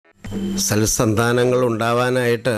സൽസന്താനങ്ങൾ ഉണ്ടാവാനായിട്ട്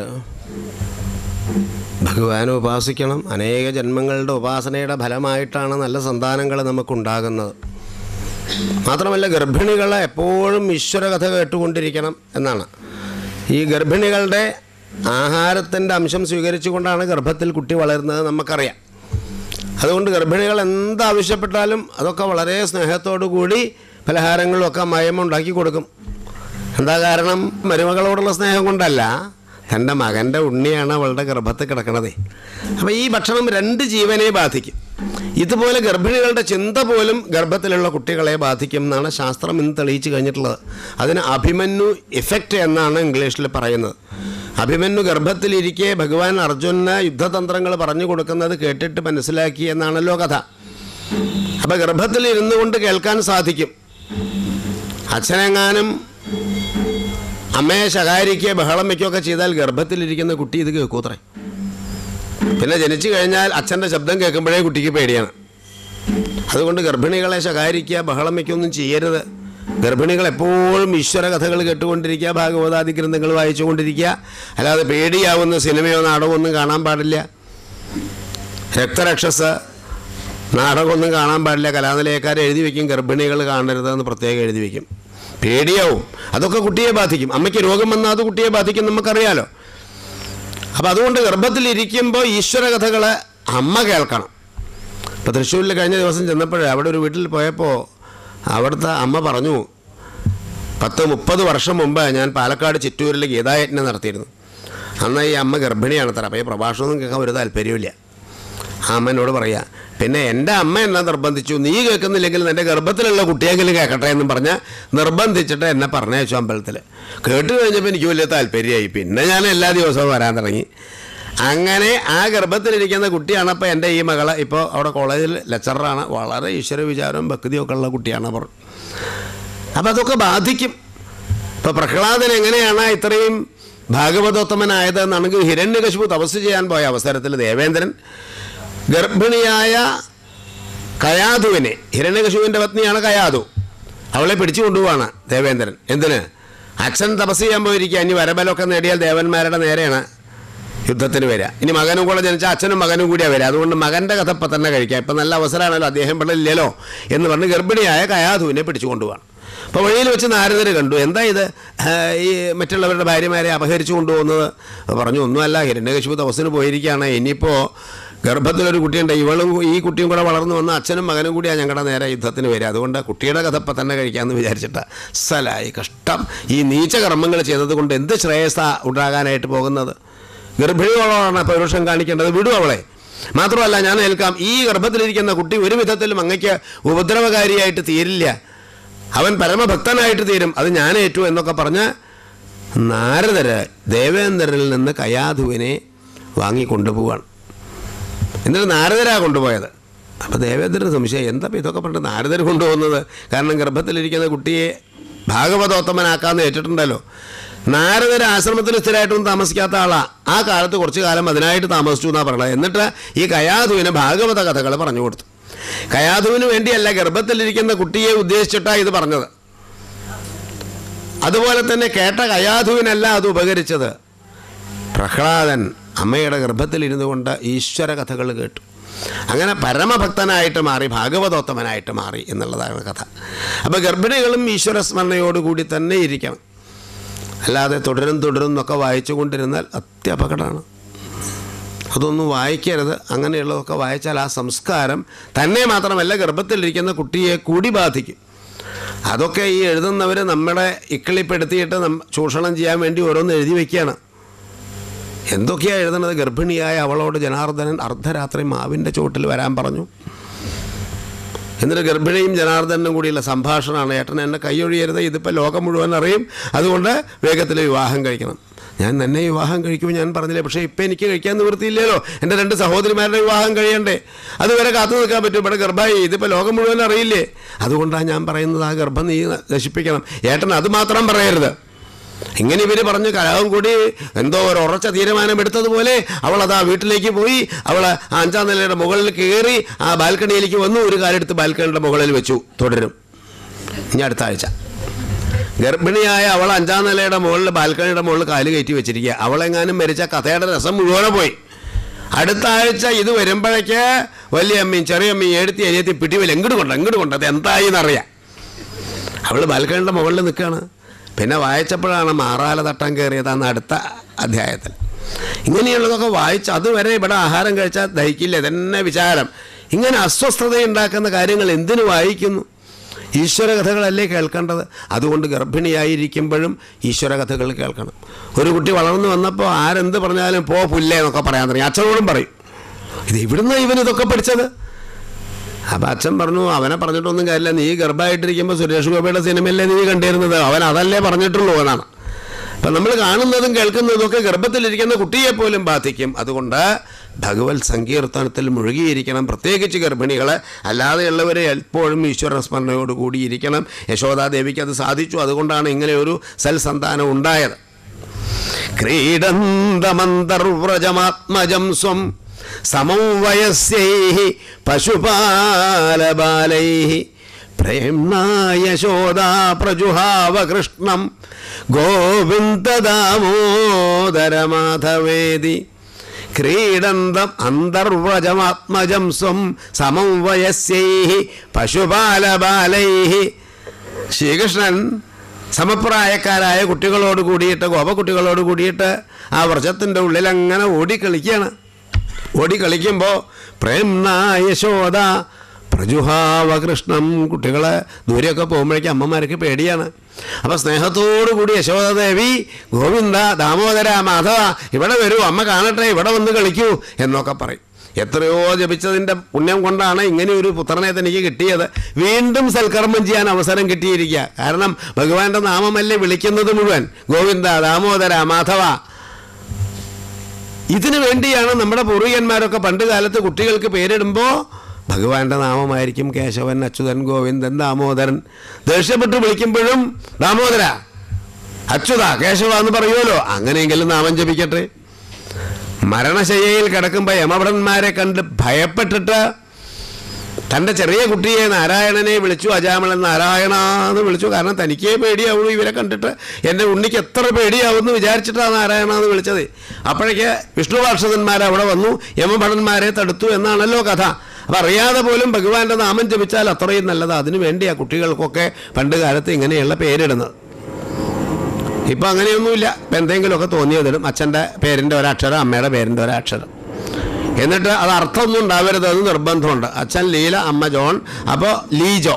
ഭഗവാനെ ഉപാസിക്കണം അനേക ജന്മങ്ങളുടെ ഉപാസനയുടെ ഫലമായിട്ടാണ് നല്ല സന്താനങ്ങൾ നമുക്കുണ്ടാകുന്നത് മാത്രമല്ല ഗർഭിണികൾ എപ്പോഴും ഈശ്വരകഥ കേട്ടുകൊണ്ടിരിക്കണം എന്നാണ് ഈ ഗർഭിണികളുടെ ആഹാരത്തിൻ്റെ അംശം സ്വീകരിച്ചുകൊണ്ടാണ് ഗർഭത്തിൽ കുട്ടി വളരുന്നത് നമുക്കറിയാം അതുകൊണ്ട് ഗർഭിണികൾ എന്താവശ്യപ്പെട്ടാലും അതൊക്കെ വളരെ സ്നേഹത്തോടു കൂടി പലഹാരങ്ങളുമൊക്കെ മയം ഉണ്ടാക്കി കൊടുക്കും എന്താ കാരണം മരുമകളോടുള്ള സ്നേഹം കൊണ്ടല്ല തൻ്റെ മകൻ്റെ ഉണ്ണിയാണ് അവളുടെ ഗർഭത്തിൽ കിടക്കണത് അപ്പോൾ ഈ ഭക്ഷണം രണ്ട് ജീവനെ ബാധിക്കും ഇതുപോലെ ഗർഭിണികളുടെ ചിന്ത പോലും ഗർഭത്തിലുള്ള കുട്ടികളെ ബാധിക്കും എന്നാണ് ശാസ്ത്രം ഇന്ന് തെളിയിച്ചു കഴിഞ്ഞിട്ടുള്ളത് അതിന് അഭിമന്യു ഇഫക്റ്റ് എന്നാണ് ഇംഗ്ലീഷിൽ പറയുന്നത് അഭിമന്യു ഗർഭത്തിലിരിക്കെ ഭഗവാൻ അർജുനന് യുദ്ധതന്ത്രങ്ങൾ പറഞ്ഞു കൊടുക്കുന്നത് കേട്ടിട്ട് മനസ്സിലാക്കി എന്നാണല്ലോ കഥ അപ്പോൾ ഗർഭത്തിൽ ഇരുന്നു കൊണ്ട് കേൾക്കാൻ സാധിക്കും അച്ഛനെങ്ങാനും അമ്മയെ ശകാരിക്കുകയോ ബഹളം വയ്ക്കുകയൊക്കെ ചെയ്താൽ ഗർഭത്തിലിരിക്കുന്ന കുട്ടി ഇത് കേൾക്കൂത്രേ പിന്നെ ജനിച്ചു കഴിഞ്ഞാൽ അച്ഛൻ്റെ ശബ്ദം കേൾക്കുമ്പോഴേ കുട്ടിക്ക് പേടിയാണ് അതുകൊണ്ട് ഗർഭിണികളെ ശകാരിക്കുക ബഹളം വയ്ക്കുകയൊന്നും ചെയ്യരുത് ഗർഭിണികൾ എപ്പോഴും ഈശ്വര കഥകൾ കേട്ടുകൊണ്ടിരിക്കുക ഭാഗവതാദി ഗ്രന്ഥങ്ങൾ വായിച്ചുകൊണ്ടിരിക്കുക അല്ലാതെ പേടിയാവുന്ന സിനിമയോ നാടകമോ ഒന്നും കാണാൻ പാടില്ല രക്തരക്ഷസ് നാടകമൊന്നും കാണാൻ പാടില്ല കലാനിലയക്കാർ എഴുതി വയ്ക്കും ഗർഭിണികൾ കാണരുതെന്ന് പ്രത്യേകം എഴുതി വയ്ക്കും പേടിയാവും അതൊക്കെ കുട്ടിയെ ബാധിക്കും അമ്മയ്ക്ക് രോഗം വന്നാൽ അത് കുട്ടിയെ ബാധിക്കും നമുക്കറിയാലോ അപ്പം അതുകൊണ്ട് ഗർഭത്തിലിരിക്കുമ്പോൾ ഈശ്വര കഥകൾ അമ്മ കേൾക്കണം ഇപ്പോൾ തൃശ്ശൂരിൽ കഴിഞ്ഞ ദിവസം ചെന്നപ്പോൾ അവിടെ ഒരു വീട്ടിൽ പോയപ്പോൾ അവിടുത്തെ അമ്മ പറഞ്ഞു പത്ത് മുപ്പത് വർഷം മുമ്പ് ഞാൻ പാലക്കാട് ചിറ്റൂരിൽ ഗീതായജ്ഞം നടത്തിയിരുന്നു അന്ന് ഈ അമ്മ ഗർഭിണിയാണ് തരാം അപ്പോൾ ഈ പ്രഭാഷണമൊന്നും കേൾക്കാൻ ഒരു താല്പര്യമില്ല ആ അമ്മ പറയാ പിന്നെ എൻ്റെ അമ്മ എന്നെ നിർബന്ധിച്ചു നീ കേൾക്കുന്നില്ലെങ്കിൽ നിൻ്റെ ഗർഭത്തിലുള്ള കുട്ടിയെങ്കിലും കേൾക്കട്ടെ എന്നും പറഞ്ഞ് നിർബന്ധിച്ചിട്ട് എന്നെ പറഞ്ഞയച്ചു അമ്പലത്തിൽ കേട്ട് കഴിഞ്ഞപ്പോൾ എനിക്ക് വലിയ താല്പര്യമായി പിന്നെ ഞാൻ എല്ലാ ദിവസവും വരാൻ തുടങ്ങി അങ്ങനെ ആ ഗർഭത്തിലിരിക്കുന്ന കുട്ടിയാണ് അപ്പോൾ എൻ്റെ ഈ മകള് ഇപ്പോൾ അവിടെ കോളേജിൽ ലെക്ചറാണ് വളരെ ഈശ്വര വിചാരവും ഭക്തിയൊക്കെ ഉള്ള കുട്ടിയാണ് അവർ അപ്പം അതൊക്കെ ബാധിക്കും ഇപ്പോൾ പ്രഹ്ലാദൻ എങ്ങനെയാണ് ഇത്രയും ഭാഗവതോത്തമനായത് എന്നാണെങ്കിൽ ഹിരണ്യകശിപു തപസ് ചെയ്യാൻ പോയ അവസരത്തിൽ ദേവേന്ദ്രൻ ഗർഭിണിയായ കയാതുവിനെ ഹിരണ്യകശുവിൻ്റെ പത്നിയാണ് കയാതു അവളെ പിടിച്ചു കൊണ്ടുപോവാണ് ദേവേന്ദ്രൻ എന്തിന് അച്ഛൻ തപസ് ചെയ്യാൻ പോയിരിക്കുക ഇനി വരബലമൊക്കെ നേടിയാൽ ദേവന്മാരുടെ നേരെയാണ് യുദ്ധത്തിന് വരിക ഇനി മകനും കൂടെ ജനിച്ചാൽ അച്ഛനും മകനും കൂടിയാണ് വരിക അതുകൊണ്ട് മകൻ്റെ കഥ ഇപ്പം തന്നെ കഴിക്കാം ഇപ്പം നല്ല അവസരമാണല്ലോ അദ്ദേഹം ഇവിടെ ഇല്ലല്ലോ എന്ന് പറഞ്ഞ് ഗർഭിണിയായ കയാതുവിനെ പിടിച്ചു കൊണ്ടുപോകണം അപ്പോൾ വഴിയിൽ വെച്ച് നാരദർ കണ്ടു എന്താ ഇത് ആ, ഈ മറ്റുള്ളവരുടെ ഭാര്യമാരെ അപഹരിച്ചു കൊണ്ടുപോകുന്നത് പറഞ്ഞു ഒന്നുമല്ല ഹിരണ്യകശിപു തപസ്സിന് പോയിരിക്കുകയാണ് ഇനിയിപ്പോൾ ഗർഭത്തിലൊരു കുട്ടിയുണ്ട് ഇവളും ഈ കുട്ടിയും കൂടെ വളർന്നു വന്ന അച്ഛനും മകനും കൂടിയാണ് ഞങ്ങളുടെ നേരെ യുദ്ധത്തിന് വരിക അതുകൊണ്ട് കുട്ടിയുടെ കഥ ഇപ്പം തന്നെ കഴിക്കാമെന്ന് വിചാരിച്ചിട്ട് സലായി കഷ്ടം ഈ നീച്ച കർമ്മങ്ങൾ ചെയ്തത് കൊണ്ട് എന്ത് ശ്രേയസ ഉണ്ടാകാനായിട്ട് പോകുന്നത് ഗർഭിണികളോടാണ് പൗരുഷം കാണിക്കേണ്ടത് വിടും അവളെ മാത്രമല്ല ഞാൻ ഏൽക്കാം ഈ ഗർഭത്തിലിരിക്കുന്ന കുട്ടി ഒരു വിധത്തിലും അങ്ങയ്ക്ക് ഉപദ്രവകാരിയായിട്ട് തീരില്ല അവൻ പരമഭക്തനായിട്ട് തീരും അത് ഞാൻ ഏറ്റു എന്നൊക്കെ പറഞ്ഞ് നാരദര് ദേവേന്ദ്രനിൽ നിന്ന് കയാധുവിനെ വാങ്ങിക്കൊണ്ടുപോവാണ് എന്നിട്ട് നാരദരാ കൊണ്ടുപോയത് അപ്പോൾ ദേവേന്ദ്രന് സംശയം എന്താ ഇപ്പം ഇതൊക്കെ പറഞ്ഞിട്ട് നാരദർ കൊണ്ടുപോകുന്നത് കാരണം ഗർഭത്തിലിരിക്കുന്ന കുട്ടിയെ ഭാഗവതോത്തമനാക്കാമെന്ന് ഏറ്റിട്ടുണ്ടല്ലോ നാരദർ ആശ്രമത്തിൽ സ്ഥിരമായിട്ടൊന്നും താമസിക്കാത്ത ആളാ ആ കാലത്ത് കുറച്ച് കാലം അതിനായിട്ട് താമസിച്ചു എന്നാണ് പറയുന്നത് എന്നിട്ട് ഈ കയാധുവിന് ഭാഗവത കഥകൾ പറഞ്ഞു കൊടുത്തു കയാധുവിന് വേണ്ടിയല്ല ഗർഭത്തിലിരിക്കുന്ന കുട്ടിയെ ഉദ്ദേശിച്ചിട്ടാണ് ഇത് പറഞ്ഞത് അതുപോലെ തന്നെ കേട്ട കയാധുവിനല്ല അത് ഉപകരിച്ചത് പ്രഹ്ലാദൻ അമ്മയുടെ ഗർഭത്തിലിരുന്നു കൊണ്ട് ഈശ്വര കഥകൾ കേട്ടു അങ്ങനെ പരമഭക്തനായിട്ട് മാറി ഭാഗവതോത്തമനായിട്ട് മാറി എന്നുള്ളതാണ് കഥ അപ്പോൾ ഗർഭിണികളും ഈശ്വര സ്മരണയോടുകൂടി തന്നെ ഇരിക്കണം അല്ലാതെ തുടരും തുടരും എന്നൊക്കെ വായിച്ചു കൊണ്ടിരുന്നാൽ അത്യപകടമാണ് അതൊന്നും വായിക്കരുത് അങ്ങനെയുള്ളതൊക്കെ വായിച്ചാൽ ആ സംസ്കാരം തന്നെ മാത്രമല്ല ഗർഭത്തിലിരിക്കുന്ന കുട്ടിയെ കൂടി ബാധിക്കും അതൊക്കെ ഈ എഴുതുന്നവർ നമ്മളെ ഇക്കിളിപ്പെടുത്തിയിട്ട് നം ചൂഷണം ചെയ്യാൻ വേണ്ടി ഓരോന്ന് എഴുതി വയ്ക്കുകയാണ് എന്തൊക്കെയാണ് എഴുതുന്നത് ഗർഭിണിയായ അവളോട് ജനാർദ്ദനൻ അർദ്ധരാത്രി മാവിൻ്റെ ചുവട്ടിൽ വരാൻ പറഞ്ഞു എന്നിട്ട് ഗർഭിണിയും ജനാർദ്ദനും കൂടിയുള്ള സംഭാഷണമാണ് ഏട്ടൻ എന്നെ കൈയൊഴിയരുത് ഇതിപ്പോൾ ലോകം മുഴുവൻ അറിയും അതുകൊണ്ട് വേഗത്തിൽ വിവാഹം കഴിക്കണം ഞാൻ തന്നെ വിവാഹം കഴിക്കുമ്പോൾ ഞാൻ പറഞ്ഞില്ലേ പക്ഷേ ഇപ്പം എനിക്ക് കഴിക്കാൻ നിവൃത്തിയില്ലല്ലോ എൻ്റെ രണ്ട് സഹോദരിമാരുടെ വിവാഹം കഴിയണ്ടേ അതുവരെ കാത്തു നിൽക്കാൻ പറ്റും ഇവിടെ ഗർഭമായി ഇതിപ്പോൾ ലോകം മുഴുവൻ അറിയില്ലേ അതുകൊണ്ടാണ് ഞാൻ പറയുന്നത് ആ ഗർഭം നീ നശിപ്പിക്കണം ഏട്ടൻ അത് മാത്രം പറയരുത് ഇങ്ങനെ ഇവർ പറഞ്ഞു കലഹം കൂടി എന്തോ ഒരു ഉറച്ച തീരുമാനം എടുത്തതുപോലെ അവൾ അതാ വീട്ടിലേക്ക് പോയി അവൾ ആ അഞ്ചാം നിലയുടെ മുകളിൽ കയറി ആ ബാൽക്കണിയിലേക്ക് വന്നു ഒരു കാലെടുത്ത് ബാൽക്കണിയുടെ മുകളിൽ വെച്ചു തുടരും ഇനി അടുത്ത ആഴ്ച ഗർഭിണിയായ അവൾ അഞ്ചാം നിലയുടെ മുകളിൽ ബാൽക്കണിയുടെ മുകളിൽ കാല് കയറ്റി വെച്ചിരിക്കുക അവളെങ്ങാനും മരിച്ച കഥയുടെ രസം മുഴുവനെ പോയി അടുത്ത ആഴ്ച ഇത് വരുമ്പോഴേക്ക് വലിയ അമ്മയും ചെറിയമ്മയും എഴുത്തി എഴുതി പിടിവിൽ എങ്ങോട്ട് കൊണ്ട് എങ്ങോട്ട് കൊണ്ട് അത് എന്തായി എന്നറിയാം അവൾ ബാൽക്കണിയുടെ മുകളിൽ നിൽക്കുകയാണ് പിന്നെ വായിച്ചപ്പോഴാണ് മാറാല തട്ടാൻ കയറിയതാണ് അടുത്ത അധ്യായത്തിൽ ഇങ്ങനെയുള്ളതൊക്കെ വായിച്ച് അതുവരെ ഇവിടെ ആഹാരം കഴിച്ചാൽ ദഹിക്കില്ല ഇതന്നെ വിചാരം ഇങ്ങനെ അസ്വസ്ഥതയുണ്ടാക്കുന്ന കാര്യങ്ങൾ എന്തിനു വായിക്കുന്നു ഈശ്വര കഥകളല്ലേ കേൾക്കേണ്ടത് അതുകൊണ്ട് ഗർഭിണിയായിരിക്കുമ്പോഴും ഈശ്വര കഥകൾ കേൾക്കണം ഒരു കുട്ടി വളർന്നു വന്നപ്പോൾ ആരെന്ത് പറഞ്ഞാലും പോ പുല്ലേ എന്നൊക്കെ പറയാൻ തുടങ്ങി അച്ഛനോടും പറയും ഇത് ഇവിടുന്ന് ഇവൻ ഇതൊക്കെ പഠിച്ചത് അപ്പം അച്ഛൻ പറഞ്ഞു അവനെ പറഞ്ഞിട്ടൊന്നും കാര്യമില്ല നീ ഗർഭമായിട്ടിരിക്കുമ്പോൾ സുരേഷ് ഗോപിയുടെ സിനിമയല്ലേ നീ കണ്ടിരുന്നത് അവൻ അതല്ലേ പറഞ്ഞിട്ടുള്ളൂ എന്നാണ് അപ്പം നമ്മൾ കാണുന്നതും കേൾക്കുന്നതും ഒക്കെ ഗർഭത്തിലിരിക്കുന്ന കുട്ടിയെ പോലും ബാധിക്കും അതുകൊണ്ട് ഭഗവത് സങ്കീർത്തനത്തിൽ മുഴുകിയിരിക്കണം പ്രത്യേകിച്ച് ഗർഭിണികൾ അല്ലാതെയുള്ളവരെ എപ്പോഴും ഈശ്വര സ്മരണയോട് കൂടിയിരിക്കണം യശോദാദേവിക്ക് അത് സാധിച്ചു അതുകൊണ്ടാണ് ഇങ്ങനെ ഒരു സൽസന്താനം ഉണ്ടായത് ക്രീഡന്തമന്തർവ്രജമാത്മജം സ്വം സമം വയസ്യൈ പശുപാലബാലൈ പ്രേംണായശോദാ പ്രജുഹാവ കൃഷ്ണം ഗോവിന്ദദാമോദരമാധവേദി ക്രീഡന്തം അന്തർവ്രജമാത്മജം സ്വം സമം വയസ്യൈ പശുപാലബാലൈ ശ്രീകൃഷ്ണൻ സമപ്രായക്കാരായ കുട്ടികളോട് കൂടിയിട്ട് ഗോപകുട്ടികളോട് കൂടിയിട്ട് ആ വ്രജത്തിൻ്റെ ഉള്ളിൽ അങ്ങനെ ഓടിക്കളിക്കുകയാണ് ഓടിക്കളിക്കുമ്പോൾ പ്രേംന യശോദ പ്രജുഹാവ കൃഷ്ണം കുട്ടികളെ ദൂരെയൊക്കെ പോകുമ്പോഴേക്കും അമ്മമാർക്ക് പേടിയാണ് അപ്പോൾ സ്നേഹത്തോടു കൂടി യശോദാദേവി ഗോവിന്ദ ദാമോദര മാധവ ഇവിടെ വരൂ അമ്മ കാണട്ടെ ഇവിടെ വന്ന് കളിക്കൂ എന്നൊക്കെ പറയും എത്രയോ ജപിച്ചതിൻ്റെ പുണ്യം കൊണ്ടാണ് ഇങ്ങനെ ഒരു പുത്രനെ തനിക്ക് കിട്ടിയത് വീണ്ടും സൽക്കർമ്മം ചെയ്യാൻ അവസരം കിട്ടിയിരിക്കുക കാരണം ഭഗവാന്റെ നാമമല്ലേ വിളിക്കുന്നത് മുഴുവൻ ഗോവിന്ദ ദാമോദര മാധവ ഇതിനു വേണ്ടിയാണ് നമ്മുടെ പൂർവികന്മാരൊക്കെ പണ്ട് കാലത്ത് കുട്ടികൾക്ക് പേരിടുമ്പോൾ ഭഗവാന്റെ നാമമായിരിക്കും കേശവൻ അച്യുതൻ ഗോവിന്ദൻ ദാമോദരൻ ദേഷ്യപ്പെട്ട് വിളിക്കുമ്പോഴും ദാമോദര അച്യുത കേശവ എന്ന് പറയുമല്ലോ അങ്ങനെയെങ്കിലും നാമം ജപിക്കട്ടെ മരണശയ്യയിൽ കിടക്കുമ്പോൾ യമഭടന്മാരെ കണ്ട് ഭയപ്പെട്ടിട്ട് തൻ്റെ ചെറിയ കുട്ടിയെ നാരായണനെ വിളിച്ചു അജാമളൻ നാരായണ എന്ന് വിളിച്ചു കാരണം തനിക്കേ പേടിയാവുള്ളൂ ഇവരെ കണ്ടിട്ട് എൻ്റെ ഉണ്ണിക്ക് എത്ര പേടിയാവുമെന്ന് വിചാരിച്ചിട്ടാണ് നാരായണ എന്ന് വിളിച്ചത് അപ്പോഴേക്ക് വിഷ്ണു പാർഷദന്മാർ അവിടെ വന്നു യമഭടന്മാരെ തടുത്തു എന്നാണല്ലോ കഥ അപ്പം അറിയാതെ പോലും ഭഗവാന്റെ നാമം ജപിച്ചാൽ അത്രയും നല്ലത് അതിനു വേണ്ടിയാ കുട്ടികൾക്കൊക്കെ പണ്ട് കാലത്ത് ഇങ്ങനെയുള്ള പേരിടുന്നത് ഇപ്പം അങ്ങനെയൊന്നുമില്ല ഇപ്പം എന്തെങ്കിലുമൊക്കെ തോന്നിയതിടും അച്ഛൻ്റെ പേരിൻ്റെ ഒരക്ഷരം അമ്മയുടെ പേരിൻ്റെ ഒരക്ഷരം എന്നിട്ട് അത് അർത്ഥമൊന്നും ഉണ്ടാവരുതെന്ന് നിർബന്ധമുണ്ട് അച്ഛൻ ലീല അമ്മ ജോൺ അപ്പോൾ ലീജോ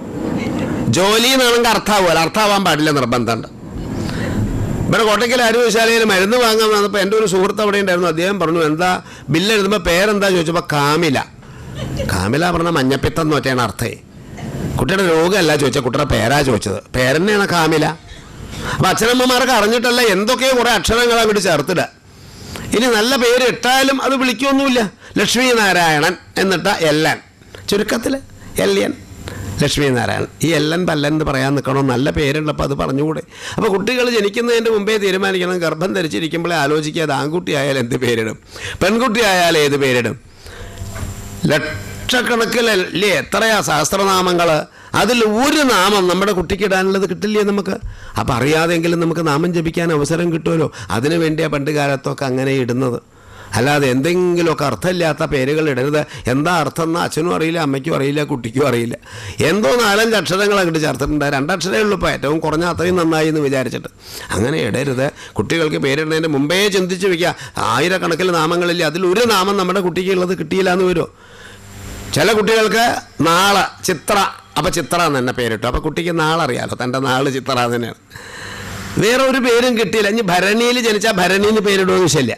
ജോലി എന്നാണെങ്കിൽ അർത്ഥാവുമല്ലോ അർത്ഥാവാൻ പാടില്ല നിർബന്ധമുണ്ട് ഇവിടെ കോട്ടയ്ക്കൽ ആരോഗ്യശാലയിൽ മരുന്ന് വാങ്ങാൻ വന്നപ്പോൾ എൻ്റെ ഒരു സുഹൃത്ത് അവിടെ ഉണ്ടായിരുന്നു അദ്ദേഹം പറഞ്ഞു എന്താ ബില്ല് എഴുതുമ്പോൾ പേരെന്താ ചോദിച്ചപ്പോൾ കാമില കാമില പറഞ്ഞ മഞ്ഞപ്പിത്തം എന്ന് ഒറ്റയാണ് അർത്ഥേ കുട്ടിയുടെ രോഗമല്ല ചോദിച്ചത് കുട്ടിയുടെ പേരാ ചോദിച്ചത് പേരെന്നെയാണ് കാമില അപ്പം അച്ഛനമ്മമാർക്ക് അറിഞ്ഞിട്ടല്ല എന്തൊക്കെയോ കുറേ അക്ഷരങ്ങൾ അങ്ങോട്ട് ചേർത്തിടുക ഇനി നല്ല പേര് ഇട്ടാലും അത് വിളിക്കൊന്നുമില്ല ലക്ഷ്മി നാരായണൻ എന്നിട്ട എല്ലൻ ചുരുക്കത്തിൽ എല്യൻ ലക്ഷ്മി നാരായണൻ ഈ എല്ലൻ പല്ലൻ എന്ന് പറയാൻ നിൽക്കണോ നല്ല പേരുള്ളപ്പോൾ അത് പറഞ്ഞുകൂടെ അപ്പോൾ കുട്ടികൾ ജനിക്കുന്നതിൻ്റെ മുമ്പേ തീരുമാനിക്കണം ഗർഭം ധരിച്ചിരിക്കുമ്പോഴേ ആലോചിക്കുക അത് ആൺകുട്ടിയായാൽ എന്ത് പേരിടും പെൺകുട്ടിയായാൽ ഏത് പേരിടും ലക്ഷക്കണക്കിലല്ലേ എത്രയാ സഹസ്രനാമങ്ങൾ അതിൽ ഒരു നാമം നമ്മുടെ കുട്ടിക്ക് ഇടാനുള്ളത് കിട്ടില്ലേ നമുക്ക് അപ്പം അറിയാതെങ്കിലും നമുക്ക് നാമം ജപിക്കാൻ അവസരം കിട്ടുമല്ലോ അതിനു വേണ്ടിയാണ് പണ്ട് കാലത്തൊക്കെ അങ്ങനെ ഇടുന്നത് അല്ലാതെ എന്തെങ്കിലുമൊക്കെ അർത്ഥമില്ലാത്ത പേരുകൾ ഇടരുത് എന്താ അർത്ഥം എന്ന് അച്ഛനും അറിയില്ല അമ്മയ്ക്കും അറിയില്ല കുട്ടിക്കും അറിയില്ല എന്തോ നാലഞ്ച് അക്ഷരങ്ങൾ അങ്ങോട്ട് ചേർത്തിട്ടുണ്ട് രണ്ടക്ഷരമേ ഉള്ളൂ ഇപ്പോൾ ഏറ്റവും കുറഞ്ഞ അത്രയും നന്നായി എന്ന് വിചാരിച്ചിട്ട് അങ്ങനെ ഇടരുത് കുട്ടികൾക്ക് പേരിടുന്നതിന് മുമ്പേ ചിന്തിച്ച് വയ്ക്കുക ആയിരക്കണക്കിന് നാമങ്ങളില്ല അതിൽ ഒരു നാമം നമ്മുടെ കുട്ടിക്ക് ഉള്ളത് കിട്ടിയില്ല എന്ന് വരുമോ ചില കുട്ടികൾക്ക് നാള് ചിത്ര അപ്പം ചിത്ര എന്ന് തന്നെ പേരിട്ടു അപ്പം കുട്ടിക്ക് നാളറിയാലോ തൻ്റെ നാള് ചിത്ര തന്നെയാണ് വേറെ ഒരു പേരും കിട്ടിയില്ല ഇനി ഭരണിയിൽ ജനിച്ചാൽ ഭരണിയിൽ പേരിടുമെന്ന് ശല്യ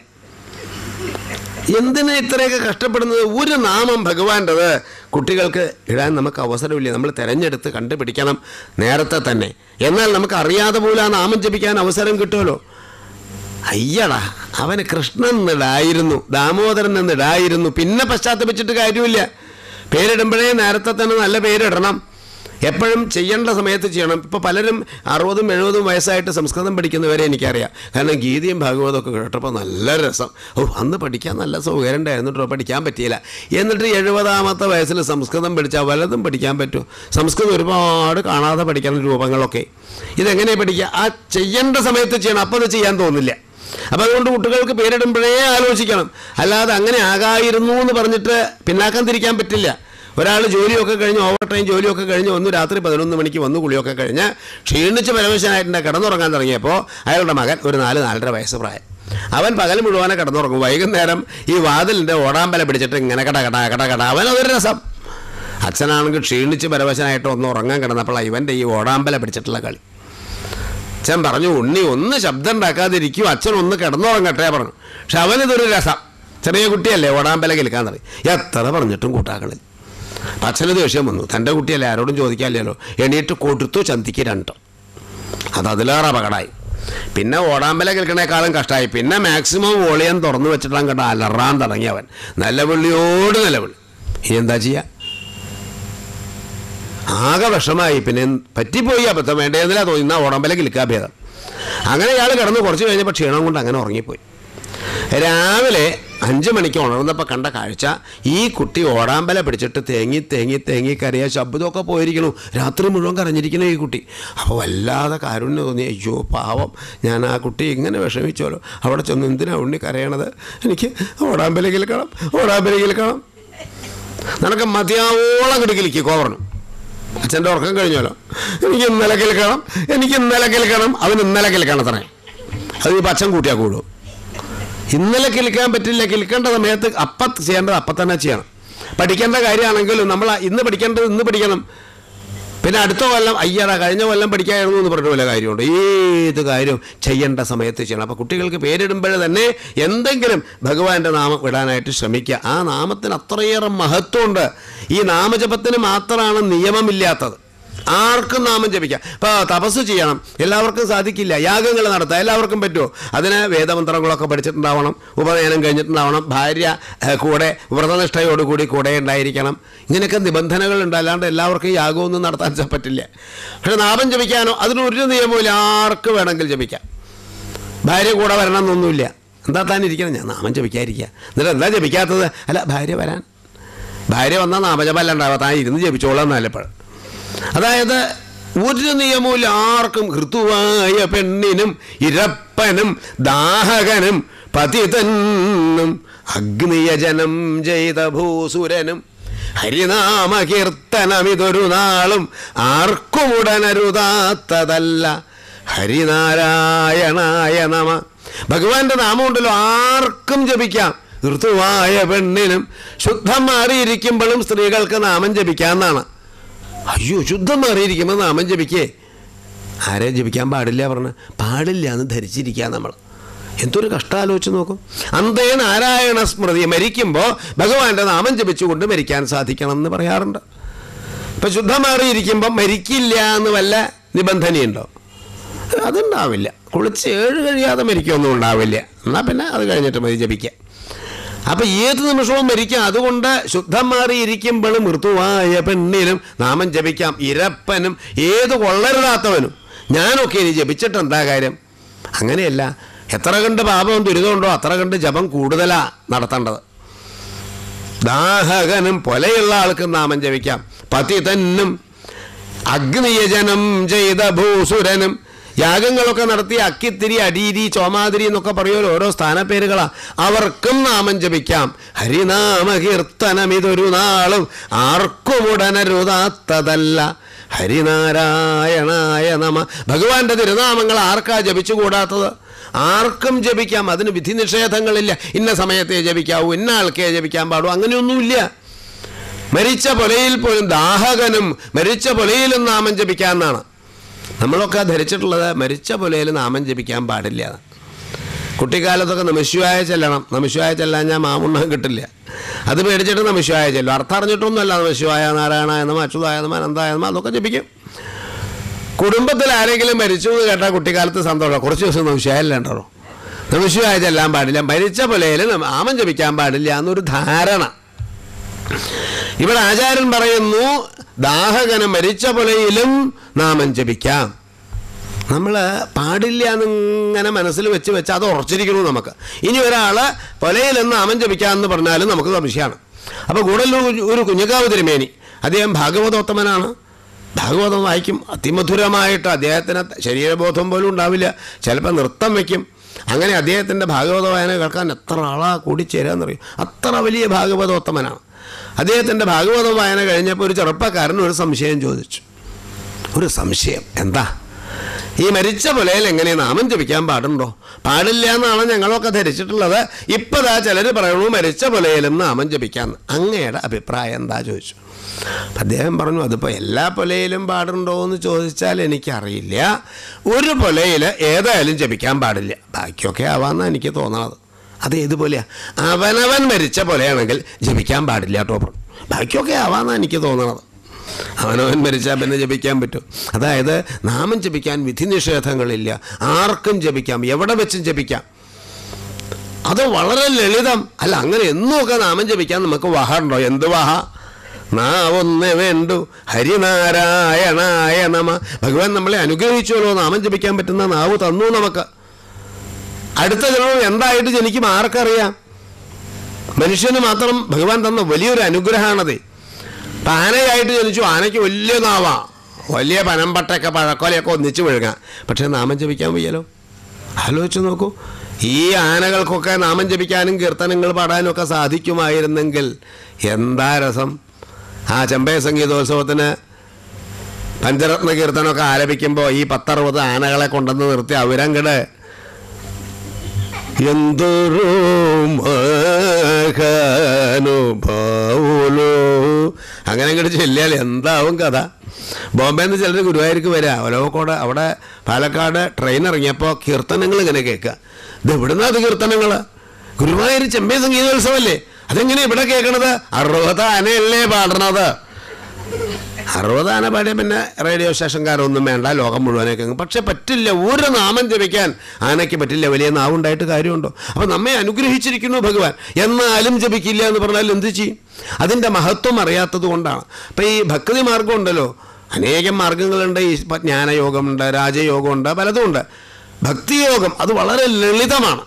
എന്തിനാ ഇത്രയൊക്കെ കഷ്ടപ്പെടുന്നത് ഒരു നാമം ഭഗവാൻ്റെത് കുട്ടികൾക്ക് ഇടാൻ നമുക്ക് അവസരമില്ല നമ്മൾ തിരഞ്ഞെടുത്ത് കണ്ടുപിടിക്കണം നേരത്തെ തന്നെ എന്നാൽ നമുക്ക് അറിയാതെ പോലും ആ നാമം ജപിക്കാൻ അവസരം കിട്ടുമല്ലോ അയ്യടാ അവന് കൃഷ്ണൻ എന്നിടായിരുന്നു ദാമോദരൻ എന്നിടായിരുന്നു പിന്നെ പശ്ചാത്തപിച്ചിട്ട് കാര്യമില്ല പേരിടുമ്പോഴേ നേരത്തെ തന്നെ നല്ല പേരിടണം എപ്പോഴും ചെയ്യേണ്ട സമയത്ത് ചെയ്യണം ഇപ്പോൾ പലരും അറുപതും എഴുപതും വയസ്സായിട്ട് സംസ്കൃതം പഠിക്കുന്നവരെ എനിക്കറിയാം കാരണം ഗീതയും ഭാഗവതം ഒക്കെ കേട്ടപ്പോൾ നല്ല രസം ഓ അന്ന് പഠിക്കാൻ നല്ല സൗകര്യം ഉണ്ടായിരുന്നു കേട്ടോ പഠിക്കാൻ പറ്റിയില്ല എന്നിട്ട് എഴുപതാമത്തെ വയസ്സിൽ സംസ്കൃതം പഠിച്ചാൽ വല്ലതും പഠിക്കാൻ പറ്റുമോ സംസ്കൃതം ഒരുപാട് കാണാതെ പഠിക്കുന്ന രൂപങ്ങളൊക്കെ ഇതെങ്ങനെ പഠിക്കുക ആ ചെയ്യേണ്ട സമയത്ത് ചെയ്യണം അപ്പോൾ അത് ചെയ്യാൻ തോന്നില്ല അപ്പം അതുകൊണ്ട് കുട്ടികൾക്ക് പേരിടുമ്പോഴേ ആലോചിക്കണം അല്ലാതെ അങ്ങനെ ആകായിരുന്നു എന്ന് പറഞ്ഞിട്ട് പിന്നാക്കം തിരിക്കാൻ പറ്റില്ല ഒരാൾ ജോലിയൊക്കെ കഴിഞ്ഞ് ഓവർ ടൈം ജോലിയൊക്കെ കഴിഞ്ഞ് ഒന്ന് രാത്രി പതിനൊന്ന് മണിക്ക് വന്ന് കുളിയൊക്കെ കഴിഞ്ഞ് ക്ഷീണിച്ച് പരമശനായിട്ടുണ്ട് കിടന്നുറങ്ങാൻ തുടങ്ങിയപ്പോൾ അയാളുടെ മകൻ ഒരു നാല് നാലര വയസ്സ് പ്രായം അവൻ പകൽ മുഴുവനെ കിടന്നുറങ്ങും വൈകുന്നേരം ഈ വാതിലിൻ്റെ ഓടാമ്പല പിടിച്ചിട്ട് ഇങ്ങനെ കട കട കട കട അവൻ അതൊരു രസം അച്ഛനാണെങ്കിൽ ക്ഷീണിച്ച് പരവശനായിട്ട് ഒന്ന് ഉറങ്ങാൻ കിടന്നപ്പോൾ ഇവൻ്റെ ഈ ഓടാമ്പല പിടിച്ചിട്ടുള്ള കളി അച്ഛൻ പറഞ്ഞു ഉണ്ണി ഒന്ന് ശബ്ദം ഉണ്ടാക്കാതിരിക്കും അച്ഛൻ ഒന്ന് കിടന്നുറങ്ങട്ടെ പറഞ്ഞു പക്ഷെ അവനിതൊരു രസം ചെറിയ കുട്ടിയല്ലേ ഓടാമ്പല കേൾക്കാൻ തുടങ്ങി എത്ര പറഞ്ഞിട്ടും കൂട്ടാക്കളിൽ അപ്പം അച്ഛന് ദേഷ്യം വന്നു തൻ്റെ കുട്ടിയല്ലേ ആരോടും ചോദിക്കാമല്ലോ എണീറ്റ് കൊടുത്തു ചന്തിക്ക് രണ്ട് അത് അതിലേറെ അപകടമായി പിന്നെ ഓടാമ്പല കേൾക്കണേക്കാളും കഷ്ടമായി പിന്നെ മാക്സിമം വോളിയം തുറന്നു വെച്ചിട്ടാൻ കേട്ടോ അലറാൻ തുടങ്ങി അവൻ നിലവിളിയോട് നിലവിളി ഇനി എന്താ ചെയ്യുക ആകെ വിഷമായി പിന്നെ പറ്റിപ്പോയി അബദ്ധം വേണ്ടതെന്നില്ല തോന്നി എന്നാ ഓടമ്പല കിൽക്കാ ഭേദം അങ്ങനെ ഇയാൾ കിടന്ന് കുറച്ച് കഴിഞ്ഞപ്പോൾ ക്ഷീണം കൊണ്ട് അങ്ങനെ ഉറങ്ങിപ്പോയി രാവിലെ അഞ്ച് മണിക്ക് ഉണർന്നപ്പോൾ കണ്ട കാഴ്ച ഈ കുട്ടി ഓടാമ്പല പിടിച്ചിട്ട് തേങ്ങി തേങ്ങി തേങ്ങി കരയ ശബ്ദമൊക്കെ പോയിരിക്കണു രാത്രി മുഴുവൻ കരഞ്ഞിരിക്കണു ഈ കുട്ടി അപ്പോൾ വല്ലാതെ കാരുണ്യം തോന്നി അയ്യോ പാവം ഞാൻ ആ കുട്ടി ഇങ്ങനെ വിഷമിച്ചോലോ അവിടെ ചെന്ന് എന്തിനാ ഉണ്ണി കരയണത് എനിക്ക് ഓടാമ്പല കിൽക്കണം ഓടാമ്പല കിൽക്കണം നിനക്ക് മതിയാവോളം കിടക്കിലേക്ക് കോവറണം അച്ഛൻ്റെ ഉറക്കം കഴിഞ്ഞല്ലോ എനിക്ക് ഇന്നലെ കേൾക്കണം എനിക്ക് ഇന്നലെ കേൾക്കണം അവൻ ഇന്നലെ കേൾക്കണം അത്രേ അത് ഈ അച്ഛൻ കൂട്ടിയാൽ കൂടും ഇന്നലെ കേൾക്കാൻ പറ്റില്ല കേൾക്കേണ്ട സമയത്ത് അപ്പം ചെയ്യേണ്ടത് അപ്പം തന്നെ ചെയ്യണം പഠിക്കേണ്ട കാര്യമാണെങ്കിലും നമ്മൾ ഇന്ന് പഠിക്കേണ്ടത് ഇന്ന് പഠിക്കണം പിന്നെ അടുത്ത കൊല്ലം അയ്യറ കഴിഞ്ഞ കൊല്ലം പഠിക്കായിരുന്നു എന്ന് പറഞ്ഞ പോലെ കാര്യമുണ്ട് ഏത് കാര്യവും ചെയ്യേണ്ട സമയത്ത് ചെയ്യണം അപ്പോൾ കുട്ടികൾക്ക് പേരിടുമ്പോൾ തന്നെ എന്തെങ്കിലും ഭഗവാന്റെ നാമം ഇടാനായിട്ട് ശ്രമിക്കുക ആ നാമത്തിന് അത്രയേറെ മഹത്വമുണ്ട് ഈ നാമജപത്തിന് മാത്രമാണ് നിയമമില്ലാത്തത് ആർക്കും നാമം ജപിക്കാം ഇപ്പോൾ തപസ് ചെയ്യണം എല്ലാവർക്കും സാധിക്കില്ല യാഗങ്ങൾ നടത്താം എല്ലാവർക്കും പറ്റുമോ അതിന് വേദമന്ത്രങ്ങളൊക്കെ പഠിച്ചിട്ടുണ്ടാവണം ഉപനയനം കഴിഞ്ഞിട്ടുണ്ടാവണം ഭാര്യ ഏഹ്, കൂടെ വ്രതനിഷ്ഠയോടുകൂടി കൂടെ ഉണ്ടായിരിക്കണം ഇങ്ങനെയൊക്കെ നിബന്ധനകളുണ്ട് അല്ലാണ്ട് എല്ലാവർക്കും യാഗമൊന്നും നടത്താൻ സ- പറ്റില്ല പക്ഷെ നാമം ജപിക്കാനോ അതിനൊരു നിയമമില്ല ആർക്ക് വേണമെങ്കിൽ ജപിക്കാം ഭാര്യ കൂടെ വരണം എന്നൊന്നുമില്ല എന്താ താൻ ഇരിക്കണം ഞാൻ നാമം ജപിക്കാതിരിക്കുക എന്നിട്ട് എന്താ ജപിക്കാത്തത് അല്ല ഭാര്യ വരാൻ ഭാര്യ വന്നാൽ നാമജപല്ല ഉണ്ടാവുക താൻ ഇരുന്ന് ജപിച്ചോളാം നല്ലപ്പോഴും അതായത് ഒരു നിയമവും ആർക്കും ഋതുവായ പെണ്ണിനും ഇരപ്പനും ദാഹകനും പതിതന്നും അഗ്നിയജനം ചെയ്ത ഭൂസുരനും ഹരിനാമ കീർത്തനമിതൊരു നാളും ആർക്കും ഉടനരുതാത്തതല്ല ഹരിനാരായണായ നമ ഭഗവാന്റെ നാമമുണ്ടല്ലോ ആർക്കും ജപിക്കാം ഋതുവായ പെണ്ണിനും ശുദ്ധം മാറിയിരിക്കുമ്പോഴും സ്ത്രീകൾക്ക് നാമം ജപിക്കാമെന്നാണ് അയ്യോ ശുദ്ധം മാറിയിരിക്കുമ്പോൾ നാമം ജപിക്കേ ആരെ ജപിക്കാൻ പാടില്ല പറഞ്ഞ് പാടില്ല എന്ന് ധരിച്ചിരിക്കുക നമ്മൾ എന്തൊരു കഷ്ടാലോചിച്ച് നോക്കും അന്തേ നാരായണ സ്മൃതി മരിക്കുമ്പോൾ ഭഗവാന്റെ നാമം ജപിച്ചുകൊണ്ട് മരിക്കാൻ സാധിക്കണം എന്ന് പറയാറുണ്ട് ഇപ്പം ശുദ്ധം മാറിയിരിക്കുമ്പോൾ മരിക്കില്ല എന്ന് വല്ല നിബന്ധനയുണ്ടോ അതുണ്ടാവില്ല കുളിച്ച് ഏഴ് കഴിയാതെ മരിക്കൊന്നും ഉണ്ടാവില്ല എന്നാൽ പിന്നെ അത് കഴിഞ്ഞിട്ട് മതി ജപിക്കാം അപ്പം ഏത് നിമിഷവും മരിക്കാം അതുകൊണ്ട് ശുദ്ധം മാറിയിരിക്കുമ്പോഴും മൃദുവായ പെണ്ണിനും നാമം ജപിക്കാം ഇരപ്പനും ഏത് കൊള്ളരുതാത്തവനും ഞാനൊക്കെ ഇനി ജപിച്ചിട്ട് എന്താ കാര്യം അങ്ങനെയല്ല എത്ര കണ്ട് പാപവും ദുരിതമുണ്ടോ അത്ര കണ്ട് ജപം കൂടുതലാ നടത്തേണ്ടത് ദാഹകനും പൊലയുള്ള ആൾക്ക് നാമം ജപിക്കാം പതിതന്നും അഗ്നിയജനം ചെയ്ത ഭൂസുരനും യാഗങ്ങളൊക്കെ നടത്തി അക്കിത്തിരി അടീരി ചോമാതിരി എന്നൊക്കെ പറയുമല്ലോ ഓരോ സ്ഥാനപ്പേരുകളാ അവർക്കും നാമം ജപിക്കാം ഹരിനാമ കീർത്തനം ഇതൊരു നാളും ആർക്കും ഉടനരുതാത്തതല്ല ഹരിനാരായണായ നമ ഭഗവാന്റെ തിരുനാമങ്ങൾ ആർക്കാ ജപിച്ചുകൂടാത്തത് ആർക്കും ജപിക്കാം അതിന് വിധി നിഷേധങ്ങളില്ല ഇന്ന സമയത്തെ ജപിക്കാവൂ ഇന്ന ആൾക്കേ ജപിക്കാൻ പാടൂ അങ്ങനെയൊന്നുമില്ല മരിച്ച പൊലയിൽ പോലും ദാഹകനും മരിച്ച പൊലയിലും നാമം ജപിക്കാമെന്നാണ് നമ്മളൊക്കെ ധരിച്ചിട്ടുള്ളത് മരിച്ച പൊലയിൽ നാമം ജപിക്കാൻ പാടില്ല കുട്ടിക്കാലത്തൊക്കെ നമശിവായ ചെല്ലണം നമശിവായ ചെല്ലാൻ ഞാൻ മാമുണ്ണ കിട്ടില്ല അത് പേടിച്ചിട്ട് നമശിവായ ചെല്ലും അർത്ഥം അറിഞ്ഞിട്ടൊന്നുമല്ല നമശിവായ നാരായണ എന്നും അച്യുതായ നമ അനന്തായ നമ അതൊക്കെ ജപിക്കും കുടുംബത്തിൽ ആരെങ്കിലും മരിച്ചു എന്ന് കേട്ടാൽ കുട്ടിക്കാലത്ത് സന്തോഷം കുറച്ച് ദിവസം നമശിവായല്ലോ നമശിവായ ചെല്ലാൻ പാടില്ല മരിച്ച പൊലയിൽ നാമം ജപിക്കാൻ പാടില്ല എന്നൊരു ധാരണ ഇവിടെ ആചാര്യൻ പറയുന്നു ദാഹകന് മരിച്ച പുലയിലും നാമം ജപിക്കാം നമ്മൾ പാടില്ല എന്നിങ്ങനെ മനസ്സിൽ വെച്ച് വെച്ച് അത് ഉറച്ചിരിക്കുന്നു നമുക്ക് ഇനി ഒരാൾ പൊലയിൽ നിന്ന് നാമം ജപിക്കാമെന്ന് പറഞ്ഞാലും നമുക്ക് സംശയമാണ് അപ്പോൾ ഗൂഡല്ലൂർ ഒരു കുഞ്ഞുകാവ് തിരുമേനി അദ്ദേഹം ഭാഗവതോത്തമനാണ് ഭാഗവതം വായിക്കും അതിമധുരമായിട്ട് അദ്ദേഹത്തിന് ശരീരബോധം പോലും ഉണ്ടാവില്ല ചിലപ്പോൾ നൃത്തം വയ്ക്കും അങ്ങനെ അദ്ദേഹത്തിൻ്റെ ഭാഗവത വായന കേൾക്കാൻ എത്ര ആളാ കൂടിച്ചേരാന്നറിയും അത്ര വലിയ ഭാഗവതോത്തമനാണ് അദ്ദേഹത്തിൻ്റെ ഭാഗവത വായന കഴിഞ്ഞപ്പോൾ ഒരു ചെറുപ്പക്കാരൻ ഒരു സംശയം ചോദിച്ചു ഒരു സംശയം എന്താ ഈ മരിച്ച പുലയിൽ എങ്ങനെ നാമം ജപിക്കാൻ പാടുണ്ടോ പാടില്ല എന്നാണ് ഞങ്ങളൊക്കെ ധരിച്ചിട്ടുള്ളത് ഇപ്പതാ ചിലർ പറയണു മരിച്ച പുലയിലും നാമം ജപിക്കാന്ന് അങ്ങയുടെ അഭിപ്രായം എന്താ ചോദിച്ചു അപ്പം അദ്ദേഹം പറഞ്ഞു അതിപ്പോൾ എല്ലാ പുലയിലും പാടുണ്ടോ എന്ന് ചോദിച്ചാൽ എനിക്കറിയില്ല ഒരു പുലയിൽ ഏതായാലും ജപിക്കാൻ പാടില്ല ബാക്കിയൊക്കെ ആവാമെന്നാണ് എനിക്ക് തോന്നണത് അത് ഏതുപോലെയാ അവനവൻ മരിച്ച പുലയാണെങ്കിൽ ജപിക്കാൻ പാടില്ല കേട്ടോ പറഞ്ഞു ബാക്കിയൊക്കെ ആവാമെന്നാണ് എനിക്ക് തോന്നണത് അവനവൻ മരിച്ചാൽ പിന്നെ ജപിക്കാൻ പറ്റും അതായത് നാമം ജപിക്കാൻ വിധി നിഷേധങ്ങളില്ല ആർക്കും ജപിക്കാം എവിടെ വെച്ചും ജപിക്കാം അത് വളരെ ലളിതം അല്ല അങ്ങനെ എന്നൊക്കെ നാമം ജപിക്കാൻ നമുക്ക് വഹ ഉണ്ടോ എന്ത് വഹ നാവൊന്നേ വേണ്ടു ഹരിനാരായണായ നമ ഭഗവാൻ നമ്മളെ അനുഗ്രഹിച്ചുവല്ലോ നാമം ജപിക്കാൻ പറ്റുന്ന നാവ് തന്നു നമുക്ക് അടുത്ത ജന്മം എന്തായിട്ട് ജനിക്കും ആർക്കറിയാം മനുഷ്യന് മാത്രം ഭഗവാൻ തന്ന വലിയൊരു അനുഗ്രഹമാണത് ഇപ്പം ആനയായിട്ട് ജനിച്ചു ആനയ്ക്ക് വലിയ നാവാ വലിയ പനമ്പട്ടയൊക്കെ പഴക്കൊലയൊക്കെ ഒന്നിച്ച് വിഴുങ്ങാം പക്ഷേ നാമം ജപിക്കാൻ വയ്യല്ലോ ആലോചിച്ച് നോക്കൂ ഈ ആനകൾക്കൊക്കെ നാമം ജപിക്കാനും കീർത്തനങ്ങൾ പാടാനും ഒക്കെ സാധിക്കുമായിരുന്നെങ്കിൽ എന്താ രസം ആ ചെമ്പൈ സംഗീതോത്സവത്തിന് പഞ്ചരത്ന കീർത്തനമൊക്കെ ആലപിക്കുമ്പോൾ ഈ പത്തറുപത് ആനകളെ കൊണ്ടുവന്ന് നിർത്തി അവരങ്ങട് എന്തൊരു മഹാനുഭാവുലോ അങ്ങനെ അങ്ങോട്ട് ചെല്ലിയാൽ എന്താവും കഥ ബോംബെയിൽ നിന്ന് ചിലർ ഗുരുവായൂർക്ക് വരിക ഒലവക്കോട് അവിടെ പാലക്കാട് ട്രെയിൻ ഇറങ്ങിയപ്പോൾ കീർത്തനങ്ങൾ ഇങ്ങനെ കേൾക്കുക ഇത് എവിടുന്നാ അത് കീർത്തനങ്ങൾ ഗുരുവായൂർ ചെമ്പൈ സംഗീതോത്സവമല്ലേ അതെങ്ങനെ ഇവിടെ കേൾക്കണത് അറുപത് ആനയല്ലേ പാടണത് അറുപത് ആന പാടിയ പിന്നെ റേഡിയോ സ്റ്റേഷൻകാരൊന്നും വേണ്ട ലോകം മുഴുവനൊക്കെ അങ്ങ്. പക്ഷെ പറ്റില്ല ഒരു നാമം ജപിക്കാൻ ആനയ്ക്ക് പറ്റില്ല വലിയ നാവുണ്ടായിട്ട് കാര്യമുണ്ടോ അപ്പം നമ്മെ അനുഗ്രഹിച്ചിരിക്കുന്നു ഭഗവാൻ എന്നാലും ജപിക്കില്ല എന്ന് പറഞ്ഞാൽ എന്ത് ചെയ്യും അതിൻ്റെ മഹത്വം അറിയാത്തത് കൊണ്ടാണ് അപ്പം ഈ ഭക്തി മാർഗം ഉണ്ടല്ലോ അനേകം മാർഗങ്ങളുണ്ട് ഈ ഇപ്പം ജ്ഞാനയോഗമുണ്ട് രാജയോഗമുണ്ട് പലതുമുണ്ട് ഭക്തിയോഗം അത് വളരെ ലളിതമാണ്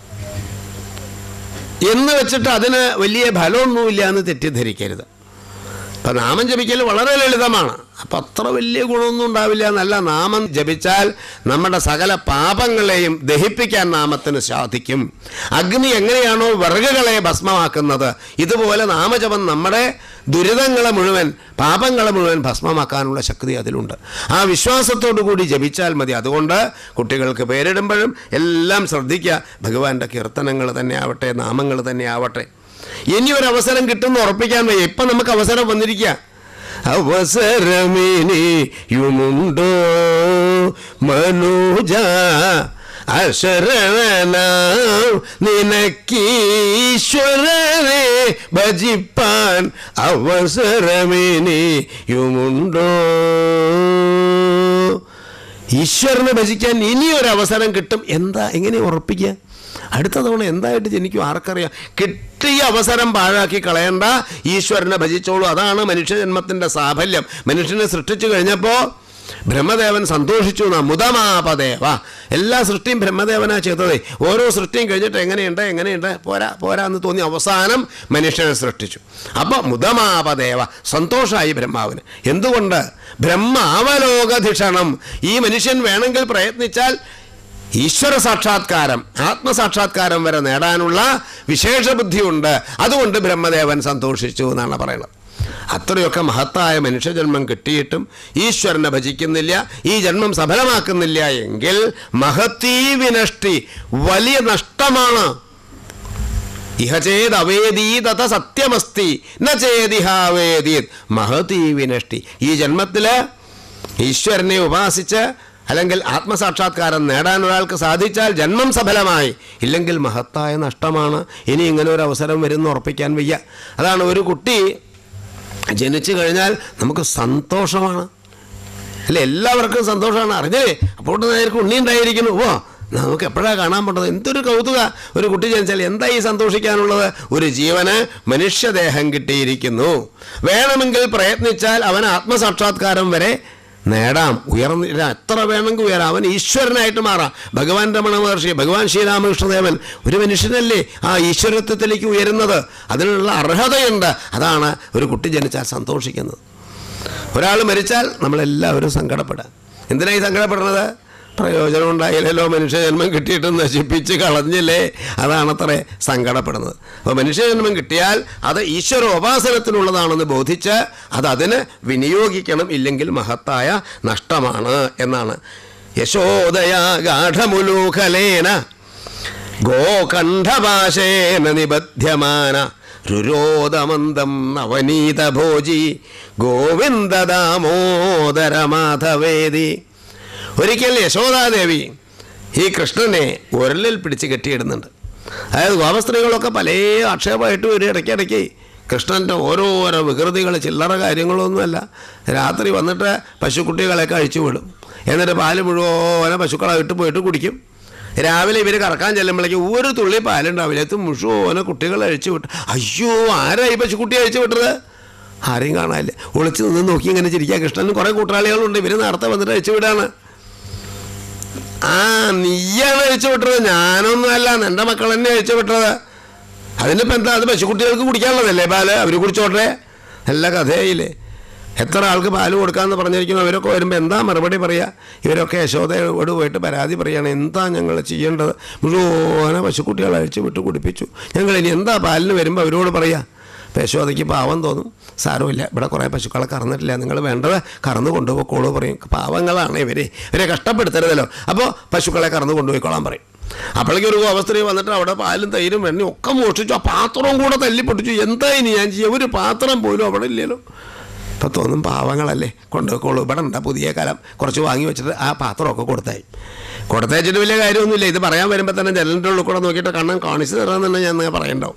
എന്ന് വെച്ചിട്ട് അതിന് വലിയ ഫലമൊന്നുമില്ല എന്ന് തെറ്റിദ്ധരിക്കരുത് അപ്പം നാമം ജപിക്കൽ വളരെ ലളിതമാണ് അപ്പം അത്ര വലിയ ഗുണമൊന്നും ഉണ്ടാവില്ല എന്നല്ല നാമം ജപിച്ചാൽ നമ്മുടെ സകല പാപങ്ങളെയും ദഹിപ്പിക്കാൻ നാമത്തിന് സാധിക്കും അഗ്നി എങ്ങനെയാണോ വിറകുകളെ ഭസ്മമാക്കുന്നത് ഇതുപോലെ നാമജപം നമ്മുടെ ദുരിതങ്ങളെ മുഴുവൻ പാപങ്ങളെ മുഴുവൻ ഭസ്മമാക്കാനുള്ള ശക്തി അതിലുണ്ട് ആ വിശ്വാസത്തോടു കൂടി ജപിച്ചാൽ മതി അതുകൊണ്ട് കുട്ടികൾക്ക് പേരിടുമ്പോഴും എല്ലാം ശ്രദ്ധിക്കുക ഭഗവാന്റെ കീർത്തനങ്ങൾ തന്നെ ആവട്ടെ നാമങ്ങൾ തന്നെ ആവട്ടെ ഇനി ഒരു അവസരം കിട്ടുമെന്ന് ഉറപ്പിക്കാൻ വയ്യ ഇപ്പം നമുക്ക് അവസരം വന്നിരിക്കുക അവസരമിനിയുമുണ്ടോ മനോജ അശരണനാം നിനക്കീശ്വരനെ ഭജിപ്പാൻ അവസരമിനിയുമുണ്ടോ ഈശ്വരനെ ഭജിക്കാൻ ഇനിയൊരു അവസരം കിട്ടും എന്താ എങ്ങനെ ഉറപ്പിക്കുക അടുത്ത തവണ എന്തായിട്ട് ജനിക്കും ആർക്കറിയാം കിട്ടിയ അവസരം പാഴാക്കി കളയണ്ട ഈശ്വരനെ ഭജിച്ചോളൂ അതാണ് മനുഷ്യജന്മത്തിൻ്റെ സാഫല്യം മനുഷ്യനെ സൃഷ്ടിച്ചു കഴിഞ്ഞപ്പോൾ ബ്രഹ്മദേവൻ സന്തോഷിച്ചു എന്നാ മുതമാപദേവ എല്ലാ സൃഷ്ടിയും ബ്രഹ്മദേവനാ ചെയ്തതേ ഓരോ സൃഷ്ടിയും കഴിഞ്ഞിട്ട് എങ്ങനെയുണ്ട് എങ്ങനെയുണ്ട് പോരാ പോരാ എന്ന് തോന്നി അവസാനം മനുഷ്യനെ സൃഷ്ടിച്ചു അപ്പോൾ മുതമാപദേവ സന്തോഷമായി ബ്രഹ്മാവിന് എന്തുകൊണ്ട് ബ്രഹ്മാവലോകധിഷണം ഈ മനുഷ്യൻ വേണമെങ്കിൽ പ്രയത്നിച്ചാൽ ഈശ്വര സാക്ഷാത്കാരം ആത്മസാക്ഷാത്കാരം വരെ നേടാനുള്ള വിശേഷ ബുദ്ധിയുണ്ട് അതുകൊണ്ട് ബ്രഹ്മദേവൻ സന്തോഷിച്ചു എന്നാണ് പറയുന്നത് അത്രയൊക്കെ മഹത്തായ മനുഷ്യജന്മം കിട്ടിയിട്ടും ഈശ്വരനെ ഭജിക്കുന്നില്ല ഈ ജന്മം സഫലമാക്കുന്നില്ല എങ്കിൽ മഹത്തീ വിനഷ്ടി വലിയ നഷ്ടമാണ് ഇഹ ചേത് അവേദീതത സത്യമസ്തി ന ചേതിഹാവേദീത് മഹതീ വിനഷ്ടി ഈ ജന്മത്തിൽ ഈശ്വരനെ ഉപാസിച്ച് അല്ലെങ്കിൽ ആത്മസാക്ഷാത്കാരം നേടാൻ ഒരാൾക്ക് സാധിച്ചാൽ ജന്മം സഫലമായി ഇല്ലെങ്കിൽ മഹത്തായ നഷ്ടമാണ് ഇനി ഇങ്ങനെ ഒരു അവസരം വരുന്ന ഉറപ്പിക്കാൻ വയ്യ അതാണ് ഒരു കുട്ടി ജനിച്ചു കഴിഞ്ഞാൽ നമുക്ക് സന്തോഷമാണ് അല്ലേ എല്ലാവർക്കും സന്തോഷമാണ് അറിഞ്ഞില്ലേ അപ്പോൾ നേർക്ക് ഉണ്ണി ഉണ്ടായിരിക്കുന്നു ഓ നമുക്ക് എപ്പോഴാണ് കാണാൻ പറ്റുന്നത് എന്തൊരു കൗതുക ഒരു കുട്ടി ജനിച്ചാൽ എന്താ ഈ സന്തോഷിക്കാനുള്ളത് ഒരു ജീവന് മനുഷ്യദേഹം കിട്ടിയിരിക്കുന്നു വേണമെങ്കിൽ പ്രയത്നിച്ചാൽ അവൻ ആത്മസാക്ഷാത്കാരം വരെ നേടാം ഉയർന്നില്ല എത്ര വേണമെങ്കിൽ ഉയരാം അവൻ ഈശ്വരനായിട്ട് മാറാം ഭഗവാൻ രമണ മഹർഷി ഭഗവാൻ ശ്രീരാമകൃഷ്ണദേവൻ ഒരു മനുഷ്യനല്ലേ ആ ഈശ്വരത്വത്തിലേക്ക് ഉയരുന്നത് അതിനുള്ള അർഹതയുണ്ട് അതാണ് ഒരു കുട്ടി ജനിച്ചാൽ സന്തോഷിക്കുന്നത് ഒരാൾ മരിച്ചാൽ നമ്മളെല്ലാവരും സങ്കടപ്പെടാം എന്തിനായി സങ്കടപ്പെടുന്നത് പ്രയോജനം ഉണ്ടായില്ലല്ലോ മനുഷ്യജന്മം കിട്ടിയിട്ട് നശിപ്പിച്ച് കളഞ്ഞില്ലേ അതാണത്രേ സങ്കടപ്പെടുന്നത് അപ്പോൾ മനുഷ്യജന്മം കിട്ടിയാൽ അത് ഈശ്വരോപാസനത്തിനുള്ളതാണെന്ന് ബോധിച്ച് അത് അതിന് വിനിയോഗിക്കണം ഇല്ലെങ്കിൽ മഹത്തായ നഷ്ടമാണ് എന്നാണ് യശോദയ ഗാഠമുലൂഖലേന ഗോകണ്ഠഭാഷേന നിബധ്യമാന രുരോദമന്ദം നവനീത ഭോജി ഗോവിന്ദ ദാമോദര മാധവേദി ഒരിക്കൽ യശോദാദേവി ഈ കൃഷ്ണനെ ഉരലിൽ പിടിച്ച് കെട്ടിയിടുന്നുണ്ട് അതായത് ഗോപസ്ത്രീകളൊക്കെ പല ആക്ഷേപമായിട്ട് വരും ഇടയ്ക്കിടയ്ക്ക് കൃഷ്ണൻ്റെ ഓരോരോ വികൃതികൾ ചില്ലറ കാര്യങ്ങളൊന്നുമല്ല രാത്രി വന്നിട്ട് പശുക്കുട്ടികളെയൊക്കെ അഴിച്ചു വിടും എന്നിട്ട് പാല് മുഴുവനെ പശുക്കളെ ഇട്ട് പോയിട്ട് കുടിക്കും രാവിലെ ഇവർ കറക്കാൻ ചെല്ലുമ്പോഴേക്കും ഒരു തുള്ളി പാലുണ്ടാവില്ല ഇത് മുഴുവനെ കുട്ടികളെ അഴിച്ചു വിട്ടു അയ്യോ ആരായി പശുക്കുട്ടി അഴിച്ചു വിട്ടത് ആരെയും കാണാനില്ല ഒളിച്ച് നിന്ന് നോക്കി ഇങ്ങനെ ചിരിക്കുക കൃഷ്ണനും കുറേ കൂട്ടാളികളുണ്ട് ഇവർ നേരത്തെ വന്നിട്ട് അഴിച്ചു വിടാണ് ആ നീയാണ് അഴിച്ചു വിട്ടത് ഞാനൊന്നും അല്ല എൻ്റെ മക്കൾ തന്നെ അഴിച്ചു വിട്ടത് അതിനിപ്പോൾ എന്താ അത് പശുക്കുട്ടികൾക്ക് കുടിക്കാനുള്ളതല്ലേ പാല് അവർ കുടിച്ചോട്ടെ നല്ല കഥയായില്ലേ എത്ര ആൾക്ക് പാല് കൊടുക്കാമെന്ന് പറഞ്ഞിരിക്കുന്നു അവരൊക്കെ വരുമ്പോൾ എന്താ മറുപടി പറയുക ഇവരൊക്കെ യശോദയോട് പോയിട്ട് പരാതി പറയുകയാണ് എന്താ ഞങ്ങൾ ചെയ്യേണ്ടത് മുഴുവനെ പശുക്കുട്ടികളെ അഴിച്ചു വിട്ട് കുടിപ്പിച്ചു ഞങ്ങൾ ഇനി എന്താ പാലിന് വരുമ്പോൾ അവരോട് പറയുക അപ്പോൾ യശോദയ്ക്ക് പാവം തോന്നും സാരമില്ല ഇവിടെ കുറേ പശുക്കളെ കറന്നിട്ടില്ല നിങ്ങൾ വേണ്ടത് കറന്ന് കൊണ്ടുപോയിക്കോളൂ പറയും പാവങ്ങളാണ് ഇവരെ ഇവരെ കഷ്ടപ്പെടുത്തരുതല്ലോ അപ്പോൾ പശുക്കളെ കറന്ന് കൊണ്ടുപോയിക്കോളാൻ പറയും അപ്പോഴേക്കും ഒരു ഗോപസ്ത്രീ വന്നിട്ട് അവിടെ പാലും തൈരും വെണ്ണയും ഒക്കെ മോഷ്ടിച്ചു ആ പാത്രവും കൂടെ തല്ലി പൊട്ടിച്ചു എന്താ ഇനി ഞാൻ ചെയ്യുക ഒരു പാത്രം പോലും അവിടെ ഇല്ലല്ലോ ഇപ്പം തോന്നും പാവങ്ങളല്ലേ കൊണ്ടുപോയിക്കോളൂ ഇവിടെ ഉണ്ടാ പുതിയ കാലം കുറച്ച് വാങ്ങി വെച്ചിട്ട് ആ പാത്രമൊക്കെ കൊടുത്തായി കൊടുത്തയച്ചിട്ട് വലിയ കാര്യമൊന്നുമില്ല ഇത് പറയാൻ വരുമ്പോൾ തന്നെ ജനലിൻ്റെ ഉള്ളിൽ കൂടെ നോക്കിയിട്ട് കണ്ണൻ കാണിച്ചു തരാമെന്നുണ്ടെങ്കിൽ ഞാൻ നിങ്ങൾ പറയണ്ടാവും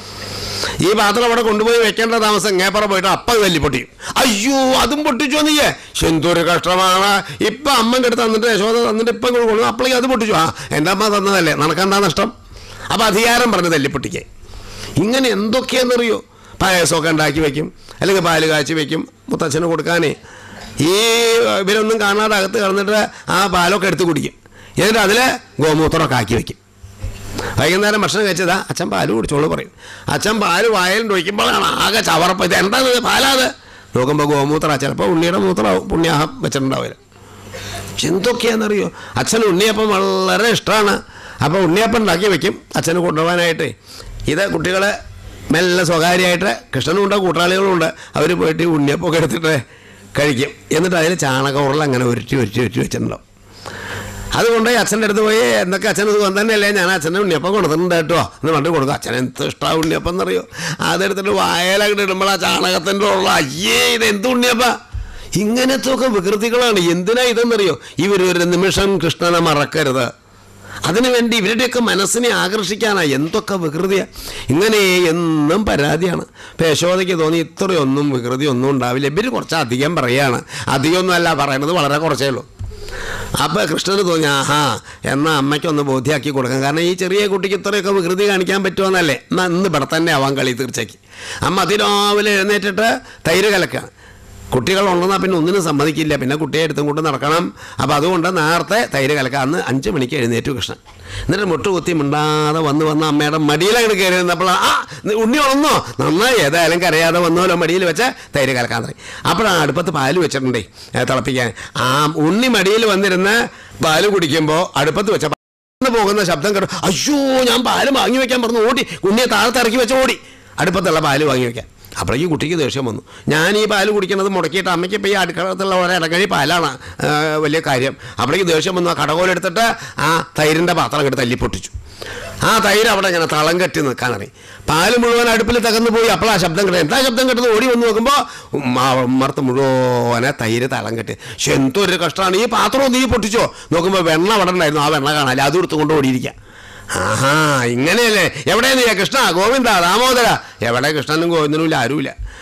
ഈ പാത്രം അവിടെ കൊണ്ടുപോയി വെക്കേണ്ട താമസം ഇങ്ങേപ്പുറം പോയിട്ട് അപ്പം തല്ലി പൊട്ടിയും അയ്യോ അതും പൊട്ടിച്ചോ നീയേ എന്തൊരു കഷ്ടമാണ് ഇപ്പം അമ്മൻ്റെ അടുത്ത് തന്നിട്ട് യശോദ തന്നിട്ട് ഇപ്പം ഇങ്ങോട്ട് കൊണ്ടു അപ്പോഴേക്കും അത് പൊട്ടിച്ചു ആ എൻ്റെ അമ്മ തന്നതല്ലേ നടക്കണ്ടാ നഷ്ടം അപ്പം അധികാരം പറഞ്ഞ് തല്ലിപ്പൊട്ടിക്കേ ഇങ്ങനെ എന്തൊക്കെയാണെന്നറിയോ പായസമൊക്കെ ഉണ്ടാക്കി വെക്കും അല്ലെങ്കിൽ പാല് കാച്ചി വെക്കും മുത്തച്ഛന് കൊടുക്കാനേ ഈ ഇവരൊന്നും കാണാതെ അകത്ത് കിടന്നിട്ട് ആ പാലൊക്കെ എടുത്ത് കുടിക്കും എന്നിട്ട് അതിൽ ഗോമൂത്രമൊക്കെ ആക്കി വെക്കും വൈകുന്നേരം ഭക്ഷണം കഴിച്ചതാ അച്ഛൻ പാല് കുടിച്ചോളൂ പറയും അച്ഛൻ പാല് വായലിൽ ഒഴിക്കുമ്പോഴാണ് ആകെ ചവറപ്പ് ഇത് എന്താണ് പാലാത് നോക്കുമ്പോൾ ഗോമൂത്ര ചിലപ്പോൾ ഉണ്ണിയുടെ മൂത്രമാവും പുണ്യാഹം വെച്ചിട്ടുണ്ടാവില്ല എന്തൊക്കെയാണെന്നറിയോ അച്ഛന് ഉണ്ണിയപ്പം വളരെ ഇഷ്ടമാണ് അപ്പോൾ ഉണ്ണിയപ്പം ഉണ്ടാക്കി വെക്കും അച്ഛന് കൊണ്ടുപോകാനായിട്ട് ഇത് കുട്ടികളെ മെല്ലെ സ്വകാര്യമായിട്ട് കൃഷ്ണനും ഉണ്ട് കൂട്ടാളികളും ഉണ്ട് അവർ പോയിട്ട് ഈ ഉണ്ണിയപ്പമൊക്കെ എടുത്തിട്ട് കഴിക്കും എന്നിട്ട് അതിൽ ചാണകമുറൽ അങ്ങനെ ഉരുട്ടി ഉരുട്ടി ഉരുട്ടി വെച്ചിട്ടുണ്ടാവും അതുകൊണ്ട് അച്ഛൻ്റെ അടുത്ത് പോയി എന്തൊക്കെ അച്ഛൻ ഇത് തന്നെയല്ലേ ഞാൻ അച്ഛൻ്റെ ഉണ്ണിയപ്പം കൊടുത്തിട്ടുണ്ട് കേട്ടോ എന്ന് പറഞ്ഞിട്ട് കൊടുക്കും അച്ഛൻ എന്ത് ഇഷ്ടമാണ് ഉണ്ണിയപ്പം എന്നറിയോ അതെടുത്തിട്ട് വായലങ്ങോട്ട് ഇടുമ്പോൾ ആ ചാണകത്തിൻ്റെ ഉള്ള അയ്യേ ഇത് എന്ത് ഉണ്ണിയപ്പ ഇങ്ങനത്തെ ഒക്കെ വികൃതികളാണ് എന്തിനാ ഇതെന്നറിയോ ഇവർ ഒരു നിമിഷം കൃഷ്ണനെ മറക്കരുത് അതിനുവേണ്ടി ഇവരുടെയൊക്കെ മനസ്സിനെ ആകർഷിക്കാനാണ് എന്തൊക്കെ വികൃതിയാ ഇങ്ങനെ എന്നും പരാതിയാണ് ഇപ്പം യശോദയ്ക്ക് തോന്നി ഇത്രയൊന്നും വികൃതി ഒന്നും ഉണ്ടാവില്ല ഇവർ കുറച്ച് അധികം പറയാണ് അധികമൊന്നും അല്ല പറയണത് വളരെ കുറച്ചേ ഉള്ളൂ അപ്പോൾ കൃഷ്ണന് തോന്നി ആഹാ എന്നാൽ അമ്മയ്ക്കൊന്ന് ബോധ്യമാക്കി കൊടുക്കാം കാരണം ഈ ചെറിയ കുട്ടിക്ക് ഇത്രയൊക്കെ വികൃതി കാണിക്കാൻ പറ്റുമെന്നല്ലേ എന്നാൽ ഇന്ന് ഇവിടെ തന്നെ ആവാൻ കളി തീർച്ചയ്ക്ക് അമ്മ അതിരാവിലെ എഴുന്നേറ്റിട്ട് തൈര് കലക്കുകയാണ് കുട്ടികളുണ്ടെന്നാൽ പിന്നെ ഒന്നിനും സമ്മതിക്കില്ല പിന്നെ കുട്ടിയെ എടുത്തും കൊണ്ട് നടക്കണം അപ്പോൾ അതുകൊണ്ട് നേരത്തെ തൈര് കലക്കാം അന്ന് അഞ്ച് മണിക്ക് എഴുന്നേറ്റു കൃഷ്ണൻ എന്നിട്ട് മുട്ടുകുത്തി മിണ്ടാതെ വന്ന് വന്ന് അമ്മയുടെ മടിയിലങ്ങോട്ട് കയറി നിന്നപ്പോൾ ആ നീ ഉണ്ണി ഉണന്നോ നന്നായി ഏതായാലും കരയാതെ വന്നോലോ മടിയിൽ വെച്ച് തൈര് കലക്കാൻ തുടങ്ങി അപ്പോഴാണ് അടുപ്പത്ത് പാല് വെച്ചിട്ടുണ്ടേ ഏ, തിളപ്പിക്കാൻ ആ ഉണ്ണി മടിയിൽ വന്നിരുന്ന് പാല് കുടിക്കുമ്പോൾ അടുപ്പത്ത് വെച്ച പറന്ന് പോകുന്ന ശബ്ദം കേട്ടു അയ്യോ ഞാൻ പാല് വാങ്ങി വെക്കാൻ പറഞ്ഞു ഓടി ഉണ്ണിയെ താഴത്ത് ഇറക്കി വെച്ച് ഓടി അടുപ്പത്തുള്ള പാല് വാങ്ങി വെക്കാൻ അപ്പോഴേക്ക് കുട്ടിക്ക് ദേഷ്യം വന്നു ഞാൻ ഈ പാല് കുടിക്കുന്നത് മുടക്കിയിട്ട് അമ്മയ്ക്ക് ഇപ്പോൾ ഈ അടുക്കളത്തുള്ള ഒരു ഇടങ്ങഴി പാലാണ് ആ, വലിയ കാര്യം അപ്പോഴേക്ക് ദേഷ്യം വന്നു ആ കടകോലെടുത്തിട്ട് ആ തൈരിൻ്റെ പാത്രം എടുത്ത് തല്ലി പൊട്ടിച്ചു ആ തൈര് അവിടെ ഇങ്ങനെ തളം കെട്ടി നിൽക്കാനറി പാല് മുഴുവൻ അടുപ്പിൽ തകർന്നു പോയി അപ്പോൾ ആ ശബ്ദം കേട്ടത് എന്താ ശബ്ദം കേട്ടത് ഓടി വന്ന് നോക്കുമ്പോൾ ഉമ്മർത്ത് മുഴുവനെ തൈര് തളം കെട്ടി പക്ഷെ എന്തൊരു കഷ്ടമാണ് ഈ പാത്രം നീ പൊട്ടിച്ചോ നോക്കുമ്പോൾ വെണ്ണ അവിടെ ഉണ്ടായിരുന്നു ആ വെണ്ണ കാണാല്ലേ അത് എടുത്തുകൊണ്ട് ഓടിയിരിക്കുക ആഹാ ഇങ്ങനെയല്ലേ എവിടെ നീ കൃഷ്ണ ഗോവിന്ദ ദാമോദര എവിടെ കൃഷ്ണനും ഗോവിന്ദനും ഇല്ല ആരുമില്ല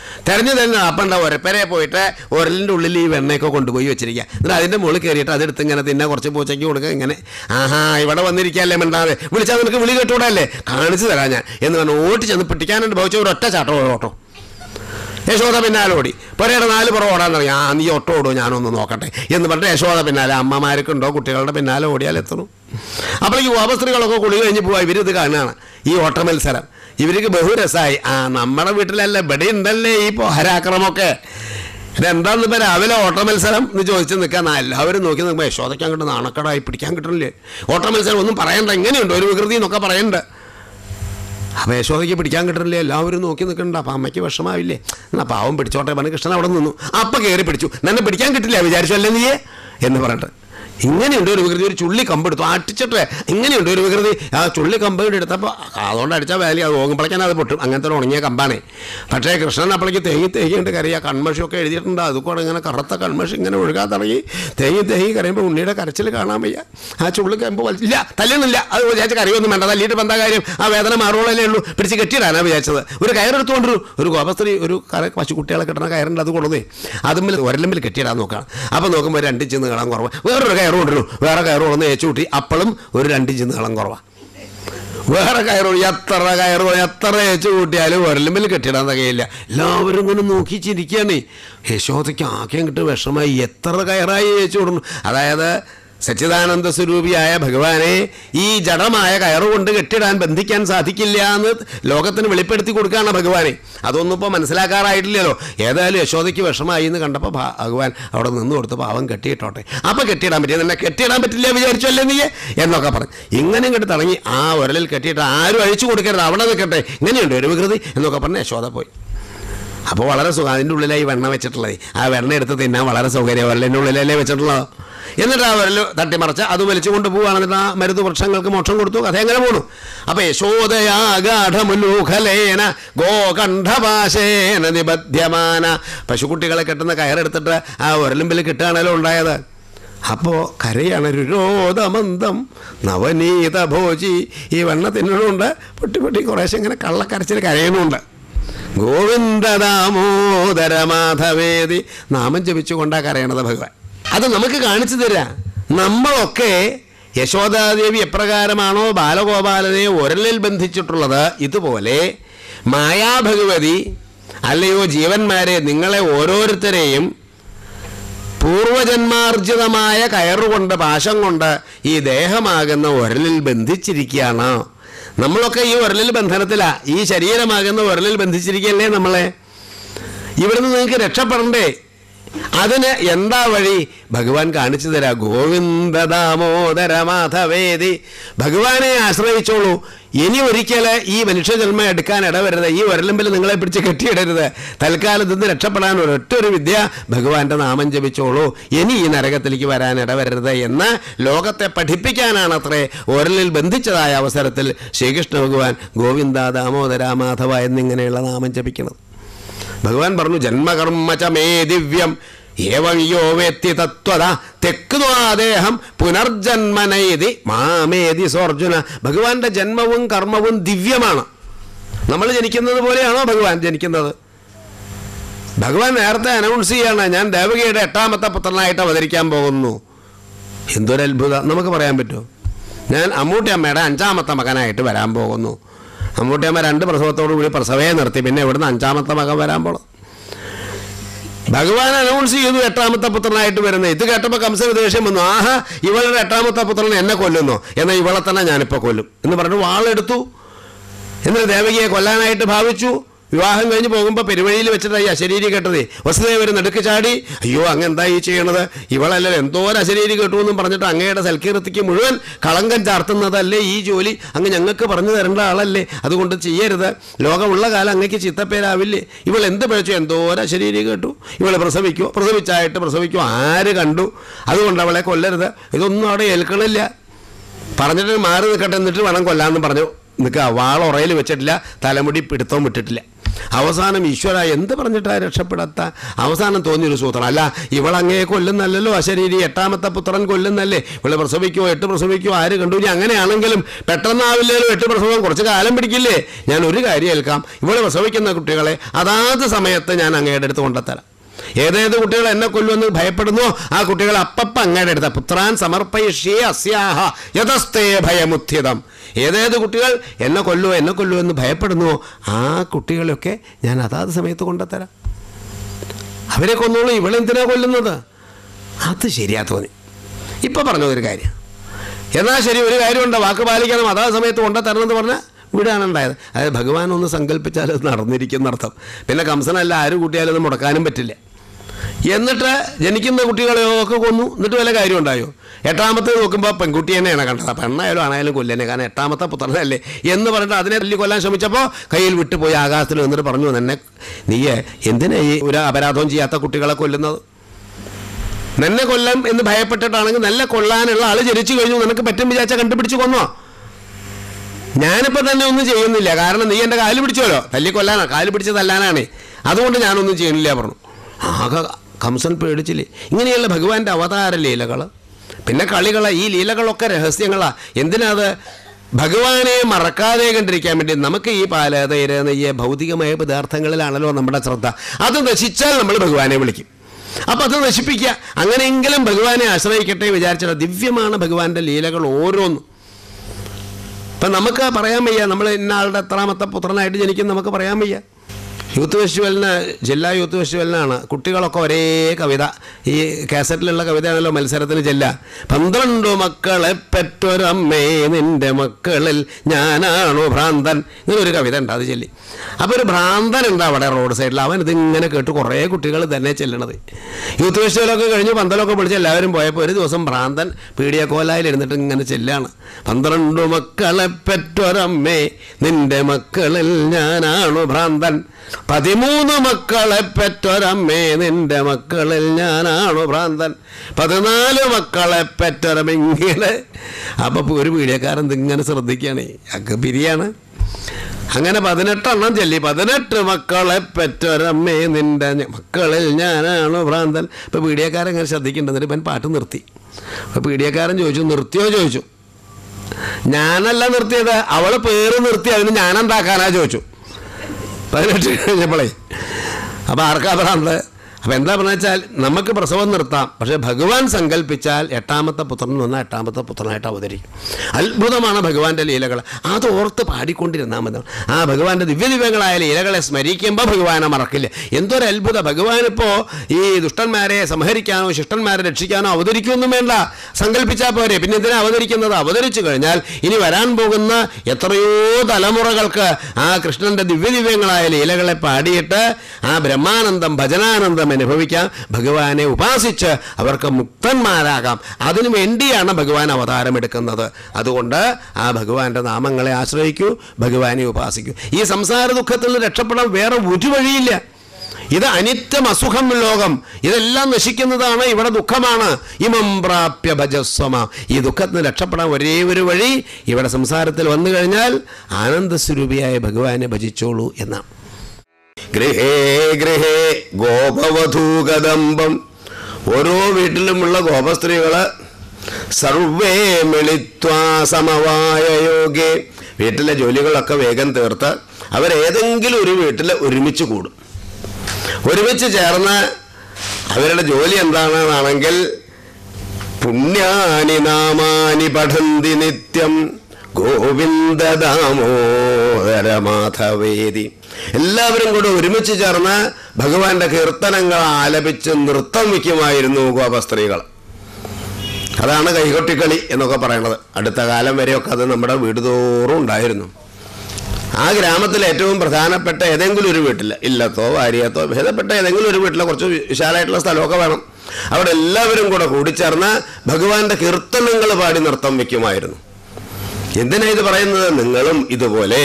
തെരഞ്ഞു തന്നെ അപ്പണ്ട ഒരപ്പരെ പോയിട്ട് ഒരലിൻ്റെ ഉള്ളിൽ ഈ വെണ്ണയൊക്കെ കൊണ്ടുപോയി വെച്ചിരിക്കുക എന്നിട്ട് അതിൻ്റെ മുകളിൽ കയറിയിട്ട് അതെടുത്ത് ഇങ്ങനെ തിന്നെ കുറച്ച് പൂച്ചയ്ക്ക് കൊടുക്കുക ഇങ്ങനെ ആഹാ ഇവിടെ വന്നിരിക്കുകയല്ലേ മിണ്ടാതെ വിളിച്ചാൽ നിനക്ക് വിളി കേട്ടുകൂടല്ലേ കാണിച്ചു തരാം ഞാൻ എന്ന് പറഞ്ഞു ഓട്ടി ചെന്ന് പിടിക്കാനുണ്ട് ഭവിച്ച ഒരു ഒറ്റ ചാട്ടോ ഓട്ടോ യശോദ പിന്നാലെ ഓടി പുരയുടെ നാല് പുറം ഓടാൻ തുടങ്ങി ആ നീ ഒട്ടോ ഓടുമോ ഞാനൊന്ന് നോക്കട്ടെ എന്ന് പറഞ്ഞിട്ട് യശോദ പിന്നാലെ അമ്മമാർക്കുണ്ടോ കുട്ടികളുടെ പിന്നാലെ ഓടിയാൽ എത്തണം അപ്പോൾ ഈ ഉപസ്ത്രീകളൊക്കെ കുളി കഴിഞ്ഞ് പോവാ ഇവരിത് കാണുകയാണ് ഈ ഓട്ട മത്സരം ഇവർക്ക് ബഹുരസമായി ആ നമ്മുടെ വീട്ടിലല്ല ഇവിടെ ഉണ്ടല്ലേ ഈ പോഹരാക്രമൊക്കെ ഇതെന്താന്ന് ഇപ്പം രാവിലെ ഓട്ട മത്സരം എന്ന് ചോദിച്ച് നിൽക്കാൻ എല്ലാവരും നോക്കി നിൽക്കുമ്പോൾ യശോദയ്ക്ക് അങ്ങോട്ട് നാണക്കടായി പിടിക്കാൻ കിട്ടണില്ലേ ഓട്ട മത്സരം ഒന്നും പറയണ്ട എങ്ങനെയുണ്ട് ഒരു വികൃതി എന്നൊക്കെ പറയണ്ട അപ്പോൾ യശോദയ്ക്ക് പിടിക്കാൻ കിട്ടണില്ലേ എല്ലാവരും നോക്കി നിൽക്കണ്ട അപ്പം അമ്മയ്ക്ക് വിഷമാവില്ലേ എന്നാ പാവം പിടിച്ചോട്ടെ പറഞ്ഞ് കൃഷ്ണൻ അവിടെ നിന്നു അപ്പം കയറി പിടിച്ചു നിന്നെ പിടിക്കാൻ കിട്ടില്ല വിചാരിച്ചു അല്ലേ നീയെ എന്ന് പറഞ്ഞിട്ട് ഇങ്ങനെയുണ്ട് ഒരു വികൃതി ഒരു ചുള്ളി കമ്പെടുത്തു അടിച്ചിട്ട് ഇങ്ങനെയുണ്ട് ഒരു വികൃതി ആ ചുള്ളി കമ്പ് കൂടി എടുത്തപ്പോൾ അതുകൊണ്ട് അടിച്ചാൽ വേലി അത് ഓങ്ങുമ്പോഴേക്കാൻ അത് പൊട്ടും അങ്ങനത്തെ ഒരു ഉണങ്ങിയ കമ്പാണേ പക്ഷേ കൃഷ്ണൻ അപ്പോഴേക്ക് തേങ്ങി തേങ്ങിയിട്ട് കരയുക കൺമഷിയൊക്കെ എഴുതിയിട്ടുണ്ട് അതുകൂടെ ഇങ്ങനെ കറുത്ത കൺമഷി ഇങ്ങനെ ഒഴുകാൻ തുടങ്ങി തേങ്ങി തേങ്ങി കരയുമ്പോൾ ഉണ്ണിയുടെ കരച്ചിൽ കാണാൻ വയ്യ ആ ചുള്ളി കമ്പ് വലിച്ചില്ല തല്ലണില്ല അത് വിചാരിച്ച കറിയൊന്നും വേണ്ട തല്ലിയിട്ട് ഇപ്പം എന്താ കാര്യം ആ വേദന മാറുകളല്ലേ ഉള്ളൂ പിടിച്ച് കെട്ടിയിടാനാണ് വിചാരിച്ചത് ഒരു കയറെടുത്തുകൊണ്ടൊരു ഒരു ഗോപസ്ത്രീ ഒരു കര പശുക്കുട്ടികളെ കെട്ടണ കയറുണ്ട് അത് കൊണ്ടുവന്നേ അതുമ്മിൽ ഒരലമ്പിൽ കെട്ടിയിടാൻ നോക്കാം അപ്പോൾ നോക്കുമ്പോൾ രണ്ട് ഇഞ്ച് നീളം കുറവ് വേറൊരു കയറ് കൊണ്ടുവരും വേറെ കയറ് കൊണ്ടുവന്ന് ഏച്ചു കൂട്ടി അപ്പോഴും ഒരു രണ്ട് ഇഞ്ച് നീളം കുറവാണ് വേറെ കയറ് എത്ര കയറ് എത്ര ഏച്ച് കൂട്ടിയാലും ഒരലമ്പിൽ കെട്ടിടാൻ തികയില്ല എല്ലാവരും ഇങ്ങനെ നോക്കി ചിരിക്കുകയാണ് യശോദയ്ക്ക് ആകെ കിട്ട് വിഷമായി എത്ര കയറായി ഏച്ചു കൊടുന്നു അതായത് സച്ചിദാനന്ദ സ്വരൂപിയായ ഭഗവാനെ ഈ ജഡമായ കയറുകൊണ്ട് കെട്ടിടാൻ ബന്ധിക്കാൻ സാധിക്കില്ല എന്ന് ലോകത്തിന് വെളിപ്പെടുത്തി കൊടുക്കുകയാണ് ഭഗവാനെ അതൊന്നും ഇപ്പോൾ മനസ്സിലാക്കാറായിട്ടില്ലല്ലോ ഏതായാലും യശോദയ്ക്ക് വിഷമായി എന്ന് കണ്ടപ്പോൾ ഭ- ഭഗവാൻ അവിടെ നിന്ന് കൊടുത്ത് പാവം കെട്ടിയിട്ടോട്ടെ അപ്പം കെട്ടിയിടാൻ പറ്റിയ നിന്നെ കെട്ടിയിടാൻ പറ്റില്ല വിചാരിച്ചല്ലേ നീ എന്നൊക്കെ പറഞ്ഞു ഇങ്ങനെ ഇങ്ങോട്ട് തുടങ്ങി ആ ഉരലിൽ കെട്ടിയിട്ട് ആരും അഴിച്ചു കൊടുക്കരുത് അവിടെ നിൽക്കട്ടെ ഇങ്ങനെയുണ്ട് ഒരു വികൃതി എന്നൊക്കെ പറഞ്ഞ് യശോദ പോയി അപ്പോൾ വളരെ സുഖം അതിൻ്റെ ഉള്ളിലായി വെണ്ണ വെച്ചിട്ടുള്ളത് ആ വെണ്ണ എടുത്ത് തിന്നാൻ വളരെ സൗകര്യം വരലിൻ്റെ ഉള്ളിലല്ലേ വെച്ചിട്ടുള്ളത് എന്നിട്ട് ആ വരൽ തട്ടിമറിച്ച് അത് വലിച്ചു കൊണ്ട് പോവുകയാണ് എന്നിട്ട് ആ മരുന്ന് വൃക്ഷങ്ങൾക്ക് മോക്ഷം കൊടുത്തു കഥ എങ്ങനെ പോണു അപ്പൊ യശോദയാഗാഠമുലൂഖലേന ഗോകണ്ഠപാശേന നിബദ്ധ്യമാന പശുക്കുട്ടികളെ കെട്ടുന്ന കയറെടുത്തിട്ട് ആ ഉരലുമ്പിൽ കിട്ടുകയാണല്ലോ ഉണ്ടായത് അപ്പോ കരയാണ് രുരോധമന്ദം നവനീത ഭോജി ഈ വെണ്ണ തിന്നണമുണ്ട് പൊട്ടി പൊട്ടി കുറേശ്ശെ ഇങ്ങനെ കള്ളക്കരച്ചിൽ കരയണമുണ്ട് ഗോവിന്ദ ദാമോദര മാധവേദി നാമം ജപിച്ചുകൊണ്ടാ കരയണത് ഭഗവാൻ അത് നമുക്ക് കാണിച്ചു തരാം നമ്മളൊക്കെ യശോദാദേവി എപ്രകാരമാണോ ബാലഗോപാലനെ ഉരലിൽ ബന്ധിച്ചിട്ടുള്ളത് ഇതുപോലെ മായാഭഗവതി അല്ലയോ ജീവന്മാരെ നിങ്ങളെ ഓരോരുത്തരെയും പൂർവജന്മാർജിതമായ കയറുകൊണ്ട് പാശം കൊണ്ട് ഈ ദേഹമാകുന്ന ഉരലിൽ ബന്ധിച്ചിരിക്കുകയാണ് നമ്മളൊക്കെ ഈ ഉരലിൽ ബന്ധനത്തിലാ ഈ ശരീരമാകുന്ന ഉരലിൽ ബന്ധിച്ചിരിക്കുകയല്ലേ നമ്മളെ ഇവിടുന്ന് നിങ്ങൾക്ക് രക്ഷപ്പെടണ്ടേ അതിന് എന്താ വഴി ഭഗവാൻ കാണിച്ചു തരാ ഗോവിന്ദ ദാമോദര മാധവേദി ഭഗവാനെ ആശ്രയിച്ചോളൂ ഇനി ഒരിക്കൽ ഈ മനുഷ്യജന്മം എടുക്കാൻ ഇടവരുത് ഈ വരലമ്പിൽ നിങ്ങളെ പിടിച്ച് കെട്ടിയിടരുത് തൽക്കാലത്ത് നിന്ന് രക്ഷപ്പെടാൻ ഒരൊറ്റ ഒരു വിദ്യ ഭഗവാന്റെ നാമം ജപിച്ചോളൂ ഇനി ഈ നരകത്തിലേക്ക് വരാൻ ഇടവരരുത് എന്ന് ലോകത്തെ പഠിപ്പിക്കാനാണ് അത്രേ ഒരലിൽ ബന്ധിച്ചതായ അവസരത്തിൽ ശ്രീകൃഷ്ണ ഭഗവാൻ ഗോവിന്ദ ദാമോദര മാധവ എന്നിങ്ങനെയുള്ള നാമം ജപിക്കുന്നത് ഭഗവാൻ പറഞ്ഞു ജന്മകർമ്മ ച മേ ദിവ്യം ഏവം യോ വേത്തി തത്വത തെക്കുദ്വാദേഹം പുനർജന്മനൈതി മാമേതി സോർജുന ഭഗവാന്റെ ജന്മവും കർമ്മവും ദിവ്യമാണ് നമ്മൾ ജനിക്കുന്നത് പോലെയാണോ ഭഗവാൻ ജനിക്കുന്നത് ഭഗവാൻ നേരത്തെ അനൗൺസ് ചെയ്യാണ് ഞാൻ ദേവകിയുടെ എട്ടാമത്തെ പുത്രനായിട്ട് അവതരിക്കാൻ പോകുന്നു എന്തൊരു അത്ഭുതം നമുക്ക് പറയാൻ പറ്റുമോ ഞാൻ അമ്മൂട്ടി അമ്മയുടെ അഞ്ചാമത്തെ മകനായിട്ട് വരാൻ പോകുന്നു അമ്മൂട്ടി അമ്മ രണ്ട് പ്രസവത്തോടു കൂടി പ്രസവയെ നിർത്തി പിന്നെ ഇവിടുന്ന് അഞ്ചാമത്തെ മകൻ വരാൻ പോണം ഭഗവാൻ അനൗൺസ് ചെയ്തു എട്ടാമത്തെ പുത്രനായിട്ട് വരുന്നത് ഇത് കേട്ടപ്പോൾ കംസന് ദേഷ്യം വന്നു ആഹാ ഇവളുടെ എട്ടാമത്തെ പുത്രൻ എന്നെ കൊല്ലുന്നു എന്നാൽ ഇവളെ തന്നെ ഞാനിപ്പോൾ കൊല്ലും എന്ന് പറഞ്ഞു വാളെടുത്തു എന്നിട്ട് ദേവകിയെ കൊല്ലാനായിട്ട് ഭാവിച്ചു വിവാഹം കഴിഞ്ഞ് പോകുമ്പോൾ പെരുവഴിയിൽ വെച്ചിട്ട് ഈ അശരീരി കേട്ടതേ വസുദേവർ നടുക്ക് ചാടി അയ്യോ അങ്ങ് എന്താ ഈ ചെയ്യണത് ഇവളല്ല എന്തോ ഒരു അശരീരി കേട്ടു എന്നും പറഞ്ഞിട്ട് അങ്ങയുടെ സൽക്കീർത്തിക്ക് മുഴുവൻ കളങ്കം ചാർത്തുന്നതല്ലേ ഈ ജോലി അങ്ങ് ഞങ്ങൾക്ക് പറഞ്ഞു തരേണ്ട ആളല്ലേ അതുകൊണ്ട് ചെയ്യരുത് ലോകമുള്ള കാലം അങ്ങക്ക് ചിത്തപ്പേരാവില്ലേ ഇവൾ എന്ത് പഴിച്ചു എന്തോ ഒരു അശരീരി കേട്ടു ഇവൾ പ്രസവിക്കുമോ പ്രസവിച്ചായിട്ട് പ്രസവിക്കുമോ ആര് കണ്ടു അതുകൊണ്ട് അവളെ കൊല്ലരുത് ഇതൊന്നും അവിടെ ഏൽക്കണില്ല പറഞ്ഞിട്ട് മാറി നിൽക്കട്ടെ എന്നിട്ട് വേണം കൊല്ലാമെന്ന് പറഞ്ഞു നിൽക്കുക വാൾ ഉറയിൽ വെച്ചിട്ടില്ല തലമുടി പിടുത്തവും വിട്ടിട്ടില്ല അവസാനം ഈശ്വര എന്ത് പറഞ്ഞിട്ടാ രക്ഷപ്പെടാത്ത അവസാനം തോന്നിയൊരു സൂത്രം അല്ല ഇവളങ്ങേ കൊല്ലുന്നല്ലോ അശരീരി എട്ടാമത്തെ പുത്രൻ കൊല്ലുന്നല്ലേ ഇവള് പ്രസവിക്കുമോ എട്ട് പ്രസവിക്കുമോ ആര് കണ്ടു ഇനി അങ്ങനെയാണെങ്കിലും പെട്ടെന്നാവില്ലല്ലോ എട്ട് പ്രസവം കുറച്ച് കാലം പിടിക്കില്ലേ ഞാൻ ഒരു കാര്യം ഏൽക്കാം ഇവള് പ്രസവിക്കുന്ന കുട്ടികളെ അതാത് സമയത്ത് ഞാൻ അങ്ങയുടെ അടുത്ത് കൊണ്ടെത്തരാം ഏതേത് കുട്ടികൾ എന്നെ കൊല്ലുമെന്ന് ഭയപ്പെടുന്നു ആ കുട്ടികൾ അപ്പപ്പ അങ്ങയുടെ അടുത്ത പുത്രാൻ സമർപ്പയിഷ്യേ അസ്യാഹ യഥസ്ഥേ ഭയമുത്ഥിതം ഏതേത് കുട്ടികൾ എന്നെ കൊല്ലുമോ എന്നെ കൊല്ലുമോ എന്ന് ഭയപ്പെടുന്നുവോ ആ കുട്ടികളെയൊക്കെ ഞാൻ അതാത് സമയത്ത് കൊണ്ടെത്തരാം അവരെ കൊന്നോളൂ ഇവളെന്തിനാ കൊല്ലുന്നത് അത് ശരിയാ തോന്നി ഇപ്പം പറഞ്ഞ ഒരു കാര്യം എന്നാൽ ശരി ഒരു കാര്യമുണ്ട് വാക്ക് പാലിക്കണം അതാ സമയത്ത് കൊണ്ടുതരണം എന്ന് പറഞ്ഞാൽ ഇവിടെയാണ് ഉണ്ടായത് അതായത് ഭഗവാൻ ഒന്ന് സങ്കല്പിച്ചാൽ അത് നടന്നിരിക്കുന്ന അർത്ഥം പിന്നെ കംസനല്ല ആര് കൂട്ടിയാലും അത് മുടക്കാനും പറ്റില്ല എന്നിട്ട് ജനിക്കുന്ന കുട്ടികളെയൊക്കെ കൊന്നു എന്നിട്ട് വല്ല കാര്യം ഉണ്ടായോ എട്ടാമത്തെ നോക്കുമ്പോൾ പെൺകുട്ടി തന്നെയാണ് കണ്ടത് പെണ്ണായാലും ആണായാലും കൊല്ലനെ കാരണം എട്ടാമത്തെ പുത്രനല്ലേ എന്ന് പറഞ്ഞിട്ട് അതിനെ തല്ലി കൊല്ലാൻ ശ്രമിച്ചപ്പോൾ കയ്യിൽ വിട്ടുപോയി ആകാശത്തിൽ നിന്നിട്ട് പറഞ്ഞു എന്നെ നീ എന്തിനാ ഈ ഒരു അപരാധവും ചെയ്യാത്ത കുട്ടികളെ കൊല്ലുന്നത് നിന്നെ കൊല്ലാം എന്ന് ഭയപ്പെട്ടിട്ടാണെങ്കിൽ നല്ല കൊള്ളാനുള്ള ആള് ജനിച്ചു കഴിഞ്ഞു നിനക്ക് പറ്റും വിചാരിച്ച കണ്ടുപിടിച്ച് കൊന്നോ ഞാനിപ്പോൾ തന്നെ ഒന്നും ചെയ്യുന്നില്ല കാരണം നീ എൻ്റെ കാല് പിടിച്ചോലോ തല്ലി കൊല്ലാനാ കാല് പിടിച്ച് തല്ലാനാണ് അതുകൊണ്ട് ഞാനൊന്നും ചെയ്യണില്ല പറഞ്ഞു ആകെ കംസൻ പേടിച്ചില്ലേ ഇങ്ങനെയുള്ള ഭഗവാന്റെ അവതാര ലീലകൾ പിന്നെ കളികളാ ഈ ലീലകളൊക്കെ രഹസ്യങ്ങളാ എന്തിനാ അത് ഭഗവാനെ മറക്കാതെ കണ്ടിരിക്കാൻ വേണ്ടി നമുക്ക് ഈ പാല് തൈര് നെയ്യ് ഭൗതികമായ പദാർത്ഥങ്ങളിലാണല്ലോ നമ്മുടെ ശ്രദ്ധ അത് നശിച്ചാൽ നമ്മൾ ഭഗവാനെ വിളിക്കും അപ്പം അത് നശിപ്പിക്കുക അങ്ങനെയെങ്കിലും ഭഗവാനെ ആശ്രയിക്കട്ടെ വിചാരിച്ചാൽ ദിവ്യമാണ് ഭഗവാന്റെ ലീലകൾ ഓരോന്നും ഇപ്പം നമുക്ക് പറയാൻ വയ്യ നമ്മൾ ഇന്ന ആളുടെ എത്രാമത്തെ പുത്രനായിട്ട് ജനിക്കും നമുക്ക് പറയാൻ വയ്യ യൂത്ത് ഫെസ്റ്റിവലിന് ജില്ലാ യൂത്ത് ഫെസ്റ്റിവലിനാണ് കുട്ടികളൊക്കെ ഒരേ കവിത ഈ കാസറ്റിലുള്ള കവിതയാണല്ലോ മത്സരത്തിന് ചെല്ല പന്ത്രണ്ടു മക്കളെ പെറ്റൊരമ്മേ നിന്റെ മക്കളിൽ ഞാനാണോ ഭ്രാന്തൻ ഇങ്ങനെ ഒരു കവിത ഉണ്ട് അത് ചൊല്ലി അപ്പോൾ ഒരു ഭ്രാന്തൻ ഉണ്ട് അവിടെ റോഡ് സൈഡിൽ അവൻ ഇതിങ്ങനെ കേട്ട് കുറേ കുട്ടികൾ തന്നെ ചെല്ലണത് യൂത്ത് ഫെസ്റ്റിവലൊക്കെ കഴിഞ്ഞ് പന്തലൊക്കെ പിടിച്ച് എല്ലാവരും പോയപ്പോൾ ഒരു ദിവസം ഭ്രാന്തൻ പീഡിയ കോലായിൽ ഇരുന്നിട്ട് ഇങ്ങനെ ചെല്ലാണ് പന്ത്രണ്ടു മക്കളെ പെറ്റൊരമ്മേ നിന്റെ മക്കളിൽ ഞാനാണു ഭ്രാന്തൻ പതിമൂന്ന് മക്കളെ പെറ്റൊരമ്മേ നിന്റെ മക്കളിൽ ഞാനാണു ഭ്രാന്തൻ പതിനാല് മക്കളെ പെറ്റൊരമിങ്ങനെ അപ്പോൾ ഒരു പീഡിയക്കാരൻ ഇതിങ്ങനെ ശ്രദ്ധിക്കുകയാണ് അക്ക് പിരിയാണ് അങ്ങനെ പതിനെട്ടെണ്ണം ചൊല്ലി പതിനെട്ട് മക്കളെ പെറ്റൊരമ്മേ നിന്റെ ഞ- മക്കളിൽ ഞാനാണു ഭ്രാന്തൻ ഇപ്പം പീഡിയക്കാരൻ ഇങ്ങനെ ശ്രദ്ധിക്കേണ്ടത് ഇവൻ പാട്ട് നിർത്തി അപ്പോൾ പീഡിയക്കാരൻ ചോദിച്ചു നിർത്തിയോ ചോദിച്ചു ഞാനല്ല നിർത്തിയത് അവള് പേര് നിർത്തി അതിന് ഞാനെന്താക്കാനാ ചോദിച്ചു പതിനെട്ട് കഴിഞ്ഞപ്പോഴേ അപ്പോൾ ആർക്കാ ഭ്രാന്ത് അപ്പോൾ എന്താ പറഞ്ഞു വെച്ചാൽ നമുക്ക് പ്രസവം നിർത്താം പക്ഷേ ഭഗവാൻ സങ്കല്പിച്ചാൽ എട്ടാമത്തെ പുത്രൻ വന്നാൽ എട്ടാമത്തെ പുത്രനായിട്ട് അവതരിക്കും അത്ഭുതമാണ് ഭഗവാന്റെ ലീലകൾ അത് ഓർത്ത് പാടിക്കൊണ്ടിരുന്നാൽ മതി ആ ഭഗവാന്റെ ദിവ്യദിവ്യങ്ങളായ ലീലകളെ സ്മരിക്കുമ്പോൾ ഭഗവാനെ മറക്കില്ല എന്തൊരു അത്ഭുത ഭഗവാൻ ഇപ്പോൾ ഈ ദുഷ്ടന്മാരെ സംഹരിക്കാനോ ശിഷ്ടന്മാരെ രക്ഷിക്കാനോ അവതരിക്കൊന്നും വേണ്ട സങ്കല്പിച്ചാൽ പോരെ പിന്നെ എന്തിനാ അവതരിക്കുന്നത് അവതരിച്ചു കഴിഞ്ഞാൽ ഇനി വരാൻ പോകുന്ന എത്രയോ തലമുറകൾക്ക് ആ കൃഷ്ണന്റെ ദിവ്യദിവ്യങ്ങളായ ലീലകളെ പാടിയിട്ട് ആ ബ്രഹ്മാനന്ദം ഭജനാനന്ദം അനുഭവിക്കാം ഭഗവാനെ ഉപാസിച്ച് അവർക്ക് മുക്തന്മാരാകാം അതിനു വേണ്ടിയാണ് ഭഗവാൻ അവതാരമെടുക്കുന്നത് അതുകൊണ്ട് ആ ഭഗവാന്റെ നാമങ്ങളെ ആശ്രയിക്കൂ ഭഗവാനെ ഉപാസിക്കൂ ഈ സംസാര ദുഃഖത്തിൽ നിന്ന് രക്ഷപ്പെടാൻ വേറെ ഒരു വഴിയില്ല ഇത് അനിത്യം അസുഖം ലോകം ഇതെല്ലാം നശിക്കുന്നതാണ് ഇവിടെ ദുഃഖമാണ് ഇമം പ്രാപ്യ ഭജസ്വമ ഈ ദുഃഖത്തിന് രക്ഷപ്പെടാൻ ഒരേ ഒരു വഴി ഇവിടെ സംസാരത്തിൽ വന്നു കഴിഞ്ഞാൽ ആനന്ദസ്വരൂപിയായ ഭഗവാനെ ഭജിച്ചോളൂ എന്നാണ് ഗൃഹേ ഗൃഹേ ഗോപവധൂകദമ്പം ഓരോ വീട്ടിലുമുള്ള ഗോപസ്ത്രീകള് സർവേ മിളിത്വാ സമവായ യോഗേ വീട്ടിലെ ജോലികളൊക്കെ വേഗം തീർത്ത് അവരേതെങ്കിലും ഒരു വീട്ടിൽ ഒരുമിച്ച് കൂടും ഒരുമിച്ച് ചേർന്ന് അവരുടെ ജോലി എന്താണെന്നാണെങ്കിൽ പുണ്യാനി നാമാനി പഠന്തി നിത്യം ഗോവിന്ദ ദാമോദര മാധവേദി എല്ലാവരും കൂടെ ഒരുമിച്ച് ചേർന്ന് ഭഗവാന്റെ കീർത്തനങ്ങൾ ആലപിച്ച് നൃത്തം വയ്ക്കുമായിരുന്നു ഗോപസ്ത്രീകൾ അതാണ് കൈകൊട്ടിക്കളി എന്നൊക്കെ പറയണത് അടുത്ത കാലം വരെയൊക്കെ അത് നമ്മുടെ വീട് തോറും ഉണ്ടായിരുന്നു ആ ഗ്രാമത്തിൽ ഏറ്റവും പ്രധാനപ്പെട്ട ഏതെങ്കിലും ഒരു വീട്ടിൽ ഇല്ലത്തോ വാര്യത്തോ ഭേദപ്പെട്ട ഏതെങ്കിലും ഒരു വീട്ടിലെ കുറച്ച് വിശാലമായിട്ടുള്ള സ്ഥലമൊക്കെ വേണം അവിടെ എല്ലാവരും കൂടെ കൂടിച്ചേർന്ന് ഭഗവാന്റെ കീർത്തനങ്ങൾ പാടി നൃത്തം വയ്ക്കുമായിരുന്നു എന്തിനാ ഇത് പറയുന്നത് നിങ്ങളും ഇതുപോലെ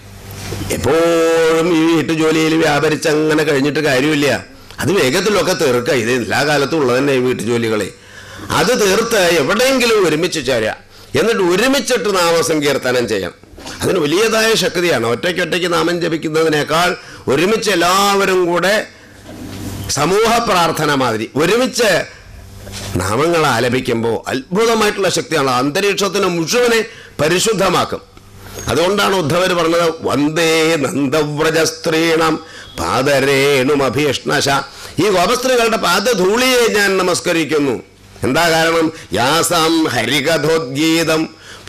എപ്പോഴും ഈ വീട്ടുജോലിയിൽ വ്യാപരിച്ച് അങ്ങനെ കഴിഞ്ഞിട്ട് കാര്യമില്ല അത് വേഗത്തിലൊക്കെ തീർക്കുക ഇത് എല്ലാ കാലത്തും ഉള്ളത് തന്നെ ഈ വീട്ടുജോലികളെ അത് തീർത്ത് എവിടെയെങ്കിലും ഒരുമിച്ച് ചേരുക എന്നിട്ട് ഒരുമിച്ചിട്ട് നാമസങ്കീർത്തനം ചെയ്യണം അതിന് വലിയതായ ശക്തിയാണ് ഒറ്റയ്ക്ക് ഒറ്റയ്ക്ക് നാമം ജപിക്കുന്നതിനേക്കാൾ ഒരുമിച്ച് എല്ലാവരും കൂടെ സമൂഹ പ്രാർത്ഥന മാതിരി ഒരുമിച്ച് നാമങ്ങൾ ആലപിക്കുമ്പോൾ അത്ഭുതമായിട്ടുള്ള ശക്തിയാണ് അന്തരീക്ഷത്തിന് മുഴുവനെ പരിശുദ്ധമാക്കും അതുകൊണ്ടാണ് ഉദ്ധവർ പറഞ്ഞത് വന്ദേ നന്ദവ്രജ സ്ത്രീണം പാദരേണുമഭീഷ്ണശ ഈ ഗോപസ്ത്രീകളുടെ പാദധൂളിയെ ഞാൻ നമസ്കരിക്കുന്നു എന്താ കാരണം യാസാം ഹരികഥോദ്ഗീതം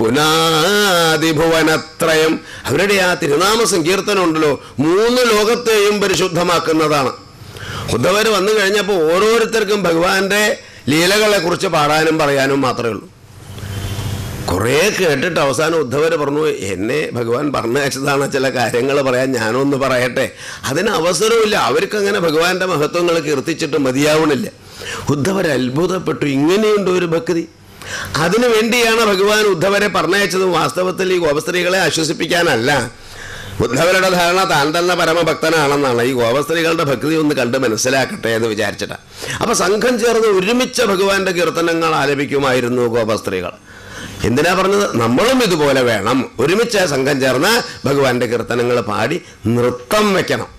പുനാതിഭുവനത്രയം അവരുടെ ആ തിരുനാമ സങ്കീർത്തനം ഉണ്ടല്ലോ മൂന്ന് ലോകത്തെയും പരിശുദ്ധമാക്കുന്നതാണ് ഉദ്ധവർ വന്നു കഴിഞ്ഞപ്പോൾ ഓരോരുത്തർക്കും ഭഗവാന്റെ ലീലകളെ കുറിച്ച് പാടാനും പറയാനും മാത്രമേ ഉള്ളൂ കുറേ കേട്ടിട്ട് അവസാനം ഉദ്ധവർ പറഞ്ഞു എന്നെ ഭഗവാൻ പറഞ്ഞയച്ചതാണ് ചില കാര്യങ്ങൾ പറയാൻ ഞാനൊന്ന് പറയട്ടെ അതിന് അവസരമില്ല അവർക്കങ്ങനെ ഭഗവാന്റെ മഹത്വങ്ങൾ കീർത്തിച്ചിട്ട് മതിയാവണില്ല ഉദ്ധവർ അത്ഭുതപ്പെട്ടു ഇങ്ങനെയുണ്ട് ഒരു ഭക്തി അതിനു വേണ്ടിയാണ് ഭഗവാൻ ഉദ്ധവരെ പറഞ്ഞയച്ചത് വാസ്തവത്തിൽ ഈ ഗോപസ്ത്രീകളെ ആശ്വസിപ്പിക്കാനല്ല ഉദ്ധവരുടെ ധാരണ താൻ തന്നെ പരമഭക്തനാണെന്നാണ് ഈ ഗോപസ്ത്രീകളുടെ ഭക്തി ഒന്ന് കണ്ട് മനസ്സിലാക്കട്ടെ എന്ന് വിചാരിച്ചിട്ടാണ് അപ്പൊ സംഘം ചേർന്ന് ഒരുമിച്ച് ഭഗവാന്റെ കീർത്തനങ്ങൾ ആലപിക്കുമായിരുന്നു ഗോപസ്ത്രീകൾ എന്തിനാ പറഞ്ഞത് നമ്മളും ഇതുപോലെ വേണം ഒരുമിച്ച് സംഘം ചേർന്ന് ഭഗവാന്റെ കീർത്തനങ്ങൾ പാടി നൃത്തം വെക്കണം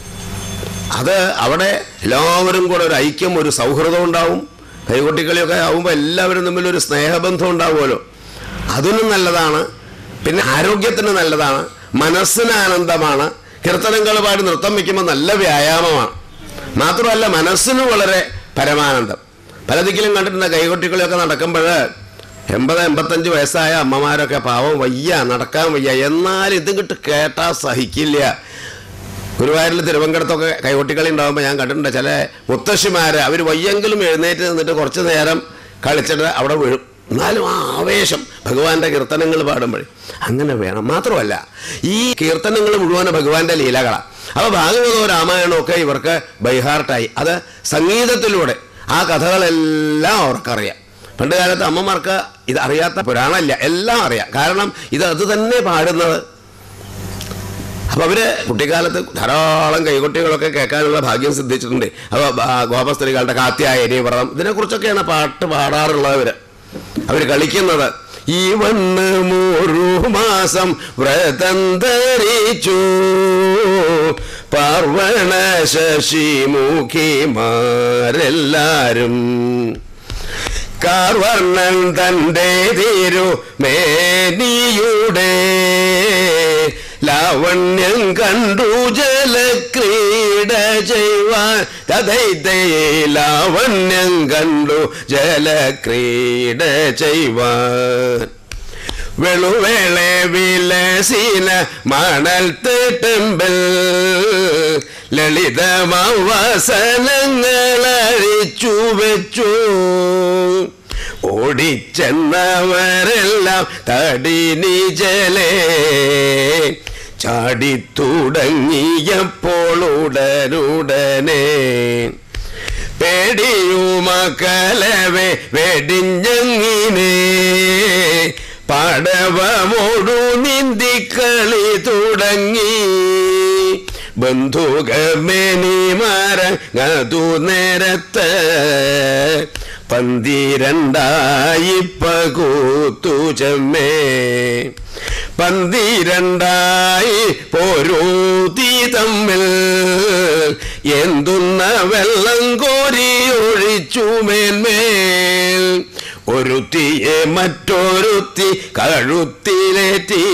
അത് അവിടെ എല്ലാവരും കൂടെ ഒരു ഐക്യം ഒരു സൗഹൃദം ഉണ്ടാവും കൈകൊട്ടിക്കളിയൊക്കെ ആവുമ്പോൾ എല്ലാവരും തമ്മിൽ ഒരു സ്നേഹബന്ധം ഉണ്ടാവുമല്ലോ അതിനും നല്ലതാണ് പിന്നെ ആരോഗ്യത്തിന് നല്ലതാണ് മനസ്സിന് ആനന്ദമാണ് കീർത്തനങ്ങൾ പാടി നൃത്തം വയ്ക്കുമ്പോൾ നല്ല വ്യായാമമാണ് മാത്രമല്ല മനസ്സിന് വളരെ പരമാനന്ദം പല ദിക്കിലും കണ്ടിട്ടുണ്ട് കൈകൊട്ടിക്കളിയൊക്കെ നടക്കുമ്പോൾ എൺപത് എൺപത്തഞ്ച് വയസ്സായ അമ്മമാരൊക്കെ പാവം വയ്യ നടക്കാൻ വയ്യ എന്നാൽ ഇതും കിട്ട് കേട്ടാൽ സഹിക്കില്ല ഗുരുവായൂരിൽ തിരുവങ്കടത്തൊക്കെ കൈകൊട്ടിക്കളി ഉണ്ടാകുമ്പോൾ ഞാൻ കണ്ടിട്ടുണ്ട് ചില മുത്തശ്ശിമാർ അവർ വയ്യെങ്കിലും എഴുന്നേറ്റ് നിന്നിട്ട് കുറച്ച് നേരം കളിച്ചിട്ട് അവിടെ വീഴും എന്നാലും ആ ആവേശം ഭഗവാന്റെ കീർത്തനങ്ങൾ പാടുമ്പോൾ അങ്ങനെ വേണം മാത്രമല്ല ഈ കീർത്തനങ്ങൾ മുഴുവൻ ഭഗവാന്റെ ലീലകളാണ് അപ്പോൾ ഭാഗവതവും രാമായണവും ഒക്കെ ഇവർക്ക് ബൈഹാർട്ടായി അത് സംഗീതത്തിലൂടെ ആ കഥകളെല്ലാം അവർക്കറിയാം പണ്ട് കാലത്ത് അമ്മമാർക്ക് ഇത് അറിയാത്ത പുരാണമില്ല എല്ലാം അറിയാം കാരണം ഇത് അത് തന്നെ പാടുന്നത് അപ്പൊ അവര് കുട്ടിക്കാലത്ത് ധാരാളം കൈകൊട്ടികളൊക്കെ കേൾക്കാനുള്ള ഭാഗ്യം സിദ്ധിച്ചിട്ടുണ്ട് അപ്പൊ ഗോപസ്ത്രീകളുടെ കാത്യായനി വ്രതം ഇതിനെക്കുറിച്ചൊക്കെയാണ് പാട്ട് പാടാറുള്ളവര് അവര് കളിക്കുന്നത് ഈ വണ്ണ് മൂറു മാസം വ്രതം ധരിച്ചു പാർവണ ശശിമുഖിമാരെല്ലാരും കാർവർണ്ണൻ തൻ്റെ തിരു മേനിയുടെ ലാവണ്യം കണ്ടു ജലക്രീഡ ചെയ്യുവാൻ കഥൈതേ ലാവണ്യം കണ്ടു ജലക്രീഡ ചെയ്യുവാൻ വെളുവേളെ വിലസീന മണൽ തേട്ടുമ്പൽ ലളിതമവസനങ്ങൾ അഴിച്ചു വെച്ചു ഓടിച്ചെന്നവരെല്ലാം തടിനിജലേ ചാടിത്തുടങ്ങിയപ്പോൾ ഉടനുടനെ പേടിയുമക്കലവെ വെടിഞ്ഞങ്ങിനെ പടവമോടു നിന്തിക്കളി തുടങ്ങി ബന്ധുകമേനിമാരങ്ങതു നേരത്ത് പന്തിരണ്ടായി പകൂത്തു ചെമ്മേ പന്തിരണ്ടായി പോരൂതി തമ്മിൽ എന്തുന്ന വെള്ളം കോരി ഒഴിച്ചു മേന്മേൽ ഒരുത്തിയെ മറ്റൊരുത്തി കഴുത്തിലേറ്റി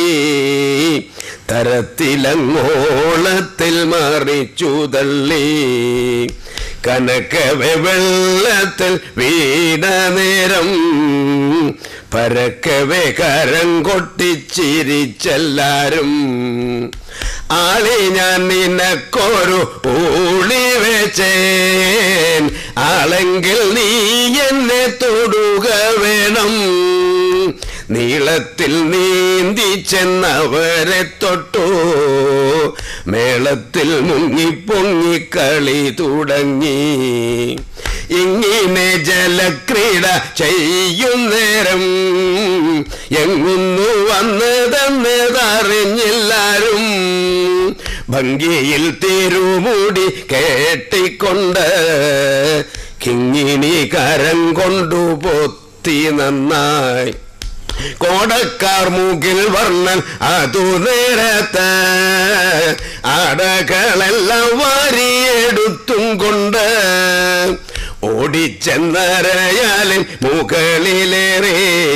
തരത്തിലങ്ങോളത്തിൽ മറിച്ചു തള്ളി കനക്കവെ വെള്ളത്തിൽ വീണ നേരം പരക്കവെ കരം കൊട്ടിച്ചിരിച്ചെല്ലാരും ആളി ഞാൻ നിനക്കൊരു ഊളി വെച്ചേൻ ആളെങ്കിൽ നീ എന്നെ തൊടുക വേണം നീളത്തിൽ നീന്തി ചെന്നവരെ തൊട്ടു മേളത്തിൽ മുങ്ങിപ്പൊങ്ങി കളി തുടങ്ങി ഇങ്ങനെ ജലക്രീഡ ചെയ്യുന്നേരം എങ്ങുന്നു വന്നതെന്നതറിഞ്ഞില്ലാരും ഭംഗിയിൽ തിരുമുടി കേട്ടിക്കൊണ്ട് കിങ്ങിണി കരം കൊണ്ടു പൊത്തി നന്നായി കോടക്കാർ മൂക്കിൽ വർണ്ണൻ അതു നേരത്ത് അടകളെല്ലാം വാരിയെടുത്തും കൊണ്ട് ഓടിച്ചെന്നരയാലിൻ മുകളിലേറെ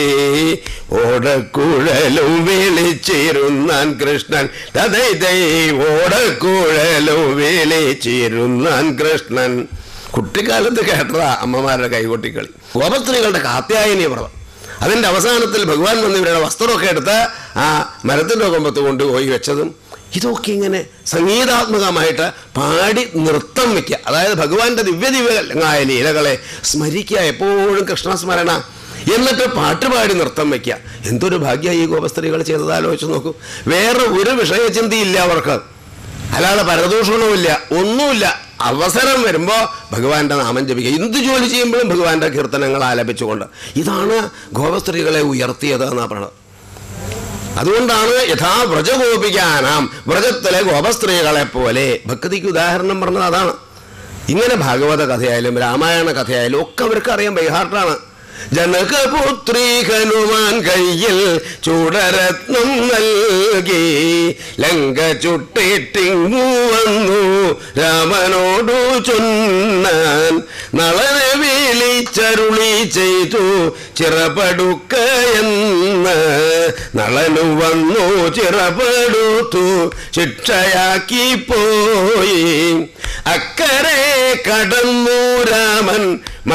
ഓടക്കുഴലും വിളിച്ചിരുന്നാൻ കൃഷ്ണൻ തതൈ തൈ ഓടക്കുഴലും വിളിച്ചിരുന്നാൻ കൃഷ്ണൻ കുട്ടിക്കാലത്ത് കേട്ടതാ അമ്മമാരുടെ കൈകൊട്ടിക്കളി ഗോപസ്ത്രീകളുടെ കാത്യായനി വ്രതം അതിന്റെ അവസാനത്തിൽ ഭഗവാൻ വന്ന് ഇവരുടെ വസ്ത്രമൊക്കെ എടുത്ത് ആ മരത്തിന്റെ കൊമ്പത്ത് കൊണ്ടുപോയി വെച്ചതും ഇതൊക്കെ ഇങ്ങനെ സംഗീതാത്മകമായിട്ട് പാടി നൃത്തം വയ്ക്കുക അതായത് ഭഗവാന്റെ ദിവ്യ ദിവ്യമായ ലീലകളെ സ്മരിക്കുക എപ്പോഴും കൃഷ്ണസ്മരണ എന്നിട്ട് പാട്ടുപാടി നൃത്തം വയ്ക്കുക എന്തൊരു ഭാഗ്യ ഈ ഗോപസ്ത്രീകൾ ചെയ്തത് ആലോചിച്ച് നോക്കൂ വേറെ ഒരു വിഷയചിന്തയില്ല അവർക്ക് അല്ലാതെ പരദൂഷണവുമില്ല ഒന്നുമില്ല അവസരം വരുമ്പോൾ ഭഗവാന്റെ നാമം ജപിക്കുക എന്ത് ജോലി ചെയ്യുമ്പോഴും ഭഗവാന്റെ കീർത്തനങ്ങൾ ആലപിച്ചുകൊണ്ട് ഇതാണ് ഗോപസ്ത്രീകളെ ഉയർത്തിയത് എന്നാ പറയുന്നത് അതുകൊണ്ടാണ് യഥാ വ്രജഗോപിക്കാനാം വ്രജത്തിലെ ഗോപസ്ത്രീകളെ പോലെ ഭക്തിക്ക് ഉദാഹരണം പറഞ്ഞത് അതാണ് ഇങ്ങനെ ഭാഗവത കഥയായാലും രാമായണ കഥയായാലും ഒക്കെ അവർക്ക് അറിയാം ബൈഹാർട്ടാണ് ജനകപുത്രി ഹനുമാൻ കയ്യിൽ ചൂടരത്നം നൽകി ലങ്ക ചുട്ടിട്ടിങ്ങു വന്നു രാമനോടു ചൊന്നാൻ നളനെ വിളിച്ചരുളി ചെയ്തു ചിറപടുക്ക എന്ന് നളനു വന്നു ചിറപടുത്തു ശിക്ഷയാക്കി പോയി അക്കരെ കടന്നു രാമൻ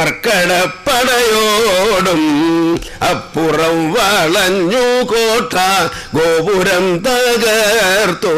മർക്കടപ്പടയോടും അപ്പുറം വളഞ്ഞു കോട്ട ഗോപുരം തകർത്തു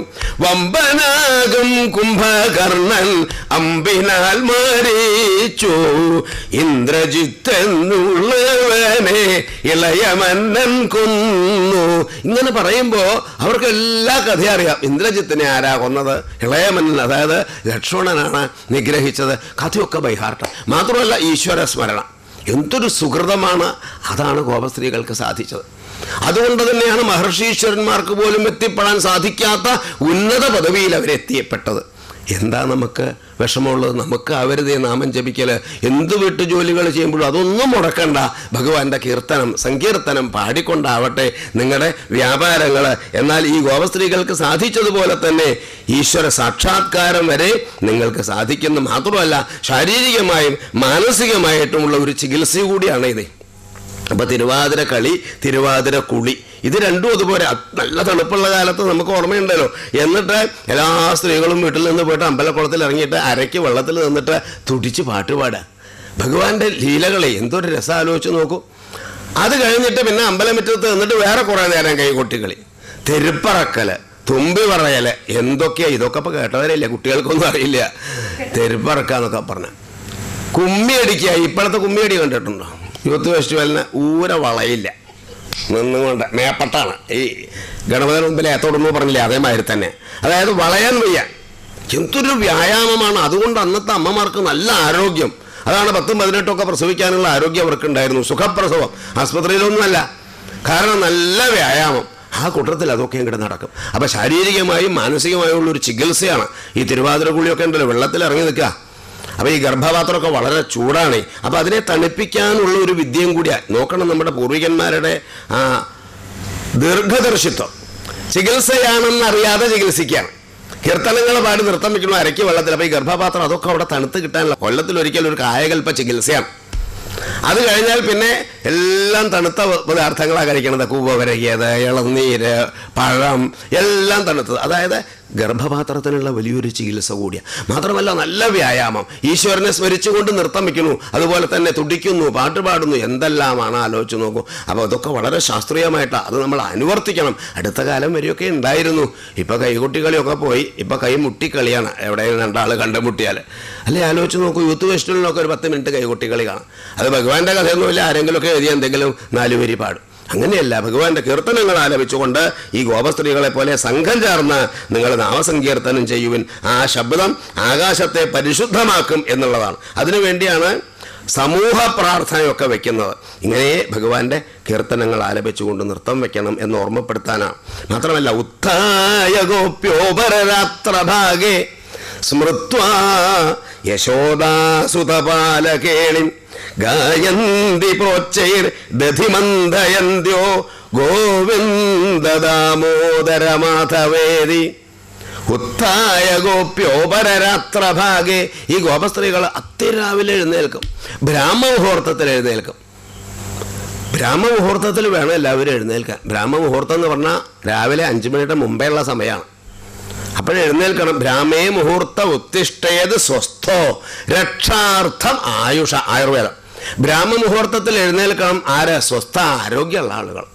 വമ്പനാകും കുംഭകർണൻ അമ്പിനാൽ മരിച്ചു ഇന്ദ്രജിത്ത് എന്നുള്ളവനെ ഇളയമന്നൻ കൊന്നു ഇങ്ങനെ പറയുമ്പോ അവർക്ക് എല്ലാ കഥയും അറിയാം ഇന്ദ്രജിത്തിനെ ആരാ കൊന്നത് ഇളയമന്നൻ അതായത് ലക്ഷ്മണനാണ് നിഗ്രഹിച്ചത് കഥയൊക്കെ ബൈഹാർട്ട് മാത്രമല്ല ഈശ്വര സ്മരണ എന്തൊരു സുഹൃതമാണ് അതാണ് ഗോപസ്ത്രീകൾക്ക് സാധിച്ചത് അതുകൊണ്ട് തന്നെയാണ് മഹർഷീശ്വരന്മാർക്ക് പോലും എത്തിപ്പെടാൻ സാധിക്കാത്ത ഉന്നത പദവിയിൽ അവരെത്തിയപ്പെട്ടത് എന്താ നമുക്ക് വിഷമമുള്ളത് നമുക്ക് അവരുതേ നാമം ജപിക്കല് എന്ത് വീട്ടു ജോലികൾ ചെയ്യുമ്പോഴും അതൊന്നും മുടക്കണ്ട ഭഗവാന്റെ കീർത്തനം സങ്കീർത്തനം പാടിക്കൊണ്ടാവട്ടെ നിങ്ങളുടെ വ്യാപാരങ്ങൾ എന്നാൽ ഈ ഗോപസ്ത്രീകൾക്ക് സാധിച്ചതുപോലെ തന്നെ ഈശ്വര സാക്ഷാത്കാരം വരെ നിങ്ങൾക്ക് സാധിക്കുന്നു മാത്രമല്ല ശാരീരികമായും മാനസികമായിട്ടുമുള്ള ഒരു ചികിത്സ കൂടിയാണ് ഇത് അപ്പൊ തിരുവാതിര കളി തിരുവാതിര കുളി ഇത് രണ്ടും അതുപോലെ അത് നല്ല തണുപ്പുള്ള കാലത്ത് നമുക്ക് ഓർമ്മയുണ്ടല്ലോ എന്നിട്ട് എല്ലാ സ്ത്രീകളും വീട്ടിൽ നിന്ന് പോയിട്ട് അമ്പലക്കുളത്തിൽ ഇറങ്ങിയിട്ട് അരയ്ക്ക് വെള്ളത്തിൽ നിന്നിട്ട് തുടിച്ച് പാട്ട് പാടുക ഭഗവാന്റെ ലീലകളെ എന്തൊരു രസം ആലോചിച്ച് നോക്കൂ അത് കഴിഞ്ഞിട്ട് പിന്നെ അമ്പലമുറ്റത്ത് നിന്നിട്ട് വേറെ കുറേ നേരം കൈകൊട്ടിക്കളി തെരുപ്പറക്കല് തുമ്പി പറയല് എന്തൊക്കെയാ ഇതൊക്കെ ഇപ്പൊ കേട്ടവരല്ലേ കുട്ടികൾക്കൊന്നും അറിയില്ല തെരുപ്പറക്കാന്നൊക്കെ പറഞ്ഞ കുമ്മിയടിക്കുക ഇപ്പോഴത്തെ കുമ്മിയടി കണ്ടിട്ടുണ്ടോ യൂത്ത് ഫെസ്റ്റിവലിന് ഊര വളയില്ല നിന്നുകൊണ്ട് മേപ്പട്ടാണ് ഈ ഗണപതിന് മുമ്പിൽ ഏത്തോടുന്നു പറഞ്ഞില്ലേ അതേമാതിരി തന്നെ അതായത് വളയാൻ വയ്യ എന്തൊരു വ്യായാമമാണ് അതുകൊണ്ട് അന്നത്തെ അമ്മമാർക്ക് നല്ല ആരോഗ്യം അതാണ് പത്തും പതിനെട്ടും ഒക്കെ പ്രസവിക്കാനുള്ള ആരോഗ്യം അവർക്ക് ഉണ്ടായിരുന്നു സുഖപ്രസവം ആസ്പത്രിയിലൊന്നുമല്ല കാരണം നല്ല വ്യായാമം ആ കൂട്ടത്തിൽ അതൊക്കെ ഇങ്ങോട്ട് നടക്കും അപ്പൊ ശാരീരികമായും മാനസികമായും ഉള്ള ഒരു ചികിത്സയാണ് ഈ തിരുവാതിര കുളിയൊക്കെ ഉണ്ടല്ലോ വെള്ളത്തിൽ ഇറങ്ങി നിൽക്കുക അപ്പൊ ഈ ഗർഭപാത്രമൊക്കെ വളരെ ചൂടാണ് അപ്പൊ അതിനെ തണുപ്പിക്കാനുള്ള ഒരു വിദ്യയും കൂടിയാ നോക്കണം നമ്മുടെ പൂർവികന്മാരുടെ ആ ദീർഘദർശിത്വം ചികിത്സയാണെന്നറിയാതെ ചികിത്സിക്കുകയാണ് കീർത്തനങ്ങൾ പാടി നൃത്തം വെക്കണം അരയ്ക്ക് വെള്ളത്തിൽ അപ്പൊ ഈ ഗർഭപാത്രം അതൊക്കെ അവിടെ തണുത്ത് കിട്ടാനുള്ള കൊല്ലത്തിൽ ഒരിക്കൽ ഒരു കായകൽപ്പ ചികിത്സയാണ് അത് കഴിഞ്ഞാൽ പിന്നെ എല്ലാം തണുത്ത പദാർത്ഥങ്ങളാണ് കഴിക്കണത് കൂവ വരകിയത് ഇളനീര് പഴം എല്ലാം തണുത്തത് അതായത് ഗർഭപാത്രത്തിനുള്ള വലിയൊരു ചികിത്സ കൂടിയാണ് മാത്രമല്ല നല്ല വ്യായാമം ഈശ്വരനെ സ്മരിച്ചുകൊണ്ട് നൃത്തം വയ്ക്കുന്നു അതുപോലെ തന്നെ തുടിക്കുന്നു പാട്ട് പാടുന്നു എന്തെല്ലാമാണ് ആലോചിച്ച് നോക്കൂ അപ്പോൾ അതൊക്കെ വളരെ ശാസ്ത്രീയമായിട്ടാണ് അത് നമ്മൾ അനുവർത്തിക്കണം അടുത്ത കാലം വരെയൊക്കെ ഉണ്ടായിരുന്നു ഇപ്പൊ കൈകുട്ടികളിയൊക്കെ പോയി ഇപ്പൊ കൈ മുട്ടിക്കളിയാണ് എവിടെയും രണ്ടാൾ കണ്ടുമുട്ടിയാൽ അല്ലെ ആലോചിച്ച് നോക്കൂ യൂത്ത് ഫെസ്റ്റിവലിനൊക്കെ ഒരു പത്ത് മിനിറ്റ് കൈകുട്ടികളി കാണാം അത് ഭഗവാന്റെ കഥയൊന്നുമില്ല ആരെങ്കിലുമൊക്കെ എഴുതിയ എന്തെങ്കിലും നാലുവരി പാടും അങ്ങനെയല്ല ഭഗവാന്റെ കീർത്തനങ്ങൾ ആലപിച്ചുകൊണ്ട് ഈ ഗോപസ്ത്രീകളെ പോലെ സംഘം ചേർന്ന് നിങ്ങൾ നാമസങ്കീർത്തനം ചെയ്യുവിൻ ആ ശബ്ദം ആകാശത്തെ പരിശുദ്ധമാക്കും എന്നുള്ളതാണ് അതിനുവേണ്ടിയാണ് സമൂഹ പ്രാർത്ഥനയൊക്കെ വെക്കുന്നത് ഇങ്ങനെ ഭഗവാന്റെ കീർത്തനങ്ങൾ ആലപിച്ചുകൊണ്ട് നൃത്തം വെക്കണം എന്ന് ഓർമ്മപ്പെടുത്താനാണ് മാത്രമല്ല ഉത്ഥായ ഗോപ്യോപരരാത്രഭാഗേ സ്മൃത്വാ യശോദാസുതപാലകേളിൻ ഗായന്തി പ്രോച്ചൈർ ദധിമന്ദയന്ത്യോ ഗോവിന്ദ ദാമോദര മാധവേദി ഉത്തായ ഗോപ്യോപരരാത്രഭാഗെ ഈ ഗോപസ്ത്രീകൾ അത്തിരാവിലെ എഴുന്നേൽക്കും ബ്രാഹ്മമുഹൂർത്തത്തിൽ എഴുന്നേൽക്കും ബ്രാഹ്മമുഹൂർത്തത്തിൽ വേണം എല്ലാവരും എഴുന്നേൽക്കാൻ ബ്രാഹ്മമുഹൂർത്തം എന്ന് പറഞ്ഞാൽ രാവിലെ അഞ്ച് മണിയുടെ മുമ്പേ ഉള്ള സമയമാണ് അപ്പോഴെഴുന്നേൽക്കണം ബ്രാഹ്മേ മുഹൂർത്ത ഉത്തിഷ്ടേത് സ്വസ്ഥോ രക്ഷാർത്ഥം ആയുഷ ആയുർവേദം ബ്രാഹ്മമുഹൂർത്തത്തിൽ എഴുന്നേൽക്കണം ആര് സ്വസ്ഥ ആരോഗ്യമുള്ള ആളുകൾ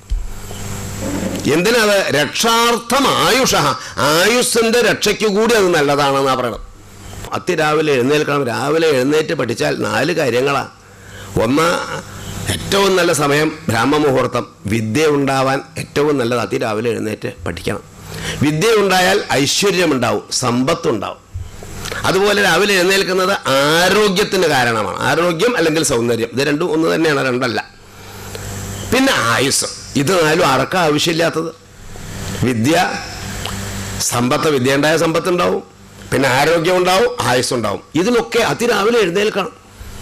എന്തിനത് രക്ഷാർത്ഥം ആയുഷ ആയുസ്സിന്റെ രക്ഷയ്ക്ക് കൂടി അത് നല്ലതാണെന്നാ പറയണം അതിരാവിലെ എഴുന്നേൽക്കണം രാവിലെ എഴുന്നേറ്റ് പഠിച്ചാൽ നാല് കാര്യങ്ങളാണ് ഒന്ന് ഏറ്റവും നല്ല സമയം ബ്രാഹ്മമുഹൂർത്തം വിദ്യ ഉണ്ടാവാൻ ഏറ്റവും നല്ലത് അതിരാവിലെ എഴുന്നേറ്റ് പഠിക്കണം വിദ്യ ഉണ്ടായാൽ ഐശ്വര്യമുണ്ടാവും സമ്പത്തുണ്ടാവും അതുപോലെ രാവിലെ എഴുന്നേൽക്കുന്നത് ആരോഗ്യത്തിന് കാരണമാണ് ആരോഗ്യം അല്ലെങ്കിൽ സൗന്ദര്യം ഇത് രണ്ടും ഒന്ന് തന്നെയാണ് രണ്ടല്ല പിന്നെ ആയുസ് ഇത് നാലും ആർക്കാ ആവശ്യമില്ലാത്തത് വിദ്യ സമ്പത്ത് വിദ്യ ഉണ്ടായ സമ്പത്ത് ഉണ്ടാവും പിന്നെ ആരോഗ്യം ഉണ്ടാവും ആയുസ് ഉണ്ടാവും ഇതിനൊക്കെ അതിരാവിലെ എഴുന്നേൽക്കണം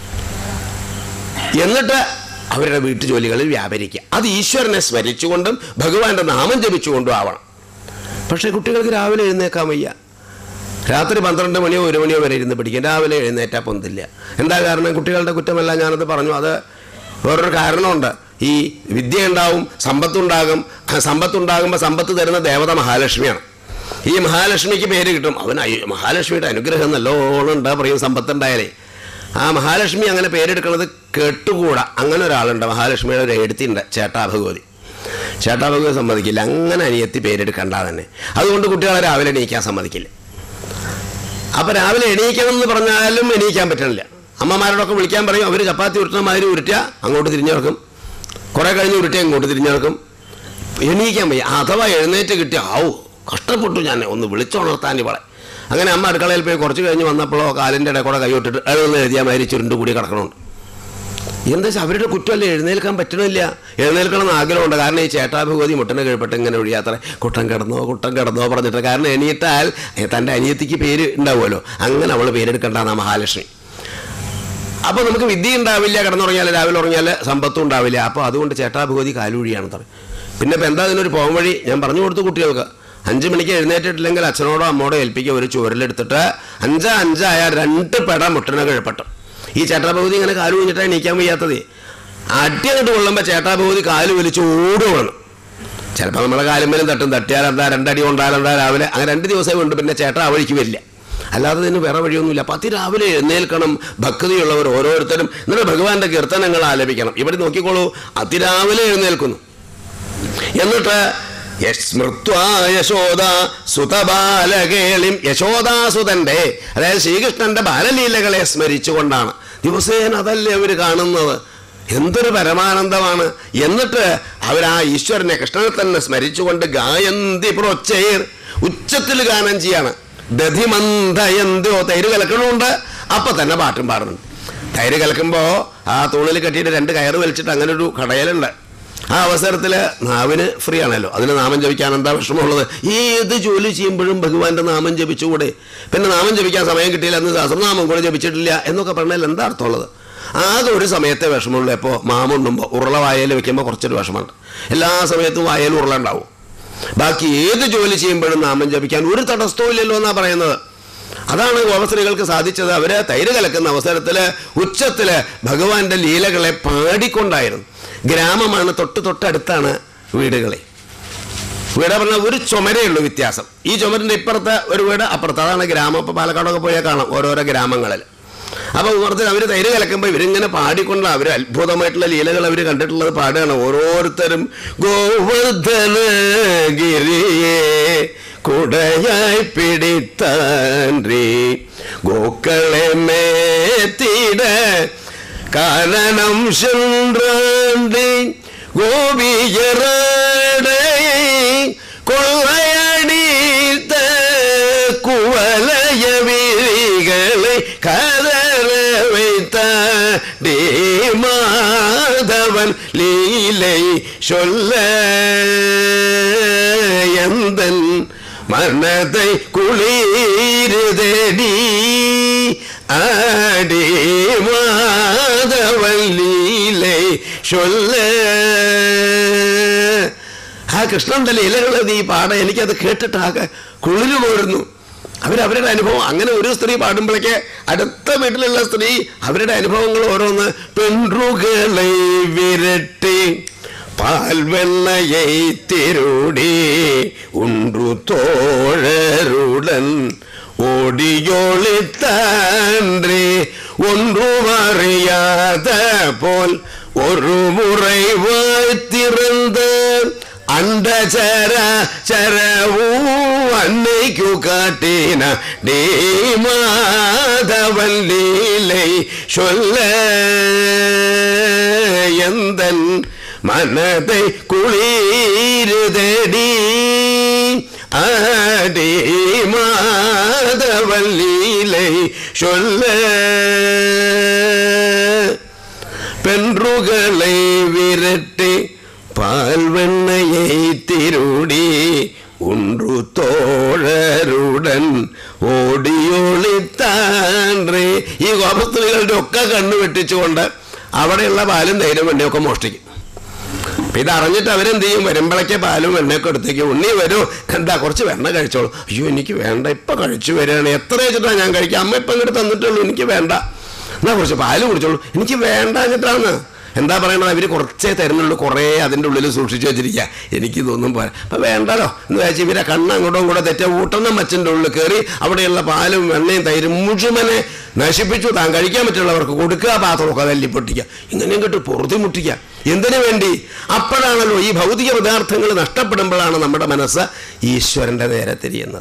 എന്നിട്ട് അവരുടെ വീട്ടു ജോലികളിൽ വ്യാപരിക്കുക അത് ഈശ്വരനെ സ്മരിച്ചുകൊണ്ടും ഭഗവാന്റെ നാമം ജപിച്ചുകൊണ്ടും ആവണം പക്ഷേ കുട്ടികൾക്ക് രാവിലെ എഴുന്നേക്കാൻ വയ്യ രാത്രി പന്ത്രണ്ട് മണിയോ ഒരു മണിയോ വരെ ഇരുന്ന് പഠിക്കും രാവിലെ എഴുന്നേറ്റാൽ പൊന്തില്ല എന്താ കാരണം കുട്ടികളുടെ കുറ്റമല്ല ഞാനത് പറഞ്ഞു അത് വേറൊരു കാരണമുണ്ട് ഈ വിദ്യ ഉണ്ടാവും സമ്പത്തുണ്ടാകും ആ സമ്പത്തുണ്ടാകുമ്പോൾ സമ്പത്ത് തരുന്ന ദേവത മഹാലക്ഷ്മിയാണ് ഈ മഹാലക്ഷ്മിക്ക് പേര് കിട്ടും അവൻ അയ്യോ, മഹാലക്ഷ്മിയുടെ അനുഗ്രഹം നല്ലോണം ഉണ്ടാ പറയും സമ്പത്തുണ്ടായാലേ ആ മഹാലക്ഷ്മി അങ്ങനെ പേരെടുക്കുന്നത് കേട്ടുകൂടാ അങ്ങനെ ഒരാളുണ്ട് മഹാലക്ഷ്മിയുടെ ഒരു എഴുത്തിണ്ട് ചേട്ടാ ഭഗവതി ചേട്ടാ ഭഗവതി സമ്മതിക്കില്ല അങ്ങനെ അനിയത്തി പേരെടുക്കണ്ട തന്നെ അതുകൊണ്ട് കുട്ടികളെ രാവിലെ എണീക്കാൻ സമ്മതിക്കില്ല അപ്പൊ രാവിലെ എണീക്കണം എന്ന് പറഞ്ഞാലും എണീക്കാൻ പറ്റണില്ല അമ്മമാരോടൊക്കെ വിളിക്കാൻ പറയും അവർ ചപ്പാത്തി ഉരുട്ടുന്ന മാതിരി ഉരുട്ടിയ അങ്ങോട്ട് തിരിഞ്ഞു കിടക്കും കുറെ കഴിഞ്ഞ് ഉരുട്ടിയ ഇങ്ങോട്ട് തിരിഞ്ഞു കിടക്കും എണീക്കാൻ വയ്യ അഥവാ എഴുന്നേറ്റ് കിട്ടിയ ആവു കഷ്ടപ്പെട്ടു ഞാൻ ഒന്ന് വിളിച്ചുണർത്താൻ ഇവളെ അങ്ങനെ അമ്മ അടുക്കളയിൽ പോയി കുറച്ച് കഴിഞ്ഞ് വന്നപ്പോഴോ കാലിൻ്റെ ഇടയിൽ കൂടെ കൈവിട്ടിട്ട് എഴുതുന്ന എഴുതിയ മാതിരി ചുരുണ്ട് കൂടി കിടക്കണുണ്ട് എന്താ വെച്ചാൽ അവരുടെ കുറ്റമല്ലേ എഴുന്നേൽക്കാൻ പറ്റണില്ല എഴുന്നേൽക്കണം എന്ന് ആഗ്രഹമുണ്ട് കാരണം ഈ ചേട്ടാ ഭഗവതി മുട്ടനെ കഴിപ്പെട്ട് ഇങ്ങനെ ഒഴിയാത്ര കുട്ടൻ കിടന്നോ കുട്ടൻ കിടന്നോ പറഞ്ഞിട്ട് കാരണം എണീറ്റാൽ ഏ, തൻ്റെ അനിയത്തിക്ക് പേര് ഉണ്ടാവുമല്ലോ അങ്ങനെ അവൾ പേരെടുക്കണ്ടെന്നാ മഹാലക്ഷ്മി അപ്പോൾ നമുക്ക് വിദ്യ ഉണ്ടാവില്ല കിടന്നുറങ്ങിയാൽ രാവിലെ ഉറങ്ങിയാൽ സമ്പത്തും ഉണ്ടാവില്ല അപ്പോൾ അതുകൊണ്ട് ചേട്ടാ ഭഗവതി കാലുവഴിയാണ് തറ പിന്നെ ഇപ്പം എന്താ ഇതിനൊരു പോകാൻ വഴി ഞാൻ പറഞ്ഞു കൊടുത്തു കുട്ടികൾക്ക് അഞ്ച് മണിക്ക് എഴുന്നേറ്റിട്ടില്ലെങ്കിൽ അച്ഛനോടോ അമ്മോടോ ഏൽപ്പിക്കുക ഒരു ചുവരിലെടുത്തിട്ട് അഞ്ച് അഞ്ചായ രണ്ട് പെട മുട്ടനെ കിഴപ്പട്ടു ഈ ചേട്ടാ ഭഗവതി ഇങ്ങനെ കാല് കുഞ്ഞിട്ടാണ് എണീക്കാൻ വയ്യാത്തത് അടി അങ്ങോട്ട് കൊള്ളുമ്പോൾ ചേട്ടാ ഭഗവതി കാല് വലിച്ച് ഓടുകയാണ് ചിലപ്പോൾ നമ്മളെ കാലുമ്പലും തട്ടും തട്ടിയാൽ എന്താ രണ്ടടി കൊണ്ടാലെന്താ രാവിലെ അങ്ങനെ രണ്ട് ദിവസമേ ഉണ്ട് പിന്നെ ചേട്ടാ ആ വഴിക്ക് വരില്ല അല്ലാതെ ഇതിന് വേറെ വഴിയൊന്നുമില്ല അപ്പം അതിരാവിലെ എഴുന്നേൽക്കണം ഭക്തിയുള്ളവർ ഓരോരുത്തരും എന്നിട്ട് ഭഗവാന്റെ കീർത്തനങ്ങൾ ആലപിക്കണം ഇവിടെ നോക്കിക്കോളൂ അതിരാവിലെ എഴുന്നേൽക്കുന്നു എന്നിട്ട് സ്മൃത്വാ യശോദ സുതബാലകേളിം യശോദാസുതന്റെ അതായത് ശ്രീകൃഷ്ണന്റെ ബാലലീലകളെ സ്മരിച്ചുകൊണ്ടാണ് ദിവസേന അതല്ലേ അവർ കാണുന്നത് എന്തൊരു പരമാനന്ദമാണ് എന്നിട്ട് അവർ ആ ഈശ്വരനെ കൃഷ്ണനെ തന്നെ സ്മരിച്ചുകൊണ്ട് ഗായന്തി പ്രോച്ചേർ ഉച്ചത്തിൽ ഗാനം ചെയ്യാണ് ദധിമന്ദയന്തോ തൈര് കലക്കണമുണ്ട് അപ്പൊ തന്നെ പാട്ടും പാടുന്നുണ്ട് തൈര് കലക്കുമ്പോൾ ആ തൂണിൽ കെട്ടിയിട്ട് രണ്ട് കയറ് വലിച്ചിട്ട് അങ്ങനെ ഒരു കടയലുണ്ട് ആ അവസരത്തിൽ നാവിന് ഫ്രീ ആണല്ലോ അതിന് നാമം ജപിക്കാൻ എന്താ വിഷമമുള്ളത് ഏത് ജോലി ചെയ്യുമ്പോഴും ഭഗവാന്റെ നാമം ജപിച്ചുകൂടെ പിന്നെ നാമം ജപിക്കാൻ സമയം കിട്ടിയില്ല എന്ന് സഹസ്രനാമം കൂടെ ജപിച്ചിട്ടില്ല എന്നൊക്കെ പറഞ്ഞാൽ എന്താ അർത്ഥമുള്ളത് ആകെ ഒരു സമയത്തെ വിഷമമുള്ളൂ ഇപ്പോൾ മാമുണ്ണുമ്പോൾ ഉരുള വായയിൽ വെക്കുമ്പോൾ കുറച്ചൊരു വിഷമമുണ്ട് എല്ലാ സമയത്തും വായയിൽ ഉരുള ഉണ്ടാവും ബാക്കി ഏത് ജോലി ചെയ്യുമ്പോഴും നാമം ജപിക്കാൻ ഒരു തടസ്സവും ഇല്ലല്ലോ എന്നാ പറയുന്നത് അതാണ് ഗോപസ്ത്രീകൾക്ക് സാധിച്ചത് അവര് തൈര് കലക്കുന്ന അവസരത്തിൽ ഉച്ചത്തിൽ ഭഗവാന്റെ ലീലകളെ പാടിക്കൊണ്ടായിരുന്നു ഗ്രാമമാണ് തൊട്ട് തൊട്ടടുത്താണ് വീടുകളെ വീട് പറഞ്ഞാൽ ഒരു ചുമരേ ഉള്ളൂ വ്യത്യാസം ഈ ചുമരിൻ്റെ ഇപ്പുറത്തെ ഒരു വീട് അപ്പുറത്ത് അതാണ് ഗ്രാമം ഇപ്പോൾ പാലക്കാടൊക്കെ പോയാൽ കാണാം ഓരോരോ ഗ്രാമങ്ങളിൽ അപ്പോൾ ഉമ്മർത്തിൽ അവർ തൈര് കലക്കുമ്പോൾ ഇവരിങ്ങനെ പാടിക്കൊണ്ട അവർ അത്ഭുതമായിട്ടുള്ള ലീലകൾ അവർ കണ്ടിട്ടുള്ളത് പാടുകയാണ് ഓരോരുത്തരും ഗോവർദ്ധനഗിരിയെ കുടയായി പിടിത്താൻറി ഗോക്കളെ മേത്തിട കാരണം சென்றாண்டி கோபியராடை கொள்ளையடித்த குவலய விழிகளை கதற வைத்தாடி மாதவன் லீலை சொல்ல எந்தன் மனதை குளிருதடி ஆடி மாதவன் ചൊല്ല് ആ കൃഷ്ണന്റെ ലീലകൾ നീ പാട എനിക്കത് കേട്ടിട്ട് ആകെ കുളിരു പോരുന്നു അവരവരുടെ അനുഭവം അങ്ങനെ ഒരു സ്ത്രീ പാടുമ്പോഴേക്ക് അടുത്ത വീട്ടിലുള്ള സ്ത്രീ അവരുടെ അനുഭവങ്ങൾ ഓരോന്ന് പെൺറുകളെ വിരട്ടി പാൽവെണ്ണയെ തിരുടി ഉണ്ടു തോഴരുടൻ ഓടിയോളിത്താൻറേ ഒன்றுமறியாத போல் ஒரு முறை வாய்த்திருந்த அண்ட சர சரவும் அன்னைக்கு காட்டின டே மாதவன் லீலை சொல்ல எந்தன் மனதை குளிருதடி ஆடி மாதவன் லீலை சொல்ல பென்றுகளை விரட்டி பால்வெண்ணையை திருடி ஒன்று തോഴരുടൻ ഓടിയൊളിത്താൻറേ ഈ ഗോപസ്ത്രീകളുടെ ഒക്കെ കണ്ണു വെട്ടിച്ചുകൊണ്ട് അവിടെയുള്ള പാലും തൈരും വെണ്ണയൊക്കെ മോഷ്ടിക്കും അപ്പൊ ഇത് അറിഞ്ഞിട്ട് അവരെന്ത് ചെയ്യും വരുമ്പോഴേക്ക് പാലും വെണ്ണയൊക്കെ എടുത്തേക്ക് ഉണ്ണി വരൂ എന്താ കുറച്ച് വെണ്ണ കഴിച്ചോളൂ അയ്യോ എനിക്ക് വേണ്ട ഇപ്പൊ കഴിച്ചു വരികയാണ് എത്ര വെച്ചിട്ടാ ഞാൻ കഴിക്കാം അമ്മ ഇപ്പം ഇങ്ങോട്ട് തന്നിട്ടുള്ളൂ എനിക്ക് വേണ്ട എന്നാ കുറച്ച് പാല് കുടിച്ചോളൂ എനിക്ക് വേണ്ട എന്നിട്ടാണ് എന്താ പറയണത് അവർ കുറച്ചേ തരുന്നുള്ളൂ കുറേ അതിൻ്റെ ഉള്ളിൽ സൂക്ഷിച്ചു വെച്ചിരിക്കുക എനിക്ക് ഇതൊന്നും പോരാ അപ്പം വേണ്ടല്ലോ എന്ന് വെച്ചാൽ ഇവരെ കണ്ണ് അങ്ങോട്ടും കൂടെ തെറ്റ ഊട്ടണം മച്ചിൻ്റെ ഉള്ളിൽ കയറി അവിടെയുള്ള പാലും വെണ്ണയും തൈരും മുഴുവനെ നശിപ്പിച്ചു താൻ കഴിക്കാൻ പറ്റുള്ളവർക്ക് കൊടുക്കുക പാത്രമൊക്കെ തല്ലി പൊട്ടിക്കുക ഇങ്ങനെയും കിട്ടി പൊറുതി മുട്ടിക്കുക എന്തിനു വേണ്ടി അപ്പോഴാണല്ലോ ഈ ഭൗതിക പദാർത്ഥങ്ങൾ നഷ്ടപ്പെടുമ്പോഴാണ് നമ്മുടെ മനസ്സ് ഈശ്വരൻ്റെ നേരെ തിരിയുന്നത്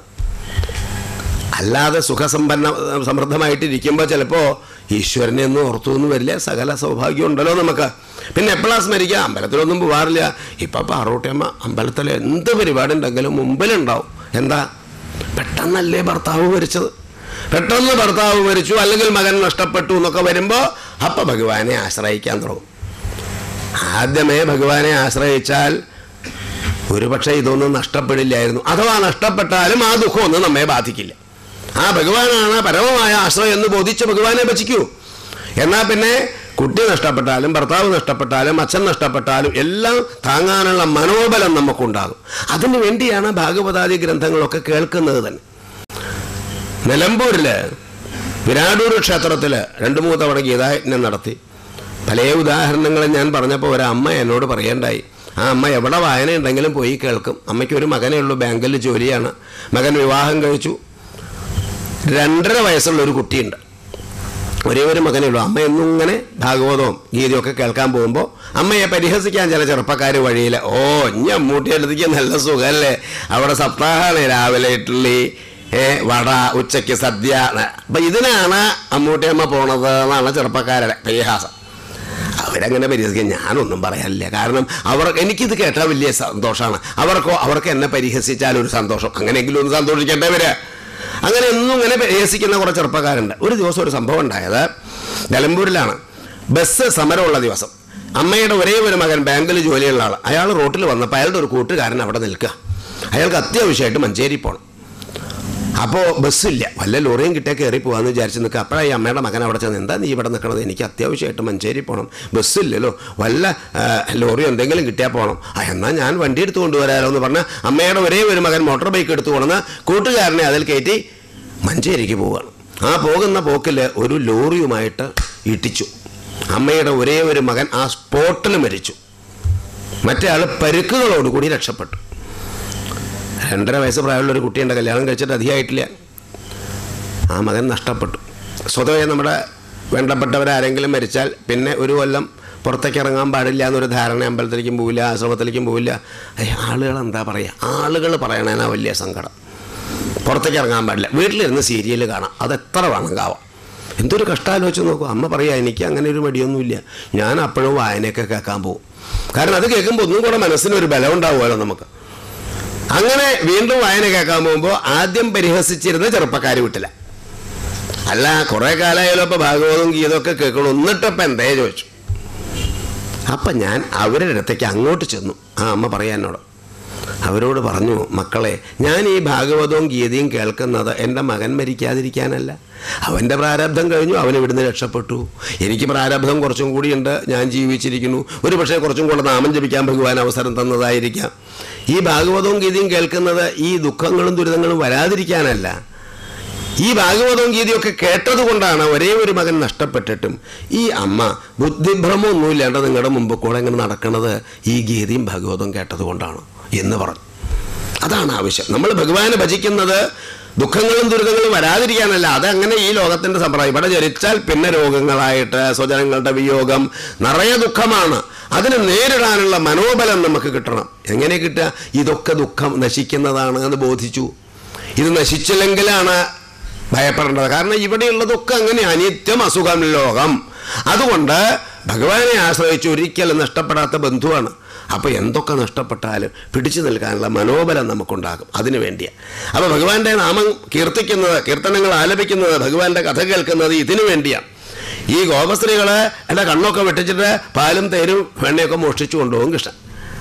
അല്ലാതെ സുഖസമ്പന്ന സമൃദ്ധമായിട്ടിരിക്കുമ്പോൾ ചിലപ്പോൾ ഈശ്വരനെ ഒന്നും ഓർത്തു ഒന്നും വരില്ല സകല സൗഭാഗ്യം ഉണ്ടല്ലോ നമുക്ക് പിന്നെ എപ്പോഴാ സ്മരിക്കുക അമ്പലത്തിലൊന്നും പോവാറില്ല ഇപ്പം പാറൂട്ടിയമ്മ അമ്പലത്തിൽ എന്ത് പരിപാടി ഉണ്ടെങ്കിലും മുമ്പിലുണ്ടാവും എന്താ പെട്ടെന്നല്ലേ ഭർത്താവ് മരിച്ചത് പെട്ടെന്ന് ഭർത്താവ് മരിച്ചു അല്ലെങ്കിൽ മകൻ നഷ്ടപ്പെട്ടു എന്നൊക്കെ വരുമ്പോൾ അപ്പം ഭഗവാനെ ആശ്രയിക്കാൻ തുടങ്ങും ആദ്യമേ ഭഗവാനെ ആശ്രയിച്ചാൽ ഒരുപക്ഷെ ഇതൊന്നും നഷ്ടപ്പെടില്ലായിരുന്നു അഥവാ നഷ്ടപ്പെട്ടാലും ആ ദുഃഖമൊന്നും നമ്മെ ബാധിക്കില്ല ആ ഭഗവാനാണ് പരമമായ ആശ്രയം എന്ന് ബോധിച്ച് ഭഗവാനെ ഭജിക്കൂ എന്നാൽ പിന്നെ കുട്ടി നഷ്ടപ്പെട്ടാലും ഭർത്താവ് നഷ്ടപ്പെട്ടാലും അച്ഛൻ നഷ്ടപ്പെട്ടാലും എല്ലാം താങ്ങാനുള്ള മനോബലം നമുക്കുണ്ടാകും അതിനു വേണ്ടിയാണ് ഭാഗവതാദി ഗ്രന്ഥങ്ങളൊക്കെ കേൾക്കുന്നത് തന്നെ നിലമ്പൂരിൽ വിരാടൂർ ക്ഷേത്രത്തിൽ രണ്ട് മൂന്ന് തവണ ഗീതായജ്ഞം നടത്തി പല ഉദാഹരണങ്ങളും ഞാൻ പറഞ്ഞപ്പോൾ ഒരമ്മ എന്നോട് പറയേണ്ടായി ആ അമ്മ എവിടെ വായന ഉണ്ടെങ്കിലും പോയി കേൾക്കും അമ്മയ്ക്ക് ഒരു മകനേ ഉള്ളൂ ബാങ്കിൽ ജോലിയാണ് മകൻ വിവാഹം കഴിച്ചു രണ്ടര വയസ്സുള്ള ഒരു കുട്ടിയുണ്ട് ഒരേ ഒരു മകനേ ഉള്ളൂ അമ്മ എന്നും ഇങ്ങനെ ഭാഗവതവും ഗീതയും ഒക്കെ കേൾക്കാൻ പോകുമ്പോൾ അമ്മയെ പരിഹസിക്കാൻ ചില ചെറുപ്പക്കാർ വഴിയിൽ ഓ ഇനി അമ്മൂട്ടിയെടുത്തേക്ക് നല്ല സുഖമല്ലേ അവിടെ സപ്താഹമാണ് രാവിലെ ഇഡ്ഡലി ഏ വട ഉച്ചയ്ക്ക് സദ്യ അപ്പം ഇതിനാണ് അമ്മൂട്ടിയമ്മ പോണത് എന്നാണ് ചെറുപ്പക്കാരുടെ പരിഹാസം അവരങ്ങനെ പരിഹസിക്കാൻ ഞാനൊന്നും പറയാനില്ല കാരണം അവർ എനിക്കിത് കേട്ടാൽ വലിയ സന്തോഷമാണ് അവർക്കോ അവർക്ക് എന്നെ പരിഹസിച്ചാൽ ഒരു സന്തോഷം അങ്ങനെയെങ്കിലും ഒന്ന് സന്തോഷിക്കട്ടെ ഇവര് അങ്ങനെ ഒന്നും ഇങ്ങനെ പരിഹസിക്കുന്ന കുറച്ച് ചെറുപ്പക്കാരുണ്ട് ഒരു ദിവസം ഒരു സംഭവം ഉണ്ടായത് നിലമ്പൂരിലാണ് ബസ് സമരമുള്ള ദിവസം അമ്മയുടെ ഒരേ ഒരു മകൻ ബാങ്കിൽ ജോലിയുള്ള ആൾ അയാൾ റോട്ടിൽ വന്നപ്പോൾ അയാളുടെ ഒരു കൂട്ടുകാരൻ അവിടെ നിൽക്കുക അയാൾക്ക് അത്യാവശ്യമായിട്ട് മഞ്ചേരി പോകണം അപ്പോൾ ബസ്സില്ല വല്ല ലോറിയും കിട്ടിയാൽ കയറി പോകാമെന്ന് വിചാരിച്ച് നിൽക്കുക അപ്പോഴാണ് ഈ അമ്മയുടെ മകൻ അവിടെ ചെന്ന് എന്താ നീ ഇവിടെ നിൽക്കണത് എനിക്ക് അത്യാവശ്യമായിട്ട് മഞ്ചേരി പോകണം ബസ്സില്ലല്ലോ വല്ല ആ, ലോറിയോ എന്തെങ്കിലും കിട്ടിയാൽ പോകണം ആ എന്നാൽ ഞാൻ വണ്ടി എടുത്ത് കൊണ്ടുവരാമല്ലോ എന്ന് പറഞ്ഞാൽ അമ്മയുടെ ഒരേ ഒരു മകൻ മോട്ടോർ ബൈക്ക് എടുത്ത് കൊണ്ടുവന്ന് കൂട്ടുകാരനെ അതിൽ കയറ്റി മഞ്ചേരിക്ക് പോവുകയാണ് ആ പോകുന്ന പോക്കിൽ ഒരു ലോറിയുമായിട്ട് ഇടിച്ചു അമ്മയുടെ ഒരേ ഒരു മകൻ ആ സ്പോട്ടിൽ മരിച്ചു മറ്റേ ആൾ പരുക്കുകളോടുകൂടി രക്ഷപ്പെട്ടു രണ്ടര വയസ്സ് പ്രായമുള്ള ഒരു കുട്ടിയുണ്ട് കല്യാണം കഴിച്ചിട്ട് അധികമായിട്ടില്ല ആ മകൻ നഷ്ടപ്പെട്ടു സ്വതവേ നമ്മുടെ വേണ്ടപ്പെട്ടവരാരെങ്കിലും മരിച്ചാൽ പിന്നെ ഒരു കൊല്ലം പുറത്തേക്ക് ഇറങ്ങാൻ പാടില്ല എന്നൊരു ധാരണ അമ്പലത്തിലേക്കും പോവില്ല ആശ്രമത്തിലേക്കും പോവില്ല അയ്യ, ആളുകൾ എന്താ പറയുക ആളുകൾ പറയണേനാ വലിയ സങ്കടം പുറത്തേക്ക് ഇറങ്ങാൻ പാടില്ല വീട്ടിലിരുന്ന് സീരിയൽ കാണാം അത് എത്ര വേണമെങ്കിൽ ആവാം എന്തൊരു കഷ്ടാലോചിച്ച് നോക്കൂ അമ്മ പറയാ എനിക്ക് അങ്ങനെ ഒരു മടിയൊന്നുമില്ല ഞാൻ അപ്പോഴും വായനയൊക്കെ കേൾക്കാൻ പോകും കാരണം അത് കേൾക്കുമ്പോൾ ഒന്നും കൂടെ മനസ്സിനൊരു ബലം ഉണ്ടാവുമല്ലോ നമുക്ക് അങ്ങനെ വീണ്ടും വായന കേൾക്കാൻ പോകുമ്പോൾ ആദ്യം പരിഹസിച്ചിരുന്ന ചെറുപ്പക്കാർ വിട്ടില്ല അല്ല കുറേ കാലമായാലും ഇപ്പം ഭാഗവതവും ഗീതമൊക്കെ കേൾക്കണം എന്നിട്ടപ്പം എന്തേ ചോദിച്ചു അപ്പം ഞാൻ അവരുടെ അടുത്തേക്ക് അങ്ങോട്ട് ചെന്നു ആ അമ്മ പറയാ എന്നോട് അവരോട് പറഞ്ഞു മക്കളെ ഞാൻ ഈ ഭാഗവതവും ഗീതയും കേൾക്കുന്നത് എൻ്റെ മകൻ മരിക്കാതിരിക്കാനല്ല അവൻ്റെ പ്രാരബ്ധം കഴിഞ്ഞു അവൻ ഇവിടുന്ന് രക്ഷപ്പെട്ടു എനിക്ക് പ്രാരബ്ധം കുറച്ചും കൂടിയുണ്ട് ഞാൻ ജീവിച്ചിരിക്കുന്നു ഒരു പക്ഷേ കുറച്ചും കൂടെ നാമം ജപിക്കാൻ ഭഗവാൻ അവസരം തന്നതായിരിക്കാം ഈ ഭാഗവതവും ഗീതയും കേൾക്കുന്നത് ഈ ദുഃഖങ്ങളും ദുരിതങ്ങളും വരാതിരിക്കാനല്ല ഈ ഭാഗവതവും ഗീതയൊക്കെ കേട്ടതുകൊണ്ടാണ് ഒരേ ഒരു മകൻ നഷ്ടപ്പെട്ടിട്ടും ഈ അമ്മ ബുദ്ധിഭ്രമമൊന്നും ഇല്ലാണ്ട് നിങ്ങളുടെ മുമ്പ് കൂടെ ഇങ്ങനെ നടക്കുന്നത് ഈ ഗീതയും ഭാഗവതവും കേട്ടതുകൊണ്ടാണ് എന്ന് പറഞ്ഞു അതാണ് ആവശ്യം നമ്മൾ ഭഗവാനെ ഭജിക്കുന്നത് ദുഃഖങ്ങളും ദുരിതങ്ങളും വരാതിരിക്കാനല്ല അതങ്ങനെ ഈ ലോകത്തിന്റെ സമ്പ്രദായം ഇവിടെ ജനിച്ചാൽ പിന്നെ രോഗങ്ങളായിട്ട് സ്വജനങ്ങളുടെ വിയോഗം നിറയെ ദുഃഖമാണ് അതിനെ നേരിടാനുള്ള മനോബലം നമുക്ക് കിട്ടണം എങ്ങനെ കിട്ടുക ഇതൊക്കെ ദുഃഖം നശിക്കുന്നതാണ് എന്ന് ബോധിച്ചു ഇത് നശിച്ചില്ലെങ്കിലാണ് ഭയപ്പെടേണ്ടത് കാരണം ഇവിടെയുള്ളതൊക്കെ അങ്ങനെ അനിത്യം അസുഖം ലോകം അതുകൊണ്ട് ഭഗവാനെ ആശ്രയിച്ച് ഒരിക്കലും നഷ്ടപ്പെടാത്ത ബന്ധുവാണ് അപ്പോൾ എന്തൊക്കെ നഷ്ടപ്പെട്ടാലും പിടിച്ചു നിൽക്കാനുള്ള മനോബലം നമുക്കുണ്ടാകും അതിനു വേണ്ടിയാണ് അപ്പോൾ ഭഗവാന്റെ നാമം കീർത്തിക്കുന്നത് കീർത്തനങ്ങൾ ആലപിക്കുന്നത് ഭഗവാന്റെ കഥ കേൾക്കുന്നത് ഇതിനു വേണ്ടിയാണ് ഈ ഗോപസ്ത്രീകൾ എൻ്റെ കണ്ണൊക്കെ വെട്ടിച്ചിട്ട് പാലും തേരും വെണ്ണയൊക്കെ മോഷ്ടിച്ചു കൊണ്ടുപോകും കൃഷ്ണൻ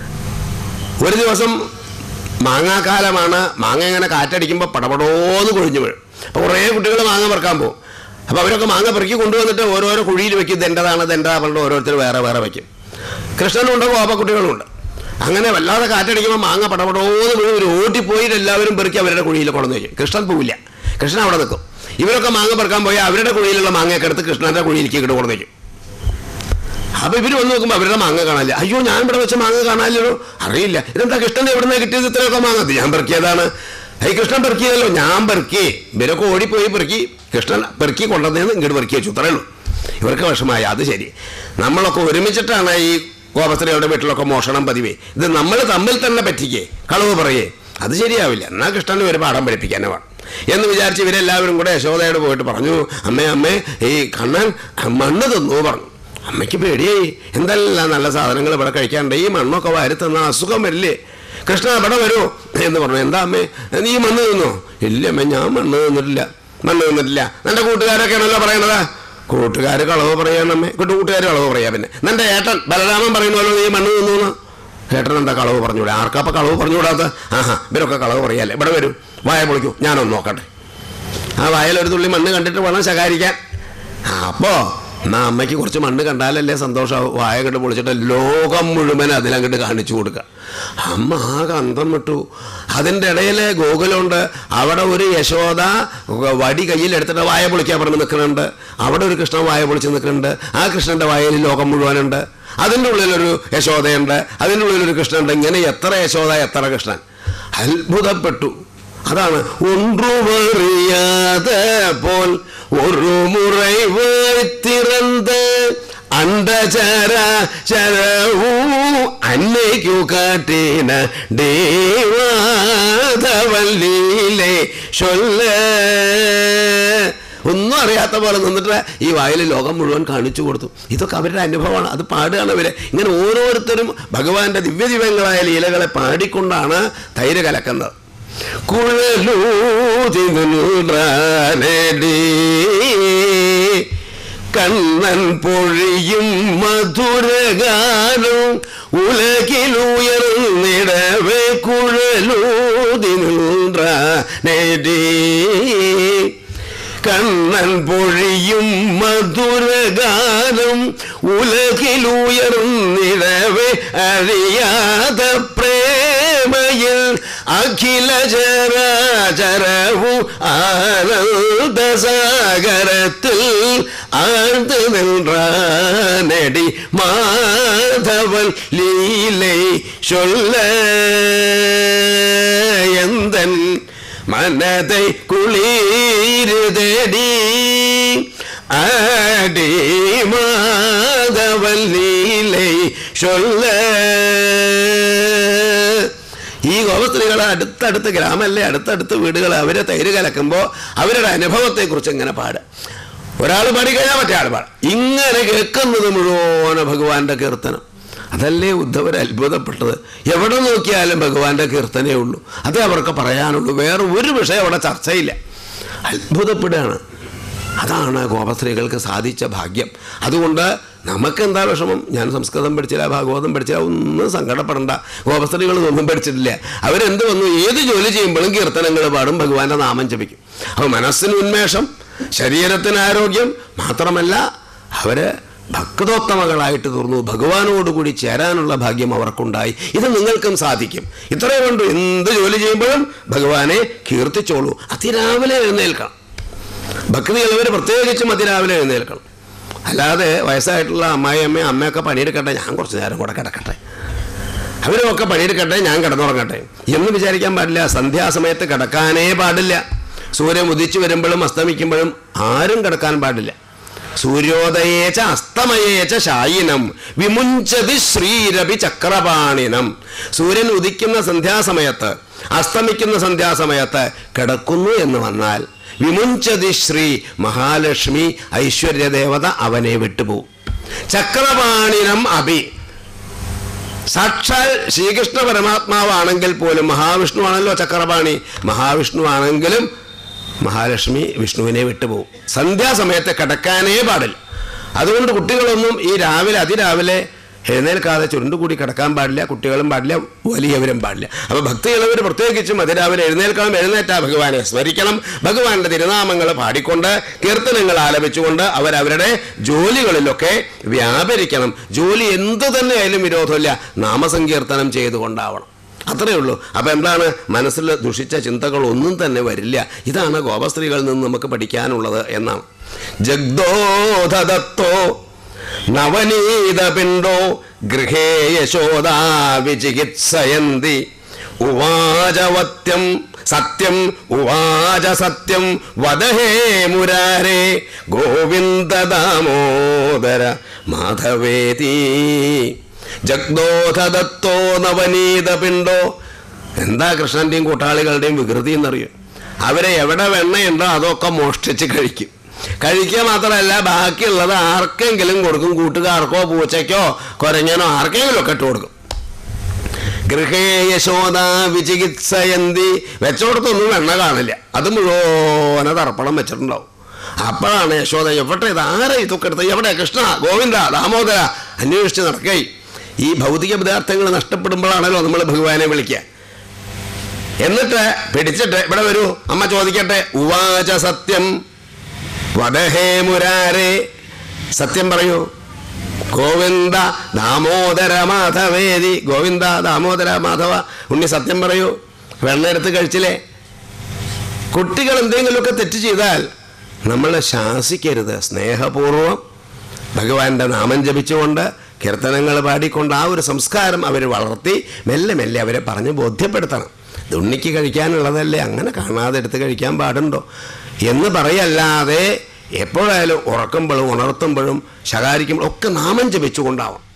ഒരു ദിവസം മാങ്ങാക്കാലമാണ് മാങ്ങ ഇങ്ങനെ കാറ്റടിക്കുമ്പോൾ പടപടോന്ന് കൊഴിഞ്ഞു വീഴും അപ്പോൾ കുറേ കുട്ടികൾ മാങ്ങ പെറുക്കാൻ പോകും അപ്പോൾ അവരൊക്കെ മാങ്ങ പെറുക്കി കൊണ്ടുവന്നിട്ട് ഓരോരോ കുഴിയിൽ വെക്കും ഇതെൻ്റെതാണ് ഇതെൻ്റെതാ പറഞ്ഞിട്ട് ഓരോരുത്തർ വേറെ വേറെ വെക്കും കൃഷ്ണനുണ്ട് കോപക്കുട്ടികളുണ്ട് അങ്ങനെ വല്ലാതെ കാറ്റടിക്കുമ്പോൾ മാങ്ങ പടപടോന്ന് വീഴും ഒരു ഓട്ടിപ്പോയിട്ട് എല്ലാവരും പെറുക്കി അവരുടെ കുഴിയിൽ കൊണ്ടുവന്ന് വയ്ക്കും കൃഷ്ണൻ പോവില്ല കൃഷ്ണൻ അവിടെ നിൽക്കും ഇവരൊക്കെ മാങ്ങ പെറുക്കാൻ പോയാൽ അവരുടെ കുഴിയിലുള്ള മാങ്ങയൊക്കെ എടുത്ത് കൃഷ്ണൻ്റെ കുഴിയിലേക്ക് ഇങ്ങോട്ട് കൊണ്ടുവന്ന് വയ്ക്കും അപ്പൊ ഇവര് വന്ന് നോക്കുമ്പോൾ അവരുടെ മാങ്ങ കാണാനില്ല അയ്യോ ഞാൻ ഇവിടെ വെച്ച മാങ്ങ കാണാനില്ലല്ലോ അറിയില്ല ഇതെന്താ കൃഷ്ണൻ എവിടെ നിന്ന് കിട്ടിയത് ഇത്രയൊക്കെ മാങ്ങ ഇത് ഞാൻ പെറുക്കിയതാണ് ഈ കൃഷ്ണൻ പെറുക്കിയതല്ലോ ഞാൻ പെറുക്കി ഇവരൊക്കെ ഓടിപ്പോയി പെറുക്കി കൃഷ്ണൻ പെറുക്കി കൊണ്ടുവന്നതെന്ന് ഇങ്ങോട്ട് പെറുക്കി വെച്ചു അത്രേ ഉള്ളൂ ഇവർക്ക് വിഷമായി അത് ശരി നമ്മളൊക്കെ ഒരുമിച്ചിട്ടാണ് ഈ ഗോപസ്ത്രീകളുടെ വീട്ടിലൊക്കെ മോഷണം പതിവേ ഇത് നമ്മൾ തമ്മിൽ തന്നെ പറ്റിക്കേ കളവ് പറയേ അത് ശരിയാവില്ല എന്നാൽ കൃഷ്ണന് ഒരു പാഠം പഠിപ്പിക്കാനേ വേണം എന്ന് വിചാരിച്ച് ഇവരെല്ലാവരും കൂടെ യശോദയോട് പോയിട്ട് പറഞ്ഞു അമ്മേ അമ്മേ ഈ കണ്ണൻ മണ്ണ് തന്നു പറഞ്ഞു അമ്മയ്ക്ക് പേടിയായി എന്തെല്ലാം നല്ല സാധനങ്ങൾ ഇവിടെ കഴിക്കാണ്ട് ഈ മണ്ണൊക്കെ വാരി തന്ന അസുഖം വരില്ലേ കൃഷ്ണ ഇവിടെ വരൂ എന്ന് പറഞ്ഞു എന്താ അമ്മേ നീ മണ്ണ് തിന്നോ ഇല്ല അമ്മേ ഞാൻ മണ്ണ് തിന്നിട്ടില്ല മണ്ണ് തിന്നിട്ടില്ല നിന്റെ കൂട്ടുകാരൊക്കെയാണല്ലോ പറയണതാ കൂട്ടുകാർ കളവ് പറയാണമ്മേ കൂട്ടുകാർ കളവ് പറയാ പിന്നെ നിന്റെ ഏട്ടൻ ബലരാമൻ പറയുന്നല്ലോ നീ മണ്ണ് തിന്നു ഏട്ടൻ എന്താ കളവ് പറഞ്ഞൂടെ ആർക്കാപ്പ കളവ് പറഞ്ഞുകൂടാത്ത ആഹാ ഇവരൊക്കെ കളവ് പറയാല്ലേ ഇവിടെ വരൂ വായ പൊളിക്കൂ ഞാനൊന്ന് നോക്കട്ടെ ആ വായൽ ഒരു തുള്ളി മണ്ണ് കണ്ടിട്ട് വേണം ശകാരിക്കാൻ അപ്പോ എന്നാ അമ്മയ്ക്ക് കുറച്ച് മണ്ണ് കണ്ടാലല്ലേ സന്തോഷമാവും വായ കണ്ട് പൊളിച്ചിട്ട് ലോകം മുഴുവൻ അതിലങ്ങോട്ട് കാണിച്ചു കൊടുക്കുക അമ്മ ആകെ അന്തം വിട്ടു അതിൻ്റെ ഇടയിൽ ഗോകുലമുണ്ട് അവിടെ ഒരു യശോദ വടി കയ്യിലെടുത്തിട്ട് വായ പൊളിക്കാൻ പറഞ്ഞ് നിൽക്കുന്നുണ്ട് അവിടെ ഒരു കൃഷ്ണൻ വായ പൊളിച്ച് നിൽക്കുന്നുണ്ട് ആ കൃഷ്ണൻ്റെ വായയിൽ ലോകം മുഴുവനുണ്ട് അതിൻ്റെ ഉള്ളിലൊരു യശോദയുണ്ട് അതിൻ്റെ ഉള്ളിലൊരു കൃഷ്ണനുണ്ട് ഇങ്ങനെ എത്ര യശോദ എത്ര കൃഷ്ണൻ അത്ഭുതപ്പെട്ടു അതാണ് ഒன்றுമറിയാத போல் ஒரு முறை வைத்திறந்த அண்டச்சர சரவு அன்னைக்கு காட்டின தேவாதவல்லீலே சொல்ல ഒന്നും അറിയാത്ത പോലെ നിന്നിട്ട് ഈ വായിൽ ലോകം മുഴുവൻ കാണിച്ചു കൊടുത്തു ഇതൊക്കെ അവരുടെ അനുഭവമാണ് അത് പാടുകയാണ് അവരെ ഇങ്ങനെ ഓരോരുത്തരും ഭഗവാന്റെ ദിവ്യദിവ്യങ്ങളായ ലീലകളെ പാടിക്കൊണ്ടാണ് തൈര് കലക്കുന്നത് കുഴലൂതിനുറാനടി കണ്ണൻ പൊഴിയും മധുരഗാനം ഉലകിലുയർന്നിടവേ കുഴലൂതിനുറാനടി കണ്ണൻ പൊഴിയും മധുരഗാനം ഉലകിലുയർന്നിടവേ അറിയാത പ്രേമയിൽ അഖില ചരാചരവു ആനന്ദസാഗരത്തിൽ ആഴ്ந்து நின்றானடி மாதவன் லீலை சொல்ல எந்தன் மனதை குளிருதடி அடி மாதவன் லீலை சொல்ல ഈ ഗോപസ്ത്രീകൾ അടുത്തടുത്ത് ഗ്രാമല്ലേ അടുത്തടുത്ത് വീടുകൾ അവരെ തൈര് കലക്കുമ്പോൾ അവരുടെ അനുഭവത്തെക്കുറിച്ച് ഇങ്ങനെ പാടുക ഒരാൾ പാടിക്കഴിഞ്ഞാൽ മറ്റേ ആൾ പാടും ഇങ്ങനെ കേൾക്കുന്നത് മുഴുവൻ ഭഗവാന്റെ കീർത്തനം അതല്ലേ ഉദ്ധവർ അത്ഭുതപ്പെട്ടത് എവിടെ നോക്കിയാലും ഭഗവാന്റെ കീർത്തനേ ഉള്ളൂ അതേ അവർക്ക് പറയാനുള്ളൂ വേറെ ഒരു വിഷയം അവിടെ ചർച്ചയില്ല അത്ഭുതപ്പെടുകയാണ് അതാണ് ഗോപസ്ത്രീകൾക്ക് സാധിച്ച ഭാഗ്യം അതുകൊണ്ട് നമുക്ക് എന്താ വിഷമം ഞാൻ സംസ്കൃതം പഠിച്ചില്ല ഭാഗവതം പഠിച്ചില്ല ഒന്നും സങ്കടപ്പെടണ്ട ഗോപസ്ത്രീകൾ ഒന്നും പഠിച്ചിട്ടില്ല അവരെന്ത് വന്നു ഏത് ജോലി ചെയ്യുമ്പോഴും കീർത്തനങ്ങൾ പാടും ഭഗവാന്റെ നാമം ജപിക്കും അപ്പോൾ മനസ്സിന് ഉന്മേഷം ശരീരത്തിന് ആരോഗ്യം മാത്രമല്ല അവര് ഭക്തോത്തമകളായിട്ട് തീർന്നു ഭഗവാനോടുകൂടി ചേരാനുള്ള ഭാഗ്യം അവർക്കുണ്ടായി ഇത് നിങ്ങൾക്കും സാധിക്കും ഇത്രയേ വേണ്ടു എന്ത് ജോലി ചെയ്യുമ്പോഴും ഭഗവാനെ കീർത്തിച്ചോളൂ അതിരാവിലെ എഴുന്നേൽക്കണം ഭക്തിയുള്ളവർ പ്രത്യേകിച്ചും അതിരാവിലെ എഴുന്നേൽക്കണം അല്ലാതെ വയസ്സായിട്ടുള്ള അമ്മായിയമ്മയും അമ്മയൊക്കെ പണിയെടുക്കട്ടെ ഞാൻ കുറച്ച് നേരം കൂടെ കിടക്കട്ടെ അവരുമൊക്കെ പണിയെടുക്കട്ടെ ഞാൻ കിടന്നുറങ്ങട്ടെ എന്ന് വിചാരിക്കാൻ പാടില്ല സന്ധ്യാസമയത്ത് കിടക്കാനേ പാടില്ല സൂര്യൻ ഉദിച്ചു വരുമ്പോഴും അസ്തമിക്കുമ്പോഴും ആരും കിടക്കാൻ പാടില്ല സൂര്യോദയേച്ച അസ്തമയേച്ച ശായിനം വിമുഞ്ചതി ശ്രീരവി ചക്രപാണിനം സൂര്യൻ ഉദിക്കുന്ന സന്ധ്യാസമയത്ത് അസ്തമിക്കുന്ന സന്ധ്യാസമയത്ത് കിടക്കുന്നു എന്ന് വന്നാൽ വിമുഞ്ചതി ശ്രീ മഹാലക്ഷ്മി ഐശ്വര്യദേവത അവനെ വിട്ടുപോകും ചക്രപാണിനം അഭി സാക്ഷാൽ ശ്രീകൃഷ്ണ പരമാത്മാവാണെങ്കിൽ പോലും മഹാവിഷ്ണു ആണല്ലോ ചക്രപാണി മഹാവിഷ്ണു ആണെങ്കിലും മഹാലക്ഷ്മി വിഷ്ണുവിനെ വിട്ടുപോകും സന്ധ്യാസമയത്ത് കിടക്കാനേ പാടില്ല അതുകൊണ്ട് കുട്ടികളൊന്നും ഈ രാവിലെ അതിരാവിലെ എഴുന്നേൽക്കാതെ ചുരുണ്ടുകൂടി കിടക്കാൻ പാടില്ല കുട്ടികളും പാടില്ല വലിയവരും പാടില്ല അപ്പോൾ ഭക്തിയുള്ളവർ പ്രത്യേകിച്ചും അതിരാവിലെ എഴുന്നേൽക്കണം എഴുന്നേറ്റാ ഭഗവാനെ സ്മരിക്കണം ഭഗവാന്റെ തിരുനാമങ്ങൾ പാടിക്കൊണ്ട് കീർത്തനങ്ങൾ ആലപിച്ചുകൊണ്ട് അവരവരുടെ ജോലികളിലൊക്കെ വ്യാപരിക്കണം ജോലി എന്തു തന്നെയായാലും വിരോധമില്ല നാമസങ്കീർത്തനം ചെയ്തുകൊണ്ടാവണം അത്രയേ ഉള്ളൂ അപ്പം എന്താണ് മനസ്സിൽ ദുഷിച്ച ചിന്തകൾ ഒന്നും തന്നെ വരില്ല ഇതാണ് ഗോപസ്ത്രീകളിൽ നിന്ന് നമുക്ക് പഠിക്കാനുള്ളത് എന്നാണ് ജഗ്ദോധത്തോ നവനീതപിണ്ടോ ഗൃഹേ യശോദാ വിചികിത്സയന്തി ഉവാചവത്യം സത്യം ഉവാച സത്യം വദഹേ മുരാരേ ഗോവിന്ദ ദാമോദര മാധവേതി ജഗ്ദോധദത്തോ നവനീതപിണ്ടോ എന്താ കൃഷ്ണന്റെയും കൂട്ടാളികളുടെയും വികൃതി എന്നറിയും അവരെ എവിടെ വെണ്ണയുണ്ടോ അതൊക്കെ മോഷ്ടിച്ച് കഴിക്കും കഴിക്കുക മാത്രമല്ല ബാക്കിയുള്ളത് ആർക്കെങ്കിലും കൊടുക്കും കൂട്ടുകാർക്കോ പൂച്ചയ്ക്കോ കുരങ്ങനോ ആർക്കെങ്കിലും ഒക്കെ ഇട്ട് കൊടുക്കും ഗൃഹേ യശോദ വിചികിത്സയന്തി വെച്ചോടത്തൊന്നും വെണ്ണ കാണില്ല അത് മുഴുവന തർപ്പണം വെച്ചിട്ടുണ്ടാവും അപ്പോഴാണ് യശോദ എവിടെ ഇത് ആരാ ഇതൊക്കെ എടുത്ത് എവിടെ കൃഷ്ണ ഗോവിന്ദ ദാമോദര അന്വേഷിച്ച് നടക്കേ ഈ ഭൗതിക പദാർത്ഥങ്ങൾ നഷ്ടപ്പെടുമ്പോഴാണല്ലോ നമ്മൾ ഭഗവാനെ വിളിക്കുക എന്നിട്ട് പിടിച്ചിട്ട് ഇവിടെ വരൂ അമ്മ ചോദിക്കട്ടെ ഉവാച സത്യം വടഹേ മുരാരേ സത്യം പറയൂ ഗോവിന്ദ ദാമോദര മാധവേദി ഗോവിന്ദ ദാമോദര മാധവ ഉണ്ണി സത്യം പറയൂ വെള്ളം എടുത്ത് കഴിച്ചില്ലേ കുട്ടികൾ എന്തെങ്കിലുമൊക്കെ തെറ്റ് ചെയ്താൽ നമ്മൾ ശാസിക്കരുത് സ്നേഹപൂർവം ഭഗവാന്റെ നാമം ജപിച്ചുകൊണ്ട് കീർത്തനങ്ങൾ പാടിക്കൊണ്ട് ആ ഒരു സംസ്കാരം അവർ വളർത്തി മെല്ലെ മെല്ലെ അവരെ പറഞ്ഞ് ബോധ്യപ്പെടുത്തണം ഇത് ഉണ്ണിക്ക് കഴിക്കാനുള്ളതല്ലേ അങ്ങനെ കാണാതെ എടുത്ത് കഴിക്കാൻ പാടുണ്ടോ എന്ന് പറയല്ലാതെ എപ്പോഴായാലും ഉറക്കുമ്പോഴും ഉണർത്തുമ്പോഴും ശകാരിക്കുമ്പോഴും ഒക്കെ നാമം ജപിച്ചുകൊണ്ടാവും